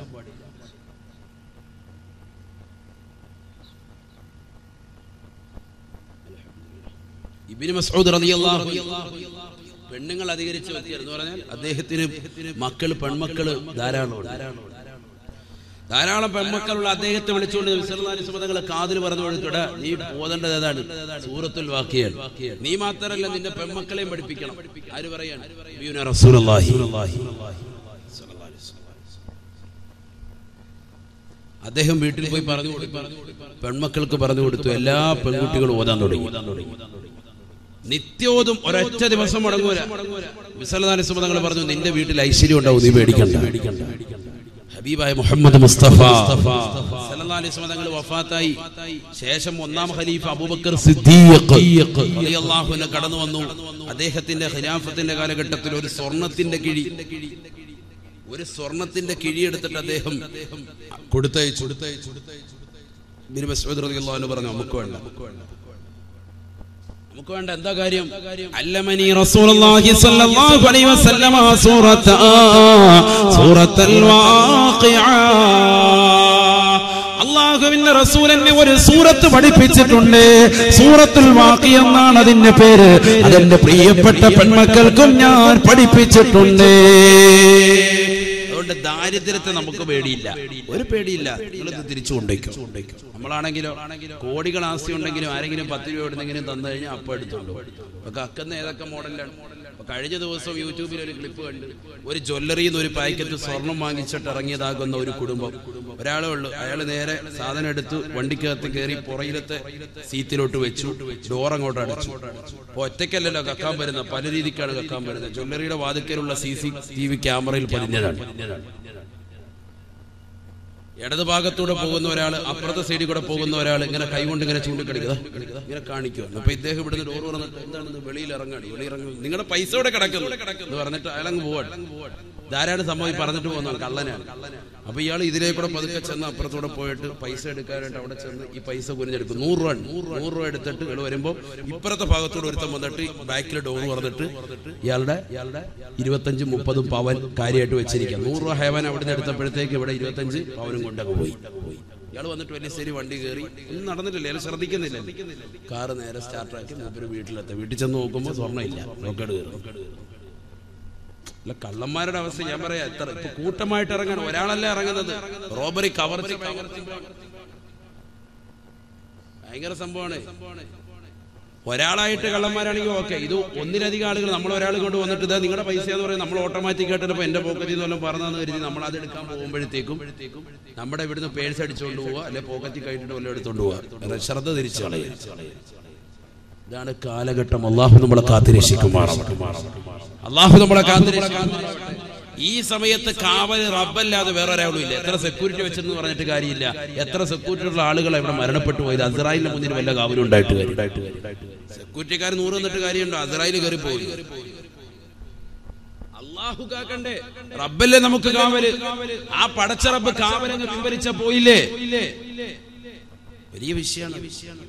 ഇബിന് മസ്ഊദ് റളിയല്ലാഹു പെണ്ണുങ്ങൾ അധികരിച്ച വ്യക്തിയാണ് എന്ന് പറഞ്ഞാൽ അദ്ദേഹത്തിന് മക്കൾ പെൺമക്കള് ധാരാളമുണ്ട് ധാരാളം പെൺമക്കളുള്ള അദ്ദേഹത്തെ വിളിച്ചുകൊണ്ട് വിസർദാനിസ്മതകളെ കാതിൽ പറഞ്ഞു കൊടുത്തിട നീ ഓതേണ്ടത് ഏതാണ് സൂറത്തുൽ വാക്കിയാണ് നീ മാത്രമല്ല നിന്റെ പെൺമക്കളെയും പഠിപ്പിക്കണം ആര് പറയാണ് നബിയുനാ റസൂലുള്ളാഹി. അദ്ദേഹം വീട്ടിൽ പോയി പറഞ്ഞു കൊടുത്തു പെൺമക്കൾക്ക് പറഞ്ഞു കൊടുത്തു എല്ലാ പെൺകുട്ടികളും ഓതാൻ തുടങ്ങി നിത്യോതും ഒരൊറ്റ ദിവസം മുടങ്ങൂല വിസലദാന സുമതങ്ങൾ പറഞ്ഞു നിന്റെ വീട്ടിൽ ഐശ്വര്യം ഉണ്ടാവും നീ പേടിക്കണ്ട ഹബീബായ മുഹമ്മദ് മുസ്തഫ സല്ലല്ലാഹു അലൈഹി വസല്ലം തങ്ങൾ വഫാത്തായി ശേഷം ഒന്നാം ഖലീഫ അബൂബക്കർ സിദ്ദീഖ് റളിയല്ലാഹു അൻഹു കടന്നു വന്നു അദ്ദേഹത്തിന്റെ ഖിലാഫത്തിന്റെ കാലഘട്ടത്തിൽ ഒരു സ്വർണത്തിന്റെ കിഴി ഒരു സ്വർണത്തിന്റെ കിഴി എടുത്തിട്ട് അദ്ദേഹം കൊടുത്തയച്ചു ഇബ്നു മസ്ഊദ് റളിയല്ലാഹു അൻഹു പറഞ്ഞു നമുക്ക് വേണ്ട നമുക്ക് വേണ്ട എന്താ കാര്യം അല്ലമനി റസൂലുള്ളാഹി സ്വല്ലല്ലാഹു അലൈഹി വസല്ലമ സൂറത്ത സൂറത്തുൽ വാഖിഅ അള്ളാഹുവിന്റെ റസൂൽ എന്നെ ഒരു സൂറത്ത് പഠിപ്പിച്ചിട്ടുണ്ട് സൂറത്തുൽ വാഖി എന്നാണ് അതിന്റെ പേര് അതെന്റെ പ്രിയപ്പെട്ട പെൺമക്കൾക്കും ഞാൻ പഠിപ്പിച്ചിട്ടുണ്ട് അതുകൊണ്ട് ദാരിദ്ര്യത്തെ നമുക്ക് പേടിയില്ല ഒരു പേടിയില്ല നിങ്ങളിത് തിരിച്ചു കൊണ്ടേക്കും നമ്മളാണെങ്കിലോ കോടികൾ ആസ്തി ഉണ്ടെങ്കിലും ആരെങ്കിലും പത്ത് രൂപ എവിടുന്നെങ്കിലും തന്നു കഴിഞ്ഞാൽ അപ്പം എടുത്തോണ്ട് അപ്പൊ കക്കുന്ന ഏതൊക്കെ മോഡലാണ് അപ്പൊ കഴിഞ്ഞ ദിവസം യൂട്യൂബിൽ ഒരു ക്ലിപ്പ് കണ്ട് ഒരു ജ്വല്ലറിയിൽ നിന്ന് ഒരു പാക്കറ്റ് സ്വർണം വാങ്ങിച്ചിട്ട് ഇറങ്ങിയതാകുന്ന ഒരു കുടുംബം ഒരാളേ ഉള്ളൂ അയാൾ നേരെ സാധനം എടുത്ത് വണ്ടിക്കകത്ത് കയറി പുറയിലത്തെ സീറ്റിലോട്ട് വെച്ചു ഡോർ അങ്ങോട്ട് അടച്ചു അപ്പൊ ഒറ്റയ്ക്കല്ലല്ലോ കക്കാൻ വരുന്നത് പല രീതിക്കാണ് കക്കാൻ വരുന്നത് ജ്വല്ലറിയുടെ വാതിക്കലുള്ള സി സി ടി വി ക്യാമറയിൽ പതിഞ്ഞതാണ് ഇടത് ഭാഗത്തൂടെ പോകുന്ന ഒരാൾ അപ്പുറത്തെ സൈഡിൽ കൂടെ പോകുന്ന ഒരാൾ ഇങ്ങനെ കൈകൊണ്ട് ഇങ്ങനെ ചൂണ്ടിക്കടിക്കുക ഇങ്ങനെ കാണിക്കുക അപ്പൊ ഇദ്ദേഹം ഇവിടുന്ന് ഡോർ പറഞ്ഞിട്ട് എന്താണെന്ന് വെളിയിൽ ഇറങ്ങാണ് വെളിയിൽ ഇറങ്ങും നിങ്ങളുടെ പൈസ ഇവിടെ കിടക്കുന്നു എന്ന് പറഞ്ഞിട്ട് അയാളങ്ങ് പോവാണ് ധാരാളം സംഭവം ഈ പറഞ്ഞിട്ട് പോകുന്നതാണ് കള്ളനാണ് അപ്പൊ ഇയാൾ ഇതിലേ കൂടെ പതുക്കെ ചെന്ന് അപ്പുറത്തൂടെ പോയിട്ട് പൈസ എടുക്കാനായിട്ട് അവിടെ ചെന്ന് ഈ പൈസ കുനിഞ്ഞെടുക്കും നൂറ് രൂപ നൂറ് രൂപ എടുത്തിട്ട് ഇയാൾ വരുമ്പോൾ ഇപ്പുറത്തെ ഭാഗത്തൂടെ ഒരുത്തം വന്നിട്ട് ബാക്കിൽ ഡോർ പറഞ്ഞിട്ട് ഇയാളുടെ ഇയാളുടെ ഇരുപത്തഞ്ച് മുപ്പതും പവൻ കാര്യമായിട്ട് വെച്ചിരിക്കുക നൂറ് രൂപ ഹേവൻ അവിടെ നിന്ന് എടുത്തപ്പോഴത്തേക്ക് ഇവിടെ ഇരുപത്തഞ്ച് പവനും കൊണ്ടങ്ങ് പോയി ഇയാൾ വന്നിട്ട് വലിയ ശരി വണ്ടി കയറി ഒന്നും നടന്നിട്ടില്ല അയാൾ ശ്രദ്ധിക്കുന്നില്ല കാറ് നേരെ സ്റ്റാർട്ടാക്കി മൂപ്പര് വീട്ടിലെത്തി വീട്ടിൽ ചെന്ന് നോക്കുമ്പോൾ സ്വർണ്ണം ഇല്ല റോക്കഡ് കയറി അല്ല കള്ളന്മാരുടെ അവസ്ഥ ഞാൻ പറയാം എത്ര ഇപ്പൊ കൂട്ടമായിട്ട് ഇറങ്ങണം ഒരാളല്ല ഇറങ്ങുന്നത് റോബറി കവർച്ച ഭയങ്കര സംഭവമാണ്. ഭയങ്കര സംഭവമാണ് ഒരാളായിട്ട് കള്ളന്മാരാണെങ്കിൽ ഓക്കെ ഇത് ഒന്നിലധികം ആളുകൾ നമ്മൾ ഒരാൾ കൊണ്ട് വന്നിട്ട് ഇതാ നിങ്ങളുടെ പൈസ എന്ന് പറയുന്നത് നമ്മൾ ഓട്ടോമാറ്റിക് ആയിട്ട് ഇപ്പൊ എന്റെ പോക്കറ്റിൽ നിന്ന് വല്ലതും പറഞ്ഞതെന്ന് കരുതി നമ്മൾ അത് എടുക്കാൻ പോകുമ്പോഴത്തേക്കും നമ്മുടെ ഇവിടുന്ന് പേഴ്സ് അടിച്ചുകൊണ്ട് പോവുക അല്ലെ പോക്കറ്റിൽ കയറ്റിട്ട് വല്ലതും എടുത്തുകൊണ്ട് പോവുക ശ്രദ്ധ തിരിച്ചു കളയുക ഇതാണ് കാലഘട്ടം അള്ളാഹു നമ്മളെ കാത്തിരക്ഷിക്കുമാറാവട്ടെ അള്ളാഹു നമ്മളെ കാത്തിരക്ഷിക്കുമാറാവട്ടെ ഈ സമയത്ത് കാവല് റബ്ബല്ലാതെ വേറെ ഒരാളും ഇല്ല എത്ര സെക്യൂരിറ്റി വെച്ചെന്ന് പറഞ്ഞിട്ട് കാര്യമില്ല എത്ര സെക്യൂരിറ്റി ഉള്ള ആളുകൾ ഇവിടെ മരണപ്പെട്ടു പോയത് അസ്രായിലിന് മുന്നിൽ വല്ല കാവലും ഉണ്ടായിട്ട് കാര്യം സെക്യൂരിറ്റിക്കാർ നൂറ് എന്നിട്ട് കാര്യമുണ്ടോ അസ്രായിൽ കയറി പോയി അള്ളാഹു കാക്കണ്ടേ റബ്ബല്ലേ നമുക്ക് കാവല് ആ പടച്ച റബ്ബ് കാവലങ്ങ് പിൻവലിച്ച പോയില്ലേ വലിയ വിഷയമാണ്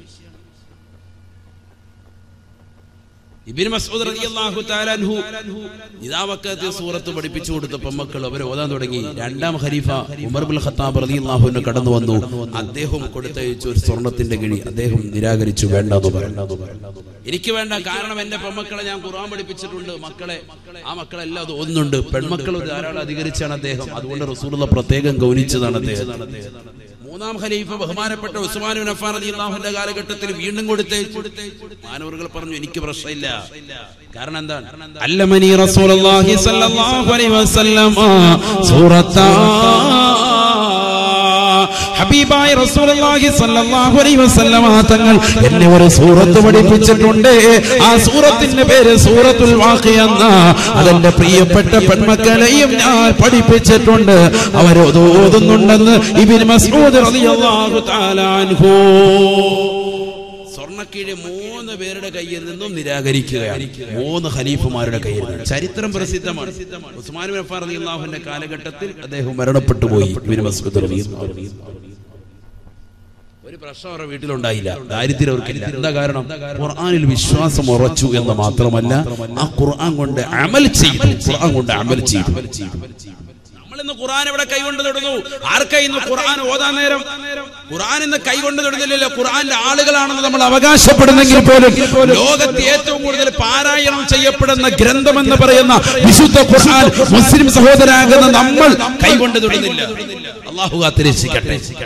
ഇബിൻ മസ്ഊദ് റളിയല്ലാഹു തആല അൻഹു ഇതാവക്കത്തെ സൂറത്ത് പഠിപ്പിച്ചു കൊടുത്തപ്പോൾ മക്കൾ അവർ ഓതാൻ തുടങ്ങി രണ്ടാം ഖലീഫ ഉമർ ബിൻ ഖത്താബ് റളിയല്ലാഹു അൻഹു കടന്നു വന്നു അദ്ദേഹം കൊടുത്തയച്ച ഒരു സ്വർണത്തിന്റെ കിഴി അദ്ദേഹം നിരാകരിച്ചു വേണ്ടെന്ന് പറഞ്ഞു എനിക്ക് വേണ്ട കാരണം എന്റെ പെൺമക്കളെ ഞാൻ ഖുർആൻ പഠിപ്പിച്ചിട്ടുണ്ട് മക്കളെ ആ മക്കളെല്ലാം അത് ഓതുന്നുണ്ട് പെൺമക്കൾ ഒരു ധാരാളം അധികരിച്ചാണ് അദ്ദേഹം അതുകൊണ്ട് റസൂലുള്ള പ്രത്യേകം ഗൗനിച്ചതാണ് അദ്ദേഹം മൂന്നാം ഖലീഫ ബഹുമാനപ്പെട്ട ഉസ്മാൻ ബിൻ അഫ്ഫാൻ റളിയല്ലാഹുവിന്റെ കാലഘട്ടത്തിൽ വീണ്ടും കൊടുത്തയച്ചു മാനവറുകൾ പറഞ്ഞു എനിക്ക് പ്രശ്നമില്ല കാരണം എന്താണ് അല്ലമനി റസൂലുള്ളാഹി സ്വല്ലല്ലാഹു അലൈഹി വസല്ലം സൂറത്ത ഹബീബായ റസൂലുള്ളാഹി സ്വല്ലല്ലാഹു അലൈഹി വസല്ലം തങ്ങൾ എന്നെ ഒരു സൂറത്ത് പഠിപ്പിച്ചിട്ടുണ്ട് ആ സൂറത്തിന്റെ പേര് സൂറത്തുൽ വാഖി എന്ന അതെന്റെ പ്രിയപ്പെട്ട പെൺമക്കളെയും ഞാൻ പഠിപ്പിച്ചിട്ടുണ്ട് അവർ ഓതുന്നുണ്ടെന്ന് ഇബ്നു മസ്ഊദ് റളിയല്ലാഹു തആല അൻഹു സ്വർണ്ണക്കീഴ് മൂന്ന് പേരുടെ കയ്യിൽ നിന്നും നിരാകരിക്കുകയാണ് മൂന്ന് ഖലീഫുമാരുടെ കയ്യിൽ നിന്ന് ചരിത്രം പ്രസിദ്ധമാണ് ഉസ്മാൻ ബിൻ അഫ്ഫാൻ റളിയല്ലാഹുവിന്റെ കാലഘട്ടത്തിൽ അദ്ദേഹം മരണപ്പെട്ടു പോയി ഇബ്നു മസ്ഊദ് റളിയല്ലാഹു അൻഹു. ഒരു പ്രശ്നം അവരുടെ വീട്ടിലുണ്ടായില്ല ദാരിദ്ര്യം അവർക്കില്ല എന്താ കാരണം ഖുർആനിൽ വിശ്വാസം ഉറച്ചു എന്ന് മാത്രമല്ല ആ ഖുർആൻ കൊണ്ട് അമൽ ചെയ്തു ഖുർആൻ കൊണ്ട് അമൽ ചെയ്തു നമ്മൾ ഇന്ന് ഖുർആൻ ഇവിടെ കൈകൊണ്ട് തൊടുന്നു ആർക്കാ ഇന്ന് ഖുർആൻ ഓതാൻ നേരം ഖുർആൻ ഇന്ന് കൈകൊണ്ട് തൊടുന്നില്ലല്ലോ ഖുർആന്റെ ആളുകളാണെന്ന് നമ്മൾ അവകാശപ്പെടുന്നെങ്കിൽ പോലും ലോകത്ത് ഏറ്റവും കൂടുതൽ പാരായണം ചെയ്യപ്പെടുന്ന ഗ്രന്ഥമെന്ന് പറയുന്ന വിശുദ്ധ ഖുർആൻ മുസ്ലിം സഹോദരാകുന്ന നമ്മൾ കൈകൊണ്ട് തൊടുന്നില്ല അള്ളാഹു കാത്തിരക്ഷിക്കട്ടെ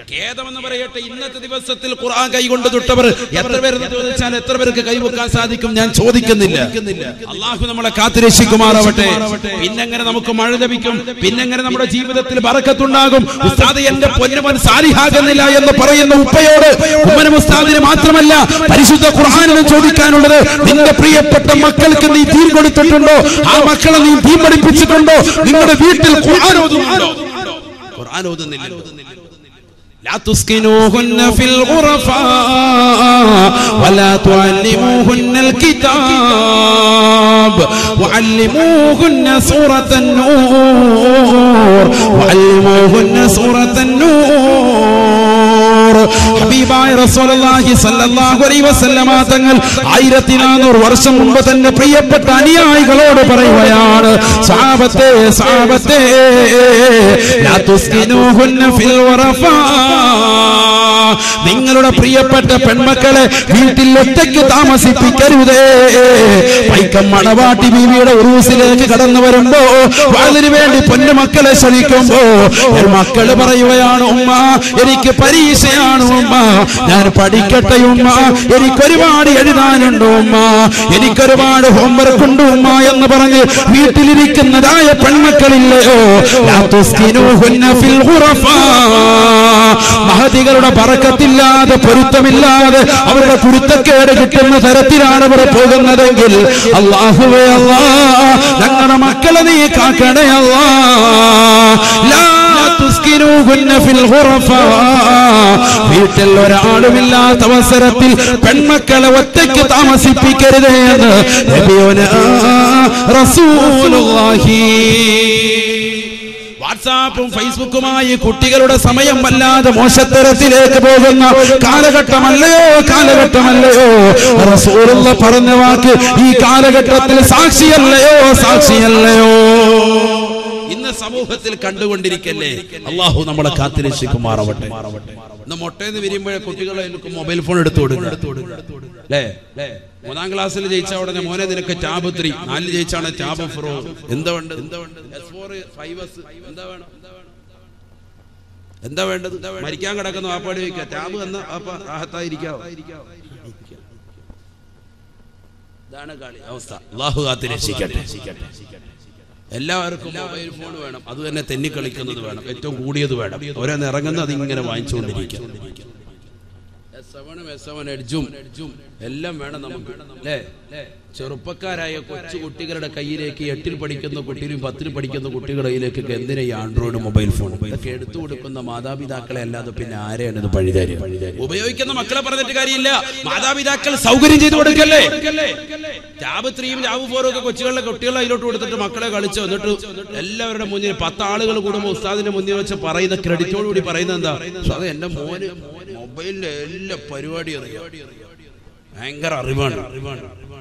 ഖേദമെന്ന് പറയട്ടെ ഇന്നത്തെ ദിവസത്തിൽ ഖുർആൻ കൈകൊണ്ട് തൊട്ടവർ എത്ര പേരെന്ന് ചോദിച്ചാൽ എത്ര പേർക്ക് കൈവെക്കാൻ സാധിക്കും ഞാൻ ചോദിക്കുന്നില്ല അള്ളാഹു നമ്മളെ കാത്തുരക്ഷിക്കുമാറാവട്ടെ പിന്നെങ്ങനെ നമുക്ക് മഴ ലഭിക്കും പിന്നെങ്ങനെ നമ്മുടെ ജീവിതത്തിൽ ബറക്കത്തുണ്ടാകും ഉസ്താദ് എന്റെ പൊന്നുമൻ സാലിഹാകുന്നില്ല എന്ന് പറയുന്ന ഉപ്പയോട് ഉമ്മനും ഉസ്താദിന് മാത്രമല്ല പരിശുദ്ധ ഖുർആാനിന് ചോദിക്കാനുള്ളത് നിന്റെ പ്രിയപ്പെട്ട മക്കൾക്ക് നീ തീൻ കൊടുത്തിട്ടുണ്ടോ ആ മക്കളെ നീ തീൻ പഠിപ്പിച്ചിട്ടുണ്ടോ നിങ്ങളുടെ വീട്ടിൽ ഖുർആൻ ഓതുന്നുണ്ടോ ഖുർആൻ ഓതുന്നില്ല لا تسكنوهن في الغرفاء ولا تعلموهن الكتاب وعلموهن سورة النور وعلموهن سورة النور ഹബീബായ റസൂലുള്ളാഹി സ്വല്ലല്ലാഹു അലൈഹി വസല്ലമ തങ്ങൾ ആയിരത്തി നാനൂറ് വർഷം മുമ്പ് തന്നെ പ്രിയപ്പെട്ട അനുയായികളോട് പറയുകയാണ് സാബത്തെ സാബത്തെ ലാ തുസ്കിനൂഹുന്ന ഫിൽ വറഫാ നിങ്ങളുടെ പ്രിയപ്പെട്ട പെൺമക്കളെ വീട്ടിൽ ഒറ്റയ്ക്ക് താമസിപ്പിക്കരുതേ വൈക്കം മണവാട്ടി ബീവിയുടെ ഉറൂസിലേക്ക് കടന്നു വരുമ്പോ അതിനു വേണ്ടി പൊന്നുമക്കളെ ക്ഷണിക്കുമ്പോ ഒരു മക്കള് പറയുകയാണ് ഉമ്മ എനിക്ക് പരീക്ഷയാണ് ഉമ്മ ഞാൻ പഠിക്കട്ടെ ഉമ്മ എനിക്കൊരുപാട് എഴുതാനുണ്ട് ഉമ്മ എനിക്കൊരുപാട് ഹോംവർക്ക് ഉണ്ട് ഉമ്മ എന്ന് പറഞ്ഞ് വീട്ടിലിരിക്കുന്നതായ പെൺമക്കളില്ലയോ ലാ തുസ്കിനൂഹുന്ന ഫിൽ ഖുറഫാ മഹതികളുടെ പറക്കത്തില്ലാതെ പൊരുത്തമില്ലാതെ അവരുടെ കുരുത്തക്കേട് കിട്ടുന്ന തരത്തിലാണ് അവർ പോകുന്നതെങ്കിൽ അള്ളാഹുവേ അല്ലാ ഞങ്ങളുടെ മക്കളെ നീ കാക്കണേ അല്ലാ ലാ തുസ്കിനൂഹുന്ന ഫിൽ ഖുറഫാ വീട്ടിൽ ഒരാളുമില്ലാത്ത അവസരത്തിൽ പെൺമക്കളെ ഒറ്റയ്ക്ക് താമസിപ്പിക്കരുത് എന്ന് നബിയുനാ റസൂലുള്ളാഹി വാട്സാപ്പും ഫേസ്ബുക്കുമായി കുട്ടികളുടെ സമയം വല്ലാതെ മോശത്തരത്തിലേക്ക് പോകുന്ന കാലഘട്ടമല്ലയോ കാലഘട്ടമല്ലയോ റസൂലുള്ള പറഞ്ഞ വാക്ക് ഈ കാലഘട്ടത്തിൽ സാക്ഷിയല്ലയോ സാക്ഷിയല്ലയോ ഇന്ന് സമൂഹത്തിൽ കണ്ടുകൊണ്ടിരിക്കല്ലേ അള്ളാഹു നമ്മളെ കാത്തിരക്ഷിക്കുമാറാവട്ടെ ഇന്ന് മുട്ടയെന്ന് വിരിയുമ്പോഴേ കുട്ടികളെ മൊബൈൽ ഫോൺ എടുത്തു കൊടുക്കുക അല്ലേ മൂന്നാം ക്ലാസ്സിൽ ജയിച്ച ഉടനെ മോനെ നിനക്ക് ടാബ് ത്രീ നാലിൽ ജയിച്ചാണ് ടാബ് ഫോർ എന്താ വേണ്ട എന്താ വേണ്ട എസ് ഫോർ ഫൈവ് എസ് എന്താ വേണം എന്താ വേണ്ടത് മരിക്കാൻ കിടക്കുന്ന വാപ്പാടി വയ്ക്കുക ടാബ് എന്ന വാപ്പ റാഹത്തായിരിക്കാവോ ഇതാണ് കളി അവസ്ഥ അള്ളാഹു കാത്തിരക്ഷിക്കട്ടെ എല്ലാവർക്കും മൊബൈൽ ഫോൺ വേണം അത് തന്നെ തെന്നി കളിക്കുന്നത് വേണം ഏറ്റവും കൂടിയത് വേണം ഓരോന്ന് ഇറങ്ങുന്നത് അതിങ്ങനെ വാങ്ങിച്ചുകൊണ്ടിരിക്കും എസ് സെവനും എസ് സെവൻ എഡ്ജും എല്ലാം വേണം നമുക്ക് അല്ലേ ചെറുപ്പക്കാരായ കൊച്ചു കുട്ടികളുടെ കയ്യിലേക്ക് എട്ടിൽ പഠിക്കുന്ന കുട്ടികളും പത്തിൽ പഠിക്കുന്ന കുട്ടികളുടെ കയ്യിലേക്കൊക്കെ എന്തിനാ ഈ ആൻഡ്രോയിഡ് മൊബൈൽ ഫോൺ ഇതൊക്കെ എടുത്തു കൊടുക്കുന്ന മാതാപിതാക്കളെ അല്ലാതെ പിന്നെ ആരെയാണ് ഇത് പഴിതാരി ഉപയോഗിക്കുന്ന മക്കളെ പറഞ്ഞിട്ട് കാര്യമില്ല മാതാപിതാക്കൾ സൗകര്യം ചെയ്തു കൊടുക്കല്ലേ ടാബ് ത്രീയും ടാബ് ഫോറും ഒക്കെ കൊച്ചുകളുടെ കുട്ടികളെ അതിലോട്ട് കൊടുത്തിട്ട് മക്കളെ കളിച്ച് വന്നിട്ട് എല്ലാവരുടെ മുന്നിൽ പത്ത് ആളുകൾ കൂടുമ്പോൾ ഉസ്താദിന്റെ മുന്നിൽ വെച്ച് പറയുന്ന ക്രെഡിറ്റോട് കൂടി പറയുന്നത് എന്താ അത് എന്റെ മോന് മൊബൈലിന്റെ എല്ലാ പരിപാടിയും അറിയാം ഭയങ്കര അറിവാണ് അറിവാണ്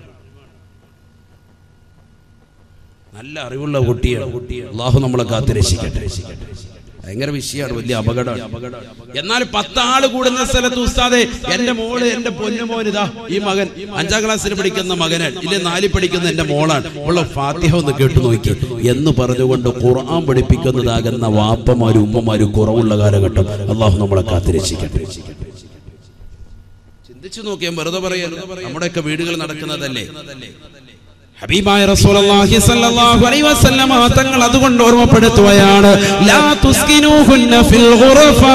നല്ല അറിവുള്ള കുട്ടിയാണ് അള്ളാഹു നമ്മളെ കാത്ത് രക്ഷിക്കട്ടെ ഭയങ്കര വിഷയമാണ് വലിയ അപകടമാണ് എന്നാൽ പത്താള് കൂടുന്ന സ്ഥലത്ത് ഉസ്താദെ എന്റെ മോള് എന്റെ പൊന്നുമോൻ ഇതാ ഈ മകൻ അഞ്ചാം ക്ലാസ്സിൽ പഠിക്കുന്ന മകനാണ് ഇല്ല നാലിൽ പഠിക്കുന്ന എന്റെ മോളാണ് ഉള്ള ഫാത്തിഹ ഒന്ന് കേട്ടു നോക്കി എന്ന് പറഞ്ഞുകൊണ്ട് ഖുർആൻ പഠിപ്പിക്കുന്നതാകുന്ന വാപ്പമാരും ഉമ്മമാരും കുറവുള്ള കാലഘട്ടം അള്ളാഹു നമ്മളെ കാത്തിരക്ഷിക്കട്ടെ ചിന്തിച്ചു നോക്കിയാൽ വെറുതെ പറയാൻ നമ്മുടെയൊക്കെ വീടുകൾ നടക്കുന്നതല്ലേ ഹബീബായ റസൂലുള്ളാഹി സ്വല്ലല്ലാഹു അലൈഹി വസല്ലമ തങ്ങൾ അതുകൊണ്ട് ഓർമ്മപ്പെടുത്തുകയാണ് ലാ തുസ്കിനൂഹുന്ന ഫിൽ ഖുറഫാ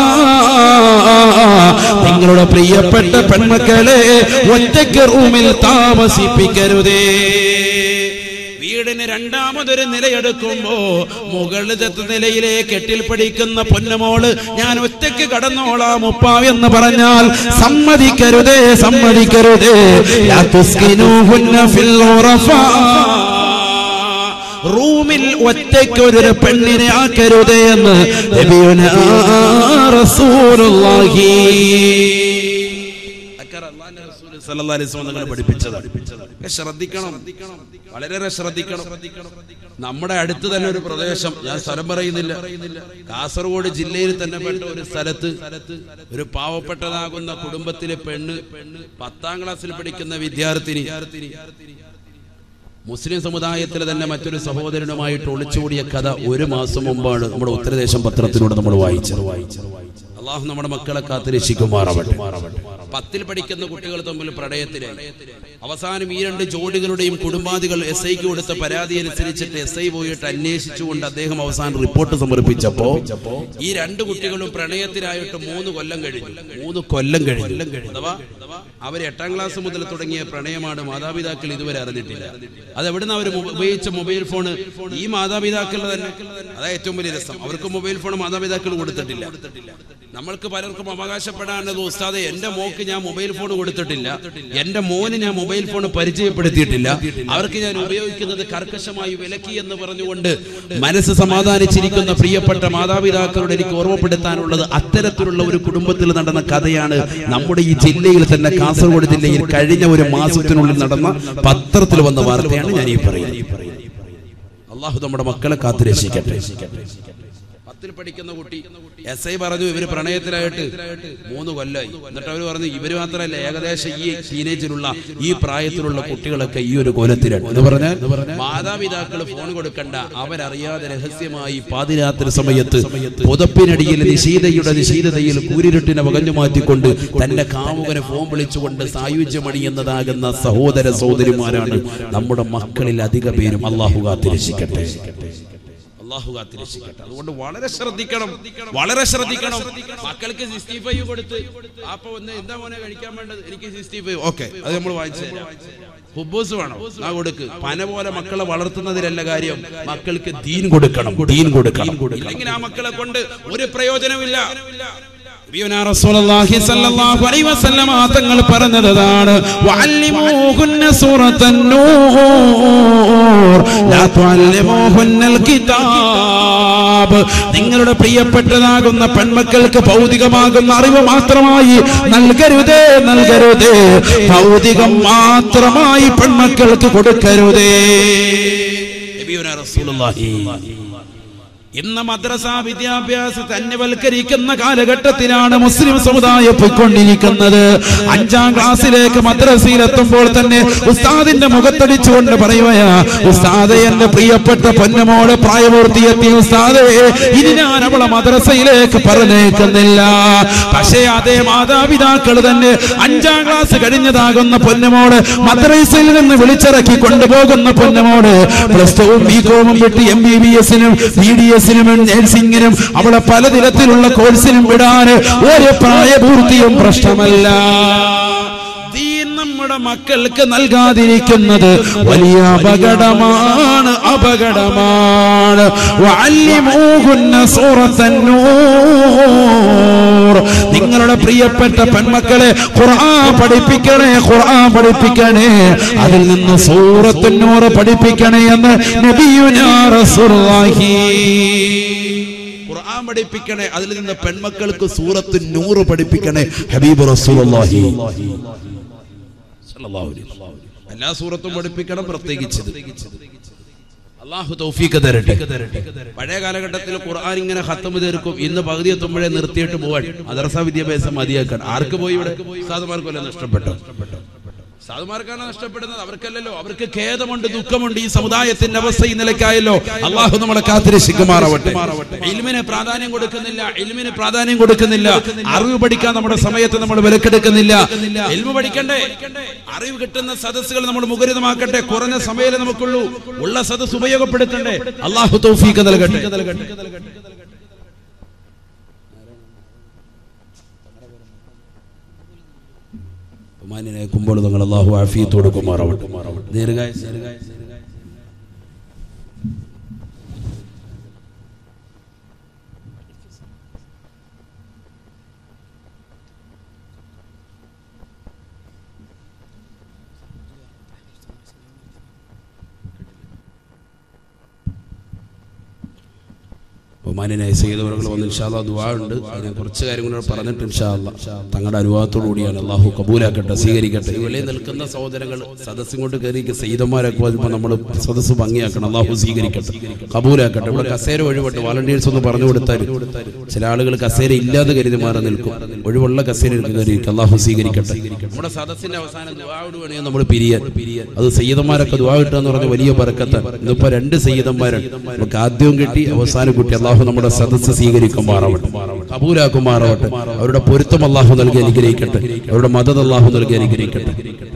നിങ്ങളുടെ പ്രിയപ്പെട്ട പെൺമക്കളെ ഒറ്റയ്ക്ക് റൂമിൽ താമസിപ്പിക്കരുതേ വീടിന് രണ്ടാമതൊരു നിലയെടുക്കുമ്പോ മുകളിലത്തെ നിലയിലേക്ക് എട്ടിൽ പഠിക്കുന്ന പൊന്നമോള് ഞാൻ ഒറ്റയ്ക്ക് കടന്നോളാം ഉപ്പ എന്ന് പറഞ്ഞാൽ സമ്മതിക്കരുതേ സമ്മതിക്കരുതേ ലാ തുസ്കിനൂഹുന്ന ഫിൽ ഖുറഫാ റൂമിൽ ഒറ്റയ്ക്ക് ഒരു പെണ്ണിനെ ആക്കരുതേ എന്ന് നബിയുനാ റസൂലുള്ളാഹി പഠിപ്പിച്ചതാണ് ശ്രദ്ധിക്കണം വളരെ ശ്രദ്ധിക്കണം നമ്മുടെ അടുത്ത് തന്നെ ഒരു പ്രദേശം ഞാൻ സ്ഥലം പറയുന്നില്ല കാസർഗോഡ് ജില്ലയിൽ തന്നെ പെട്ട ഒരു സ്ഥലത്ത് ഒരു പാവപ്പെട്ടതാകുന്ന കുടുംബത്തിലെ പെണ്ണ് പത്താം ക്ലാസ്സിൽ പഠിക്കുന്ന വിദ്യാർത്ഥിനി മുസ്ലിം സമുദായത്തിലെ തന്നെ മറ്റൊരു സഹോദരനുമായിട്ട് ഒളിച്ചുകൂടിയ കഥ ഒരു മാസം മുമ്പാണ് നമ്മുടെ ഉത്തരദേശം പത്രത്തിലൂടെ നമ്മൾ വായിച്ചത് അള്ളാഹു നമ്മുടെ മക്കളെ കാത്ത് രക്ഷിക്കുമാറാവട്ടെ പത്തിൽ പഠിക്കുന്ന കുട്ടികൾ തമ്മിൽ പ്രണയത്തിലായി അവസാനം ഈ രണ്ട് ജോഡികളുടെയും കുടുംബാദികൾ എസ് ഐക്ക് കൊടുത്ത പരാതി അനുസരിച്ചിട്ട് എസ് ഐ പോയിട്ട് അന്വേഷിച്ചുകൊണ്ട് അദ്ദേഹം അവസാനം റിപ്പോർട്ട് സമർപ്പിച്ചപ്പോ ഈ രണ്ട് കുട്ടികളും പ്രണയത്തിലായിട്ട് മൂന്ന് കൊല്ലം കഴിഞ്ഞു മൂന്ന് കൊല്ലം കഴിഞ്ഞു അഥവാ അവർ എട്ടാം ക്ലാസ് മുതൽ തുടങ്ങിയ പ്രണയമാണ് മാതാപിതാക്കൾ ഇതുവരെ അറിഞ്ഞിട്ടില്ല അത് എവിടുന്ന് അവർ ഉപയോഗിച്ച മൊബൈൽ ഫോൺ ഈ മാതാപിതാക്കളുടെ തന്നെ അതാ ഏറ്റവും വലിയ രസം അവർക്ക് മൊബൈൽ ഫോൺ മാതാപിതാക്കൾ കൊടുത്തിട്ടില്ല നമ്മൾക്ക് പലർക്കും അവകാശപ്പെടാനുള്ളത് ഉസ്താദെ എന്റെ മോക്ക് ഞാൻ മൊബൈൽ ഫോൺ കൊടുത്തിട്ടില്ല എന്റെ മോന് ഞാൻ മൊബൈൽ ഫോൺ പരിചയപ്പെടുത്തിയിട്ടില്ല അവർക്ക് ഞാൻ ഉപയോഗിക്കുന്നത് കർക്കശമായി വിലക്കി എന്ന് പറഞ്ഞുകൊണ്ട് മനസ്സ് സമാധാനിച്ചിരിക്കുന്ന പ്രിയപ്പെട്ട മാതാപിതാക്കളോട് എനിക്ക് ഓർമ്മപ്പെടുത്താനുള്ളത് അത്തരത്തിലുള്ള ഒരു കുടുംബത്തിൽ നടന്ന കഥയാണ് നമ്മുടെ ഈ ജില്ലയിൽ തന്നെ കാസർഗോഡ് ജില്ലയിൽ കഴിഞ്ഞ ഒരു മാസത്തിനുള്ളിൽ നടന്ന പത്രത്തിൽ വന്ന വാർത്തയാണ് ഞാൻ ഈ പറയുന്നത് അള്ളാഹു നമ്മുടെ മക്കളെ കാത്തു രക്ഷിക്കട്ടെ പത്തിൽ പഠിക്കുന്ന കുട്ടി എസ് ഐ പറഞ്ഞു ഇവര് പ്രണയത്തിലായിട്ട് മൂന്ന് കൊല്ലമായി എന്നിട്ട് അവർ പറഞ്ഞു ഇവര് മാത്രമല്ല ഏകദേശം ഈ ടീനേജിലുള്ള ഈ പ്രായത്തിലുള്ള കുട്ടികളൊക്കെ ഈ ഒരു കോലത്തിലാണ് എന്ന് പറഞ്ഞാൽ മാതാപിതാക്കൾ ഫോൺ കൊടുക്കണ്ട അവരറിയാതെ രഹസ്യമായി പാതിരാത്രി സമയത്ത് പുതപ്പിനടിയിൽ നിശീതയുടെ നിശീതതയിൽ കൂരിരുട്ടിനെ വകഞ്ഞു മാറ്റിക്കൊണ്ട് തന്റെ കാമുകനെ ഫോൺ വിളിച്ചുകൊണ്ട് സായുജ്യമണിയുന്നതാകുന്ന സഹോദര സഹോദരിമാരാണ് നമ്മുടെ മക്കളിൽ അധിക പേരും അള്ളാഹു കാത്തിരക്ഷിക്കട്ടെ അള്ളാഹു കാത്തിരക്ഷിക്കട്ടെ അതുകൊണ്ട് വളരെ ശ്രദ്ധിക്കണം വളരെ ശ്രദ്ധിക്കണം മക്കൾക്ക് സിക്സ്റ്റി ഫൈവ് കൊടുത്ത് അപ്പൊ ഒന്ന് എന്താ മോനെ കഴിക്കാൻ വേണ്ടത് എനിക്ക് സിക്സ്റ്റി ഫൈവ് ഓക്കെ അത് നമ്മൾ വാങ്ങിച്ചു തരാം ഹുബൂസ് വേണം ആ കൊടുക്ക് പന പോലെ മക്കളെ വളർത്തുന്നതിലല്ല കാര്യം മക്കൾക്ക് ദീൻ കൊടുക്കണം ദീൻ കൊടുക്കണം ഇല്ലെങ്കിൽ ആ മക്കളെ കൊണ്ട് ഒരു പ്രയോജനമില്ല നബിയുനാ റസൂലുള്ളാഹി സ്വല്ലല്ലാഹു അലൈഹി വസല്ലമ തങ്ങൾ പറഞ്ഞതാണ് വഅല്ലിമൂഹുന്ന സൂറത്തൻ നൂർ ലാ തുഅല്ലിമൂഹുന്നൽ കിതാബ് നിങ്ങളുടെ പ്രിയപ്പെട്ടതാകുന്ന പെൺമക്കൾക്ക് ഭൗതികമാകുന്ന അറിവ് മാത്രമായി നൽകരുതേ നൽകരുതേ ഭൗതികം മാത്രമായി പെൺമക്കൾക്ക് കൊടുക്കരുതേ നബിയുനാ റസൂലുള്ളാഹി ഇന്ന് മദ്രസ വിദ്യാഭ്യാസത്തെ അന്യവൽക്കരിക്കുന്ന കാലഘട്ടത്തിലാണ് മുസ്ലിം സമുദായം പോയിക്കൊണ്ടിരിക്കുന്നത് അഞ്ചാം ക്ലാസ്സിലേക്ക് മദ്രസയിലെത്തുമ്പോൾ തന്നെ ഉസ്താദിന്റെ മുഖത്തടിച്ചുകൊണ്ട് പറയുകയാ ഉസ്താദെ എന്റെ പ്രിയപ്പെട്ട പൊന്നമോളെ പ്രായപൂർത്തിയെത്തി ഉസ്താദെ ഇനി ഞാൻ അവളെ മദ്രസയിലേക്ക് പറഞ്ഞേക്കുന്നില്ല പക്ഷേ അതേ മാതാപിതാക്കൾ തന്നെ അഞ്ചാം ക്ലാസ് കഴിഞ്ഞതാകുന്ന പൊന്നമോള് മദ്രസയിൽ നിന്ന് വിളിച്ചിറക്കി കൊണ്ടുപോകുന്ന പൊന്നമോള് പ്ലസ് ടുവും ബി കോമും വിട്ട് എം ബി ബി എസിനും ബി ഡി എസിനും നഴ്സിംഗിനും അവളെ പലതരത്തിലുള്ള കോഴ്സിനും വിടാൻ ഒരു പ്രായപൂർത്തിയും പ്രശ്നമല്ല ദീൻ നമ്മുടെ മക്കൾക്ക് നൽകാതിരിക്കുന്നത് വലിയ അപകടമാണ് അപകടമാണ് വഅല്ലിമൂഹുന്ന സൂറത്തൻ നൂർ നിങ്ങളുടെ പ്രിയപ്പെട്ട പെൺമക്കളെ ഖുർആൻ പഠിപ്പിക്കണേ ഖുർആൻ പഠിപ്പിക്കണേ അതിൽ നിന്ന് സൂറത്തുൻ നൂർ പഠിപ്പിക്കണേ എന്ന് നബിയുനാ റസൂലുള്ളാഹി ഖുർആൻ പഠിപ്പിക്കണേ അതിൽ നിന്ന് പെൺമക്കൾക്ക് സൂറത്ത് നൂറ് പഠിപ്പിക്കണേ ഹബീബ് റസൂലുള്ളാഹി സല്ലല്ലാഹു അലൈഹി വസല്ലം. എല്ലാ സൂറത്തും പഠിപ്പിക്കണം പ്രത്യേകിച്ചത് അള്ളാഹു തൗഫീഖ് തരട്ടെ പഴയ കാലഘട്ടത്തിൽ ഖുർആൻ ഇങ്ങനെ ഹത്തമ് തീർക്കും ഇന്ന് പകുതി എത്തുമ്പോഴേ നിർത്തിയിട്ട് പോവാൻ മദ്രസ വിദ്യാഭ്യാസം മതിയാക്കാൻ ആർക്ക് പോയി ഇവിടെ സാധുമാർക്കല്ല നഷ്ടപ്പെട്ടു സാധുമാർക്കാണ് നഷ്ടപ്പെടുന്നത് അവർക്കല്ലല്ലോ അവർക്ക് ഖേദമുണ്ട് ദുഃഖമുണ്ട് ഈ സമുദായത്തിന്റെ അവസ്ഥ ഈ നിലയ്ക്കായല്ലോ അള്ളാഹു നമ്മളെ കാത്തിരക്ഷിക്കുമാറാവട്ടെ ഇൽമിന് പ്രാധാന്യം കൊടുക്കുന്നില്ല ഇൽമിന് പ്രാധാന്യം കൊടുക്കുന്നില്ല അറിവ് പഠിക്കാൻ നമ്മുടെ സമയത്ത് നമ്മൾ വിലക്കെടുക്കുന്നില്ല ഇൽമ പഠിക്കണ്ടേ അറിവ് കിട്ടുന്ന സദസ്സുകൾ നമ്മൾ മുഖരിതമാക്കട്ടെ കുറഞ്ഞ സമയമേ നമുക്കുള്ളൂ ഉള്ള സദസ് ഉപയോഗപ്പെടുത്തണ്ടേ അള്ളാഹു തൗഫീഖ് നൽകട്ടെ ബഹുമാനിനേക്കുമ്പോൾ നിങ്ങൾ അള്ളാഹു ആഫിയത്ത് കൊടുക്കുമാറാവട്ടെ ദീർഘായുസ് ദീർഘായുസ് ബഹുമാനായ സയ്യിദവറുകൾ വന്ന് ഇൻഷാല്ലാ ദുആ ഉണ്ട് അതിനെ കുറച്ച് കാര്യങ്ങൾ പറഞ്ഞിട്ട് ഇൻഷാല്ലാ തങ്ങളുടെ അനുവാദത്തോടു കൂടിയാണ് അള്ളാഹു കബൂലാക്കട്ടെ സ്വീകരിക്കട്ടെ ഇവിടെ നിൽക്കുന്ന സഹോദരങ്ങൾ സദസ്സിങ്ങോട്ട് കയറി സയ്യിദന്മാരൊക്കെ വരുമ്പോൾ നമ്മൾ സദസ്സ് ഭംഗിയാക്കണം അള്ളാഹു സ്വീകരിക്കട്ടെ കബൂലാക്കട്ടെ ഇവിടെ കസേര ഒഴിവട്ടെ വാളണ്ടിയേഴ്സ് ഒന്ന് പറഞ്ഞു കൊടുത്താൽ ചില ആളുകൾ കസേര ഇല്ലാതെ കരുതി മാറി നിൽക്കും ഒഴിവുള്ള കസേര കയറി അള്ളാഹു സ്വീകരിക്കട്ടെ നമ്മുടെ സദസ്സിന്റെ അവസാനം ദുആയോട് വേണേ നമ്മൾ പിരിയാൻ അത് സയ്യിദന്മാരൊക്കെ ദുആ കിട്ടുക എന്ന് പറഞ്ഞ വലിയ ബർക്കത്താണ് ഇന്നിപ്പോ രണ്ട് സയ്യിദന്മാരാണ് നമുക്ക് ആദ്യവും കിട്ടി അവസാനം കിട്ടി അള്ളാഹു നമ്മുടെ സദസ്സ് സ്വീകരിക്കുമാറാവട്ടെ കബൂലാക്കുമാറാവട്ടെ അവരുടെ പൊരുത്തം അള്ളാഹു നൽകി അനുഗ്രഹിക്കട്ടെ അവരുടെ മദത് അള്ളാഹു നൽകി അനുഗ്രഹിക്കട്ടെ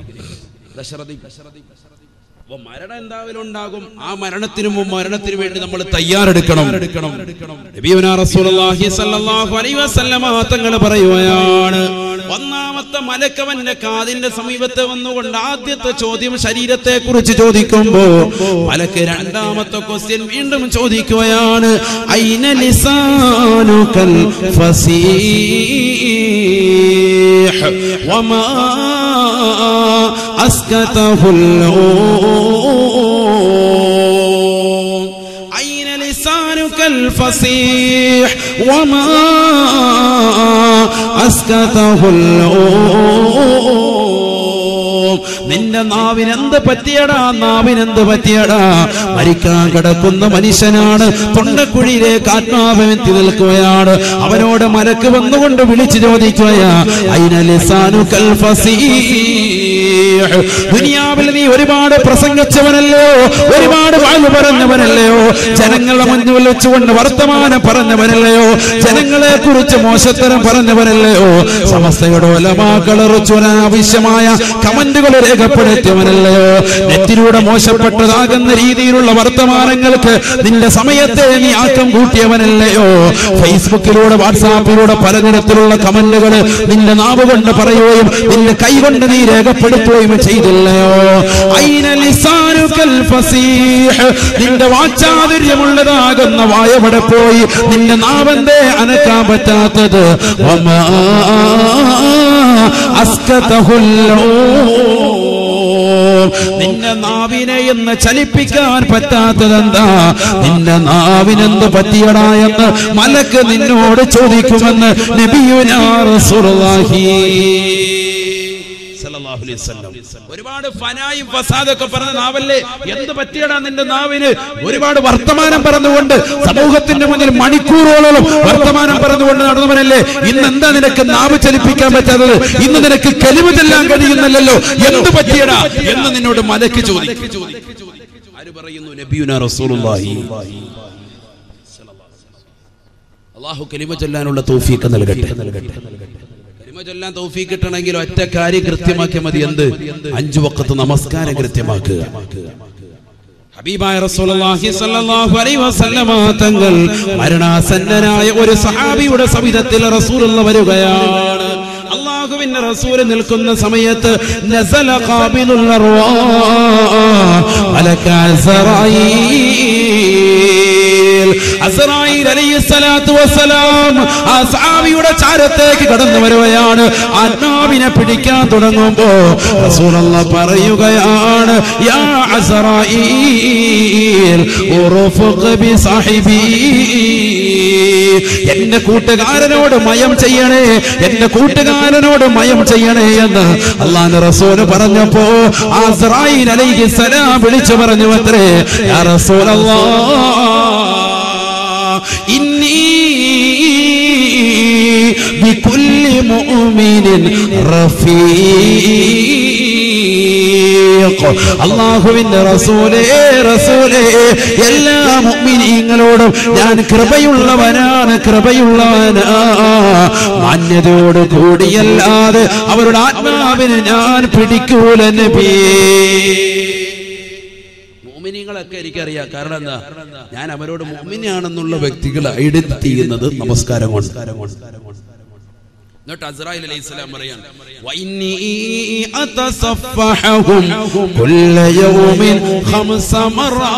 അപ്പൊ മരണം എന്തായാലും ഉണ്ടാകും ആ മരണത്തിനു മുമ്പ് മരണത്തിന് വേണ്ടി നമ്മൾ തയ്യാറെടുക്കണം നബിയുനാ റസൂലുള്ളാഹി സ്വല്ലല്ലാഹു അലൈഹി വസല്ലമ തങ്ങൾ പറയുകയാണ് ഒന്നാമത്തെ മലക്കവന്റെ കാതിന്റെ സമീപത്ത് വന്നുകൊണ്ട് ആദ്യത്തെ ചോദ്യം ശരീരത്തെ കുറിച്ച് ചോദിക്കുമ്പോ മലക്ക് രണ്ടാമത്തെ ക്വസ്റ്റ്യൻ വീണ്ടും ചോദിക്കുകയാണ് ഐന ലിസാനുകൽ ഫസീഹ് വമാ أسكته اللوم أين لسانك الفصيح وما أسكته اللوم നിന്റെ നാവിനെന്ത് പറ്റിയടാ നാവിനെന്ത് പറ്റിയടാ മരിക്കാൻ കിടക്കുന്ന മനുഷ്യനാണ് തൊണ്ടക്കുഴിയിലേക്ക് ആത്മാവെത്തി നിൽക്കുകയാണ് അവനോട് മലക്ക് വന്നുകൊണ്ട് വിളിച്ചു ചോദിക്കുകയാ അയിനലിസാനുക്കൽ ഫസീഹ് ദുനിയാവിൽ നീ ഒരുപാട് പ്രസംഗിച്ചവനല്ലയോ ഒരുപാട് വാഴ് പറഞ്ഞവനല്ലയോ ജനങ്ങളെ മുന്നിൽ വെച്ചുകൊണ്ട് വർത്തമാനം പറഞ്ഞവനല്ലയോ ജനങ്ങളെ കുറിച്ച് മോശത്തരം പറഞ്ഞവനല്ലയോ സമസ്തയുടെ ഒലമാക്കളറിച്ചു ആവശ്യമായ കമന്റുകൾ രേഖപ്പെടുത്തിയവനല്ലയോ നെറ്റിലൂടെ മോശപ്പെട്ടതാകുന്ന രീതിയിലുള്ള വർത്തമാനങ്ങൾക്ക് നിന്റെ സമയത്തെ നീ ആക്കം കൂട്ടിയവനല്ലയോ ഫേസ്ബുക്കിലൂടെ വാട്സാപ്പിലൂടെ പലതരത്തിലുള്ള കമന്റുകൾ നിന്റെ നാവ് കൊണ്ട് പറയുകയും നിന്റെ കൈ കൊണ്ട് നീ രേഖപ്പെടുത്തുകയും ചെയ്തില്ലയോ അയിന ലിസാനുകൽ ഫസീഹ് നിന്റെ വാചാതുര്യമുള്ളതാകുന്ന വായവിടെ പോയി നിന്റെ നാവന്റെ അനക്കാൻ പറ്റാത്തത് വമാ അസ്കതഹുല്ലോ നിന്റെ നാവിനെ എന്ന് ചലിപ്പിക്കാൻ പറ്റാത്തതെന്താ നിന്റെ നാവിനെന്ത് പറ്റിയടാ എന്ന് മലക്ക് നിന്നോട് ചോദിക്കുമെന്ന് നബിയുനാ റസൂലുള്ളാഹി സല്ലല്ലാഹു അലൈഹി വസല്ലം. ഒരുപാട് ഫനായും ഫസാദൊക്കെ പറഞ്ഞ നാവല്ലേ എന്ത് പറ്റിയടാ നിന്റെ നാവിന് ഒരുപാട് വർത്തമാനം പറഞ്ഞുകൊണ്ട് സമൂഹത്തിന്റെ മുന്നിൽ മണിക്കൂറുകളോളം വർത്തമാനം പറഞ്ഞുകൊണ്ട് നടന്നവനല്ലേ ഇന്ന് എന്താ നിനക്ക് നാവ് ചലിപ്പിക്കാൻ പറ്റാത്തത് ഇന്ന് നിനക്ക് കെലിവ് ചെല്ലാൻ കഴിയുന്നില്ലല്ലോ എന്ത് പറ്റിയടാ എന്ന് നിന്നോട് മലക്ക് ചോദിക്കും ആര് പറയുന്നു നബിയുന റസൂലുള്ളാഹി അള്ളാഹു കലിമ ചൊല്ലാനുള്ള തൗഫീഖ് നൽകട്ടെ കലിമ ചൊല്ലാൻ തൗഫീഖ് കിട്ടണമെങ്കിൽ ഒറ്റ കാര്യം കൃത്യമാക്കിയാൽ മതി എന്ത് അഞ്ചു വക്കത്ത് നമസ്കാരം കൃത്യമാക്കുക ഹബീബായ റസൂലുള്ളാഹി സ്വല്ലല്ലാഹു അലൈഹി വസല്ലമ തങ്ങൾ മരണാസന്നനായ ഒരു സഹാബിയുടെ സവിധത്തിൽ റസൂലുള്ള വരികയാണ് അള്ളാഹുവിന്റെ റസൂല് നിൽക്കുന്ന സമയത്ത് നസല ഖാബിലുൽ അർവാഹ് മലക അസ്റായീൽ അസ്റായീൽ അലൈഹിസ്സലാത്തു വസ്സലാം ആ സഹാബിയുടെ ചാരത്തേക്ക് കടന്നു വരുകയാണ് ആത്മാവിനെ പിടിക്കാൻ തുടങ്ങുമ്പോ റസൂലുള്ള പറയുകയാണ് യാ അസ്റായീൽ ഉറുഫുഖ് ബി സാഹിബി എന്റെ കൂട്ടുകാരനോട് മയം ചെയ്യണേ എന്റെ കൂട്ടുകാരനോട് മയം ചെയ്യണേ എന്ന് അള്ളാഹ് റസൂല് പറഞ്ഞപ്പോ അസ്റായീൽ അലൈഹിസ്സലാം വിളിച്ചു പറഞ്ഞു അത്രേ യാ റസൂലല്ലാഹ് إني بكل مؤمن رفيق അള്ളാഹുവിന്റെ റസൂലേ റസൂലേ എല്ലാ മുഅ്മിനീങ്ങളോടും ഞാൻ കൃപയുള്ളവനാണ് കൃപയുള്ളവനാ മാന്യതയോട് കൂടിയല്ലാതെ അവരുടെ ആത്മാവിന് ഞാൻ പിടിക്കൂല നബിയേ മോമിനികളൊക്കെ എനിക്കറിയാം കാരണം എന്താ ഞാൻ അവരോട് മോമിനിയാണെന്നുള്ള വ്യക്തികൾ ഐഡന്റിറ്റി ചെയ്യുന്നത് നമസ്കാരം കൊണ്ട് എന്നിട്ട് അസ്രായിൽ അലൈഹി സ്വലാം പറയാൻ വൈന്നി അതസഫഹും കുല്ല യൗമിൻ ഖംസ മറാ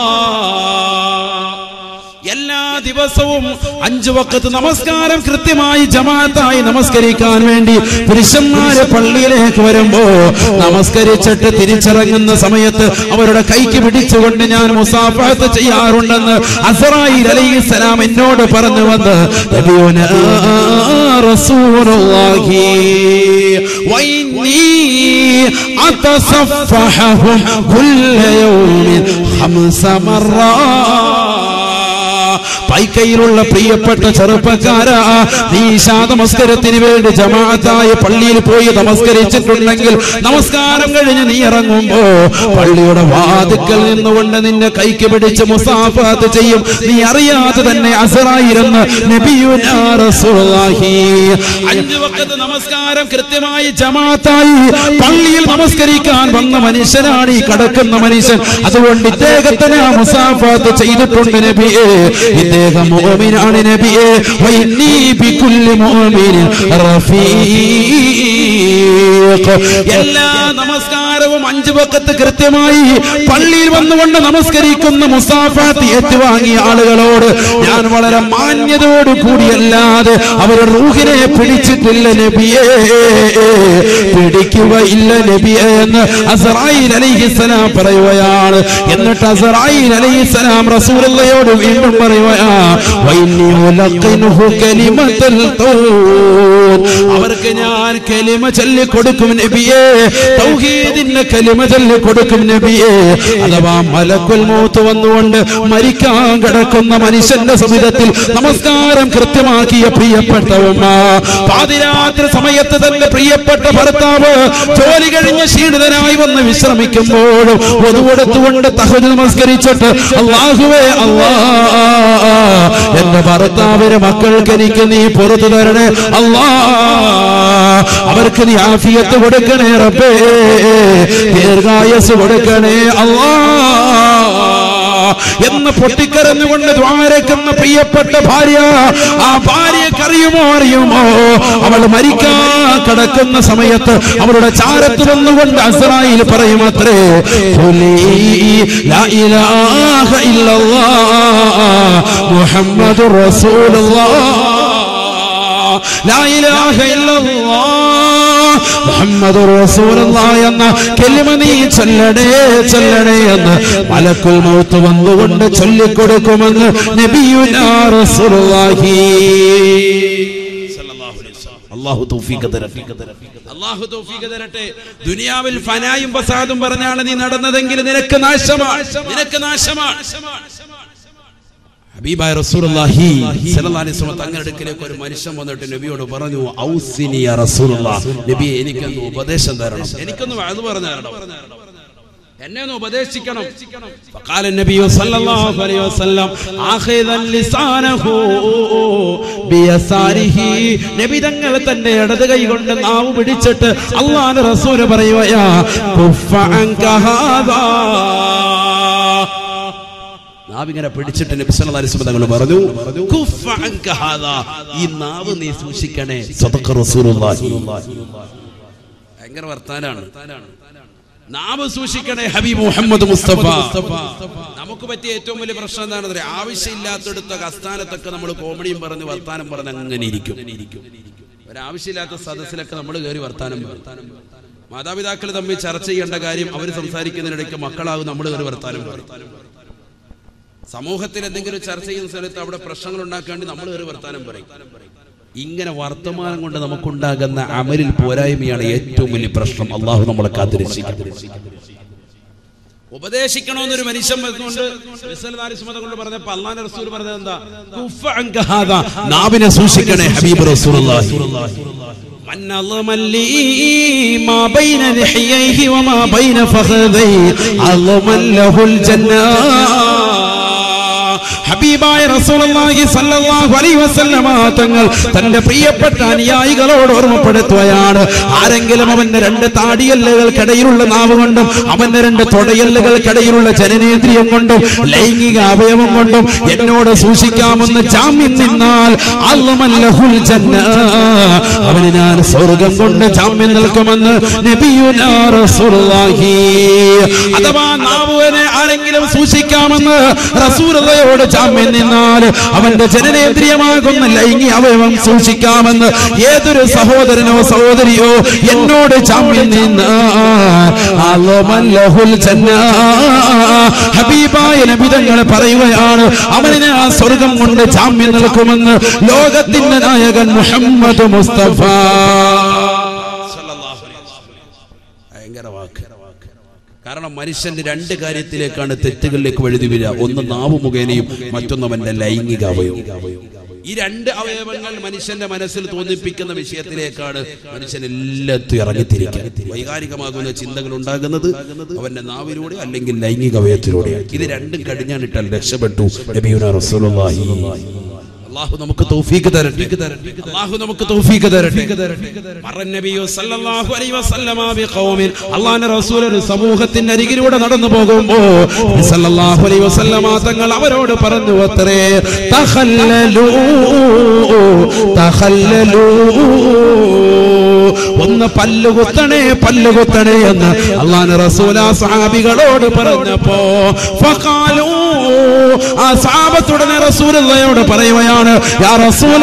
എല്ലാ ദിവസവും അഞ്ചു വക്കത്ത് നമസ്കാരം കൃത്യമായി ജമാഅത്തായി നമസ്കരിക്കാൻ വേണ്ടി പുരുഷന്മാര് പള്ളിയിലേക്ക് വരുമ്പോ നമസ്കരിച്ചിട്ട് തിരിച്ചിറങ്ങുന്ന സമയത്ത് അവരുടെ കൈക്ക് പിടിച്ചുകൊണ്ട് ഞാൻ മുസാഫത്ത് ചെയ്യാറുണ്ടെന്ന് അസറായി അലൈഹിസ്സലാം എന്നോട് പറഞ്ഞു വന്ന് നബിയുനാ റസൂലുള്ളാഹി വൈന്നി അതസഫഹും കുല്ല യൗമിൻ ഖംസ മറാ പൈക്കയിലുള്ള പ്രിയപ്പെട്ട ചെറുപ്പക്കാരാ നീ ഈശാ നമസ്കാരത്തിന് വേണ്ടി ജമാഅത്തായ പള്ളിയിൽ പോയി നമസ്കരിച്ചിട്ടുണ്ടെങ്കിൽ നമസ്കാരം കഴിഞ്ഞ് നീ ഇറങ്ങുമ്പോ പള്ളിയുടെ വാതുക്കൽ നിന്നുകൊണ്ട് നിന്നെ കൈക്ക് പിടിച്ച് മുസാഫാത്ത് ചെയ്യും നീ അറിയാതെ തന്നെ അസറായിരുന്ന് നബിയുനാ റസൂലുള്ളാഹി അഞ്ച് വക്കത്ത് നമസ്കാരം കൃത്യമായി ജമാഅത്തായി പള്ളിയിൽ നമസ്കരിക്കാൻ വന്ന മനുഷ്യനാണ് ഈ കടക്കുന്ന മനുഷ്യൻ അതുകൊണ്ട് ഇദ്ദേഹത്തെ ഞാൻ മുസാഫാത്ത് ചെയ്തിട്ടുണ്ട് നബിയെ ഇദ്ദേഹം മോമിനാണ് നബിയെ വൈന്നീ ബികുല്ലി മുഅ്മിനിൻ റഫീഖ് എല്ലാ നമസ്കാരവും അഞ്ചു വക്കത്ത് കൃത്യമായി പള്ളിയിൽ വന്നുകൊണ്ട് നമസ്കരിക്കുന്ന മുസാഫാത്ത് ഏറ്റുവാങ്ങിയ ആളുകളോട് ഞാൻ വളരെ മാന്യതയോട് കൂടിയല്ലാതെ അവരുടെ റൂഹിനെ പിടിച്ചിട്ടില്ല നബിയെ പിടിക്കുകയില്ല നബിയെ എന്ന് അസറായിൽ അലൈഹിസ്സലാം പറയുകയാണ് എന്നിട്ട് അസറായിൽ അലൈഹിസ്സലാം റസൂലുള്ളയോട് വീണ്ടും പറയുകയാ വൈന്നി ഉലഖിനുഹു കലിമത്തുൽ ഖൗൽ അവർക്ക് ഞാൻ കലിമ ചൊല്ലി കൊടുക്കും നബിയെ തൗഹീദിന്റെ കലിമ ചൊല്ലി കൊടുക്കും നബിയെ അഥവാ മലക്കുൽ മൗത്ത് വന്നുകൊണ്ട് മരിക്കാൻ കിടക്കുന്ന മനുഷ്യന്റെ സമിതത്തിൽ നമസ്കാരം കൃത്യമാക്കിയ പ്രിയപ്പെട്ട ഉമ്മ പാതിരാത്രി സമയത്ത് തന്റെ പ്രിയപ്പെട്ട ഭർത്താവ് ജോലി കഴിഞ്ഞ് ക്ഷീണിതനായി വന്ന് വിശ്രമിക്കുമ്പോഴും ഒതുകൊടുത്തുകൊണ്ട് തഹജ് നമസ്കരിച്ചിട്ട് അള്ളാഹുവേ അള്ളാ എന്റെ ഭർത്താവിന് മക്കൾക്ക് എനിക്ക് നീ പുറത്തു തരണേ അള്ളാ അവർക്ക് നീ ആഫിയത്ത് കൊടുക്കണേ റബ്ബേ ദീർഘായസ് കൊടുക്കണേ അള്ളാ എന്ന് പൊട്ടിക്കരഞ്ഞുകൊണ്ട് ദ്വാരക്കുന്ന പ്രിയപ്പെട്ട ഭാര്യ ആ ഭാര്യക്കറിയുമോ അറിയുമോ അവൾ മരിക്കാൻ കിടക്കുന്ന സമയത്ത് അവളുടെ ചാരത്ത് വന്നുകൊണ്ട് അസറായിൽ പറയും അത്രേ മുഹമ്മദ് മുഹമ്മദ് എന്ന കെലിമ നീ ചൊല്ലടേ ചൊല്ലടേ എന്ന് മലക്കുൽ മൗത്ത് വന്നുകൊണ്ട് ചൊല്ലിക്കൊടുക്കുമെന്ന് നബിയുനാ റസൂലുള്ളാഹി അള്ളാഹു തൗഫീഖ് തരട്ടെ അള്ളാഹു തൗഫീഖ് തരട്ടെ ദുനിയാവിൽ ഫനായും ഫസാദും പറഞ്ഞാണ് നീ നടന്നതെങ്കിൽ നിനക്ക് നാശമാണ് നിനക്ക് നാശമാണ് ഹബീബായ റസൂലുള്ളാഹി സ്വല്ലല്ലാഹി അലൈഹി വസല്ലം തങ്ങളുടെ അടുക്കലേക്ക് ഒരു മനുഷ്യൻ വന്നിട്ട് നബിയോട് പറഞ്ഞു ഔസിനി യാ റസൂലുള്ളാഹ് നബി എനിക്കൊന്ന് ഉപദേശം തരണം എനിക്കൊന്ന് അത് പറഞ്ഞു തരണം എന്നെ ഒന്ന് ഉപദേശിക്കണം فقال النبي صلى الله عليه وسلم اخذا لسانه بيساره നബി തങ്ങൾ തന്റെ ഇടത് കൈ കൊണ്ട് നാവ് പിടിച്ചിട്ട് അള്ളാഹുവിന്റെ റസൂല് പറയുകയാ കുഫ അൻക ഹാദാ നാവിങ്ങനെ പിടിച്ചിട്ട് നബി സല്ലല്ലാഹു അലൈഹി വസല്ലം തങ്ങൾ പറഞ്ഞു കുഫ അൻക ഹാദാ ഈ നാവ് നീ സൂക്ഷിക്കണേ സദഖ റസൂലുള്ളാഹി ഭയങ്കര വർത്താനാണ് നാവ് സൂക്ഷിക്കണേ ഹബീബ് മുഹമ്മദ് മുസ്തഫ നമുക്ക് പറ്റിയ ഏറ്റവും വലിയ പ്രശ്നം എന്താണെന്ന് അറിയാം ആവശ്യമില്ലാത്തടുത്ത അസ്ഥാനത്തൊക്കെ നമ്മൾ കോമഡിയും പറഞ്ഞ് വർത്താനം പറഞ്ഞ് അങ്ങനെ ഇരിക്കും ഒരാവശ്യമില്ലാത്ത സദസ്സിലൊക്കെ നമ്മൾ കയറി വർത്താനം പറയും. മാതാപിതാക്കൾ തമ്മിൽ ചർച്ച ചെയ്യേണ്ട കാര്യം അവർ സംസാരിക്കുന്നതിനിടയ്ക്ക് മക്കളാകും നമ്മൾ കയറി വർത്താനം പറയും. സമൂഹത്തിൽ എന്തെങ്കിലും ചർച്ച ചെയ്യുന്ന സ്ഥലത്ത് അവിടെ പ്രശ്നങ്ങൾ ഉണ്ടാക്കാണ്ട് നമ്മൾ കയറി വർത്താനം പറയും ഇങ്ങനെ വർത്തമാനം കൊണ്ട് നമുക്കുണ്ടാകുന്ന അമലിൽ പോരായ്മയാണ് ഏറ്റവും വലിയ പ്രശ്നം അള്ളാഹു നമ്മളെ കാത്തിരക്ഷിക്കും ഉപദേശിക്കണമെന്നൊരു മനുഷ്യൻ വരുന്നുണ്ട് വിസലദാരിസ്മത കൊണ്ട് പറഞ്ഞപ്പോ അള്ളാന്റെ റസൂൽ പറഞ്ഞത് എന്താ കുഫ അൻക ഹാദാ. നാവിനെ സൂക്ഷിക്കണേ ഹബീബ് റസൂലുള്ളാഹി من أظلم لي ما بين لحييه وما بين فخذيه أظلم له الجنة ഹബീബായ റസൂലുള്ളാഹി സ്വല്ലല്ലാഹു അലൈഹി വസല്ലമ തങ്ങൾ തന്റെ പ്രിയപ്പെട്ട അനുയായികളോട് ഓർമ്മപ്പെടുത്തുകയാണ് ആരെങ്കിലും അവന്റെ രണ്ട് താടിയല്ലുകൾക്കിടയിലുള്ള നാവ് കൊണ്ടും അവന്റെ രണ്ട് തൊടയല്ലുകൾക്കിടയിലുള്ള ജനനേന്ദ്രിയം കൊണ്ടും ലൈംഗിക അവയവം കൊണ്ടും എന്നോട് സൂക്ഷിക്കാമെന്ന് ജാമ്യം നിന്നാൽ അല്ലമല്ലഹുൽ ജന്ന അവന് ഞാൻ സ്വർഗം കൊണ്ട് ജാമ്യം നിൽക്കുമെന്ന് നബിയുനാ റസൂലുള്ളാഹി അഥവാ നാവുവിനെ ആരെങ്കിലും സൂക്ഷിക്കാമെന്ന് റസൂലുള്ളയോട് ജാമ്യം നിന്നാൽ അവന്റെ ജനനേന്ദ്രിയമാകുന്ന ലൈംഗിക അവയവം സൂക്ഷിക്കാമെന്ന് ഏതൊരു സഹോദരനോ സഹോദരിയോ എന്നോട് ജാമ്യം നിന്നാൽ അല്ലമല്ലഹുൽ ജന്ന ഹബീബായ നബിതങ്ങൾ പറയുകയാണ് അവന് ആ സ്വർഗം കൊണ്ട് ജാമ്യം നിൽക്കുമെന്ന് ലോകത്തിന്റെ നായകൻ മുഹമ്മദ് മുസ്തഫ ഭയങ്കര വാക്ക് കാരണം മനുഷ്യന്റെ രണ്ട് കാര്യത്തിലേക്കാണ് തെറ്റുകളിലേക്ക് വഴുതി വീഴുക ഒന്ന് നാവ് മുഖേനയും മറ്റൊന്ന് അവന്റെ ലൈംഗിക അവയവം ഈ രണ്ട് അവയവങ്ങൾ മനുഷ്യന്റെ മനസ്സിൽ തോന്നിപ്പിക്കുന്ന വിഷയത്തിലേക്കാണ് മനുഷ്യൻ എല്ലാത്തും ഇറങ്ങിത്തിരിക്കുക വൈകാരികമാകുന്ന ചിന്തകൾ ഉണ്ടാകുന്നത് അവന്റെ നാവിലൂടെ അല്ലെങ്കിൽ ലൈംഗിക അവയവത്തിലൂടെ ഇത് രണ്ടും കടിഞ്ഞാണിട്ടാൽ രക്ഷപ്പെട്ടു നബിയുന റസൂലുള്ളാഹി അള്ളാഹു നമുക്ക് തൗഫീക്ക് തരട്ടെ അള്ളാഹു നമുക്ക് തൗഫീക്ക് തരട്ടെ മറ നബിയു സല്ലല്ലാഹു അലൈഹി വസല്ലമ ബിഖൗമിൻ അല്ലാഹുവിന്റെ റസൂൽ ഒരു സമൂഹത്തിന്റെ അരികിലൂടെ നടന്നു പോകുമ്പോ നബി സല്ലല്ലാഹു അലൈഹി വസല്ലമ തങ്ങൾ അവരോട് പറഞ്ഞു അത്രേ തഖല്ലലൂ തഖല്ലലൂ ഒന്ന് പല്ലുകുത്തണേ പല്ലുകുത്തണേ എന്ന് അള്ളാഹുവിന്റെ റസൂൽ ആ സഹാബികളോട് പറഞ്ഞപ്പോ ഫഖാലൂ ആ സഹാബത്തുടനെ റസൂലുള്ളയോട് പറയുകയാണ് യാ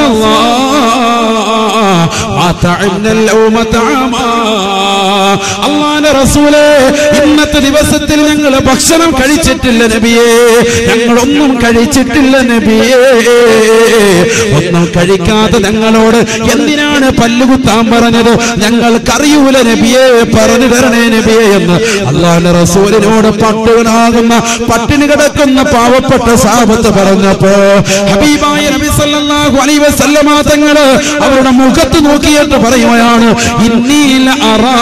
അള്ളാന്റെ റസൂലേ ഇന്നത്തെ ദിവസത്തിൽ ഞങ്ങൾ ഭക്ഷണം കഴിച്ചിട്ടില്ല നബിയേ ഞങ്ങളൊന്നും കഴിച്ചിട്ടില്ല നബിയേ ഒന്നും കഴിക്കാതെ ഞങ്ങളോട് എന്തിനാണ് പല്ലുകുത്താൻ പറഞ്ഞത് ഞങ്ങൾക്കറിയൂല നബിയെ പറഞ്ഞു തരണേ നബിയെ എന്ന് അള്ളാന്റെ റസൂലിനോട് പട്ടുവനാകുന്ന പട്ടിണി കിടക്കുന്ന പാവപ്പെട്ട സാപത്ത് പറഞ്ഞപ്പോ ഹബീബായ നബി സല്ലല്ലാഹു അലൈഹി വസല്ലമ തങ്ങള് അവരുടെ മുഖത്ത് നോക്കിയിട്ട് പറയുകയാണ് ഇന്നീല അറാ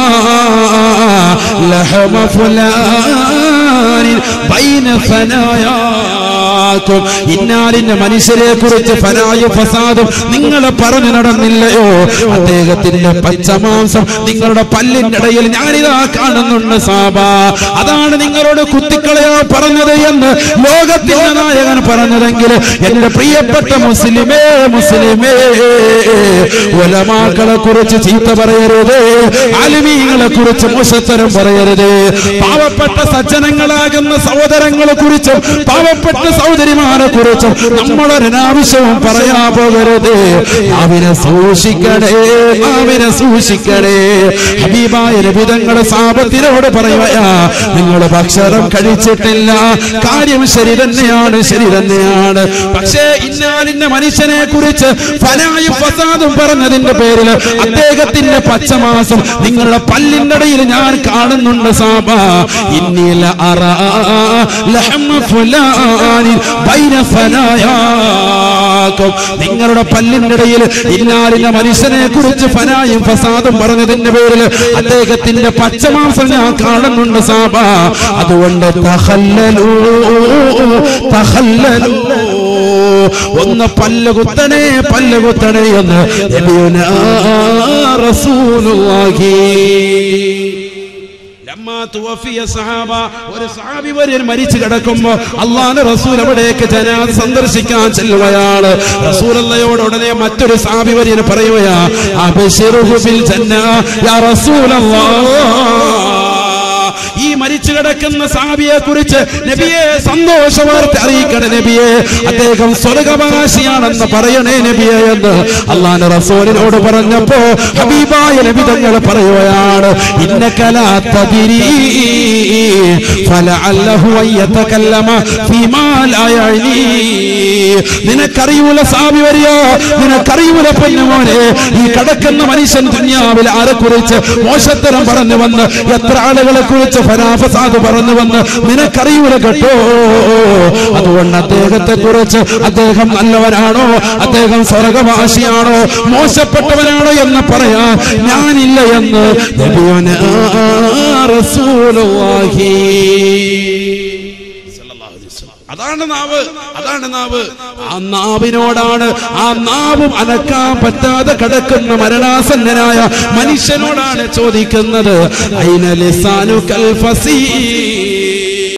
ലഹമ ഫുലാനിൻ ബൈന ഫനായാക്കും ഇന്നാലിന്റെ മനുഷ്യരെ കുറിച്ച് ഫനായ ഫസാദും നിങ്ങൾ പറഞ്ഞു നടന്നില്ലയോ അദ്ദേഹത്തിന്റെ പച്ചമാംസം നിങ്ങളുടെ പല്ലിന്റെ ഇടയിൽ ഞാനിതാ കാണുന്നുണ്ട് സാബ അതാണ് നിങ്ങളോട് കുത്തിക്കളയാ പറഞ്ഞത് എന്ന് ലോകത്തിന്റെ നായകൻ പറഞ്ഞതെങ്കിൽ എന്റെ പ്രിയപ്പെട്ട മുസ്ലിമേ മുസ്ലിമേ ഒലമാക്കളെ കുറിച്ച് ചീത്ത പറയരുത് അലിമീങ്ങളെ കുറിച്ച് മോശത്തരം പറയരുത് പാവപ്പെട്ട സജ്ജനങ്ങളാകുന്ന സഹോദരങ്ങളെ കുറിച്ചും പാവപ്പെട്ട സഹോദരിമാരെ കുറിച്ചും നമ്മളൊരനാവശ്യവും പറയാ പോകരുത് അവനെ സൂക്ഷിക്കണേ അവനെ സൂക്ഷിക്കണേ ഹബീബായ രബിതങ്ങളെ സാപത്തിനോട് പറയുകയാ നിങ്ങൾ ഭക്ഷണം കഴിച്ചിട്ടില്ല കാര്യം ശരി തന്നെയാണ് ശരി തന്നെയാണ് പക്ഷേ ഇന്നാലിന്ന മനുഷ്യനെ കുറിച്ച് ഫലായും ഫസാദും പറഞ്ഞതിന്റെ പേരിൽ അദ്ദേഹത്തിന്റെ പച്ചമാസം നിങ്ങളുടെ പല്ലിന്റെ ഇടയിൽ ഞാൻ കാണുന്നുണ്ട് സാബ ഇന്നില അറ ലഹമ ഫുലാനി ബൈന ഫനായാക്കും നിങ്ങളുടെ പല്ലിന്റെ ഇടയിൽ ഇന്നാലിന്ന മനുഷ്യനെ കുറിച്ച് ഫനായും ഫസാദും പറഞ്ഞതിന്റെ പേരിൽ അദ്ദേഹത്തിന്റെ പച്ചമാംസം ഞാൻ കാണുന്നുണ്ട് സാബ അതുകൊണ്ട് തഹല്ലലൂ തഹല്ലലൂ ഒന്ന് പല്ല് കുത്തണേ പല്ല് കുത്തണേ എന്ന് നബിയുനാ റസൂലുള്ളാഹി ലമ്മാ തുവഫിയ സഹാബ ഒരു സഹാബി വര്യൻ മരിച്ചു കിടക്കുമ്പോ അള്ളാന്റെ റസൂൽ അവിടേക്ക് ജനാദ് സന്ദർശിക്കാൻ ചെല്ലുകയാണ് റസൂലയോട് ഉടനെ മറ്റൊരു സഹാബി വര്യന് പറയുകയാ അബശിറുഹു ബിൽ ജന്ന യാ റസൂലല്ലാഹ് ഈ മരിച്ചു കിടക്കുന്ന സാബിയെ കുറിച്ച് നബിയെ സന്തോഷ വാർത്ത അറിയിക്കണേ നബിയെ അദ്ദേഹം സ്വർഗവകാശിയാണെന്ന് പറയണേ നബിയെ എന്ന് അള്ളാന്റെ റസൂലിനോട് പറഞ്ഞപ്പോ ഹബീബായ നബി തങ്ങൾ പറയുകയാണ് ഇന്നക്കലാത്തതിരി നിനക്കറിയൂല സാബി വരിയോ നിനക്കറിയൂല പൊന്നുമോനെ ഈ കിടക്കുന്ന മനുഷ്യൻ ദുന്യാവിൽ ആരെ കുറിച്ച് മോശത്തരം പറഞ്ഞു വന്ന് എത്ര ആളുകളെ കുറിച്ച് ഫനാഫസാദ് പറഞ്ഞു വന്ന് നിനക്കറിയൂല കേട്ടോ അതുകൊണ്ട് അദ്ദേഹത്തെ കുറിച്ച് അദ്ദേഹം നല്ലവനാണോ അദ്ദേഹം സ്വർഗവാസിയാണോ മോശപ്പെട്ടവനാണോ എന്ന് പറയാൻ ഞാനില്ല എന്ന് നബിയുന റസൂലുള്ളാഹി അതാണ് നാവ് അതാണ് നാവ് ആ നാവിനോടാണ് ആ നാവും അനക്കാൻ പറ്റാതെ കിടക്കുന്ന മരണാസന്നനായ മനുഷ്യനോടാണ് ചോദിക്കുന്നത് അയിന ലിസാനു കൽ ഫസീ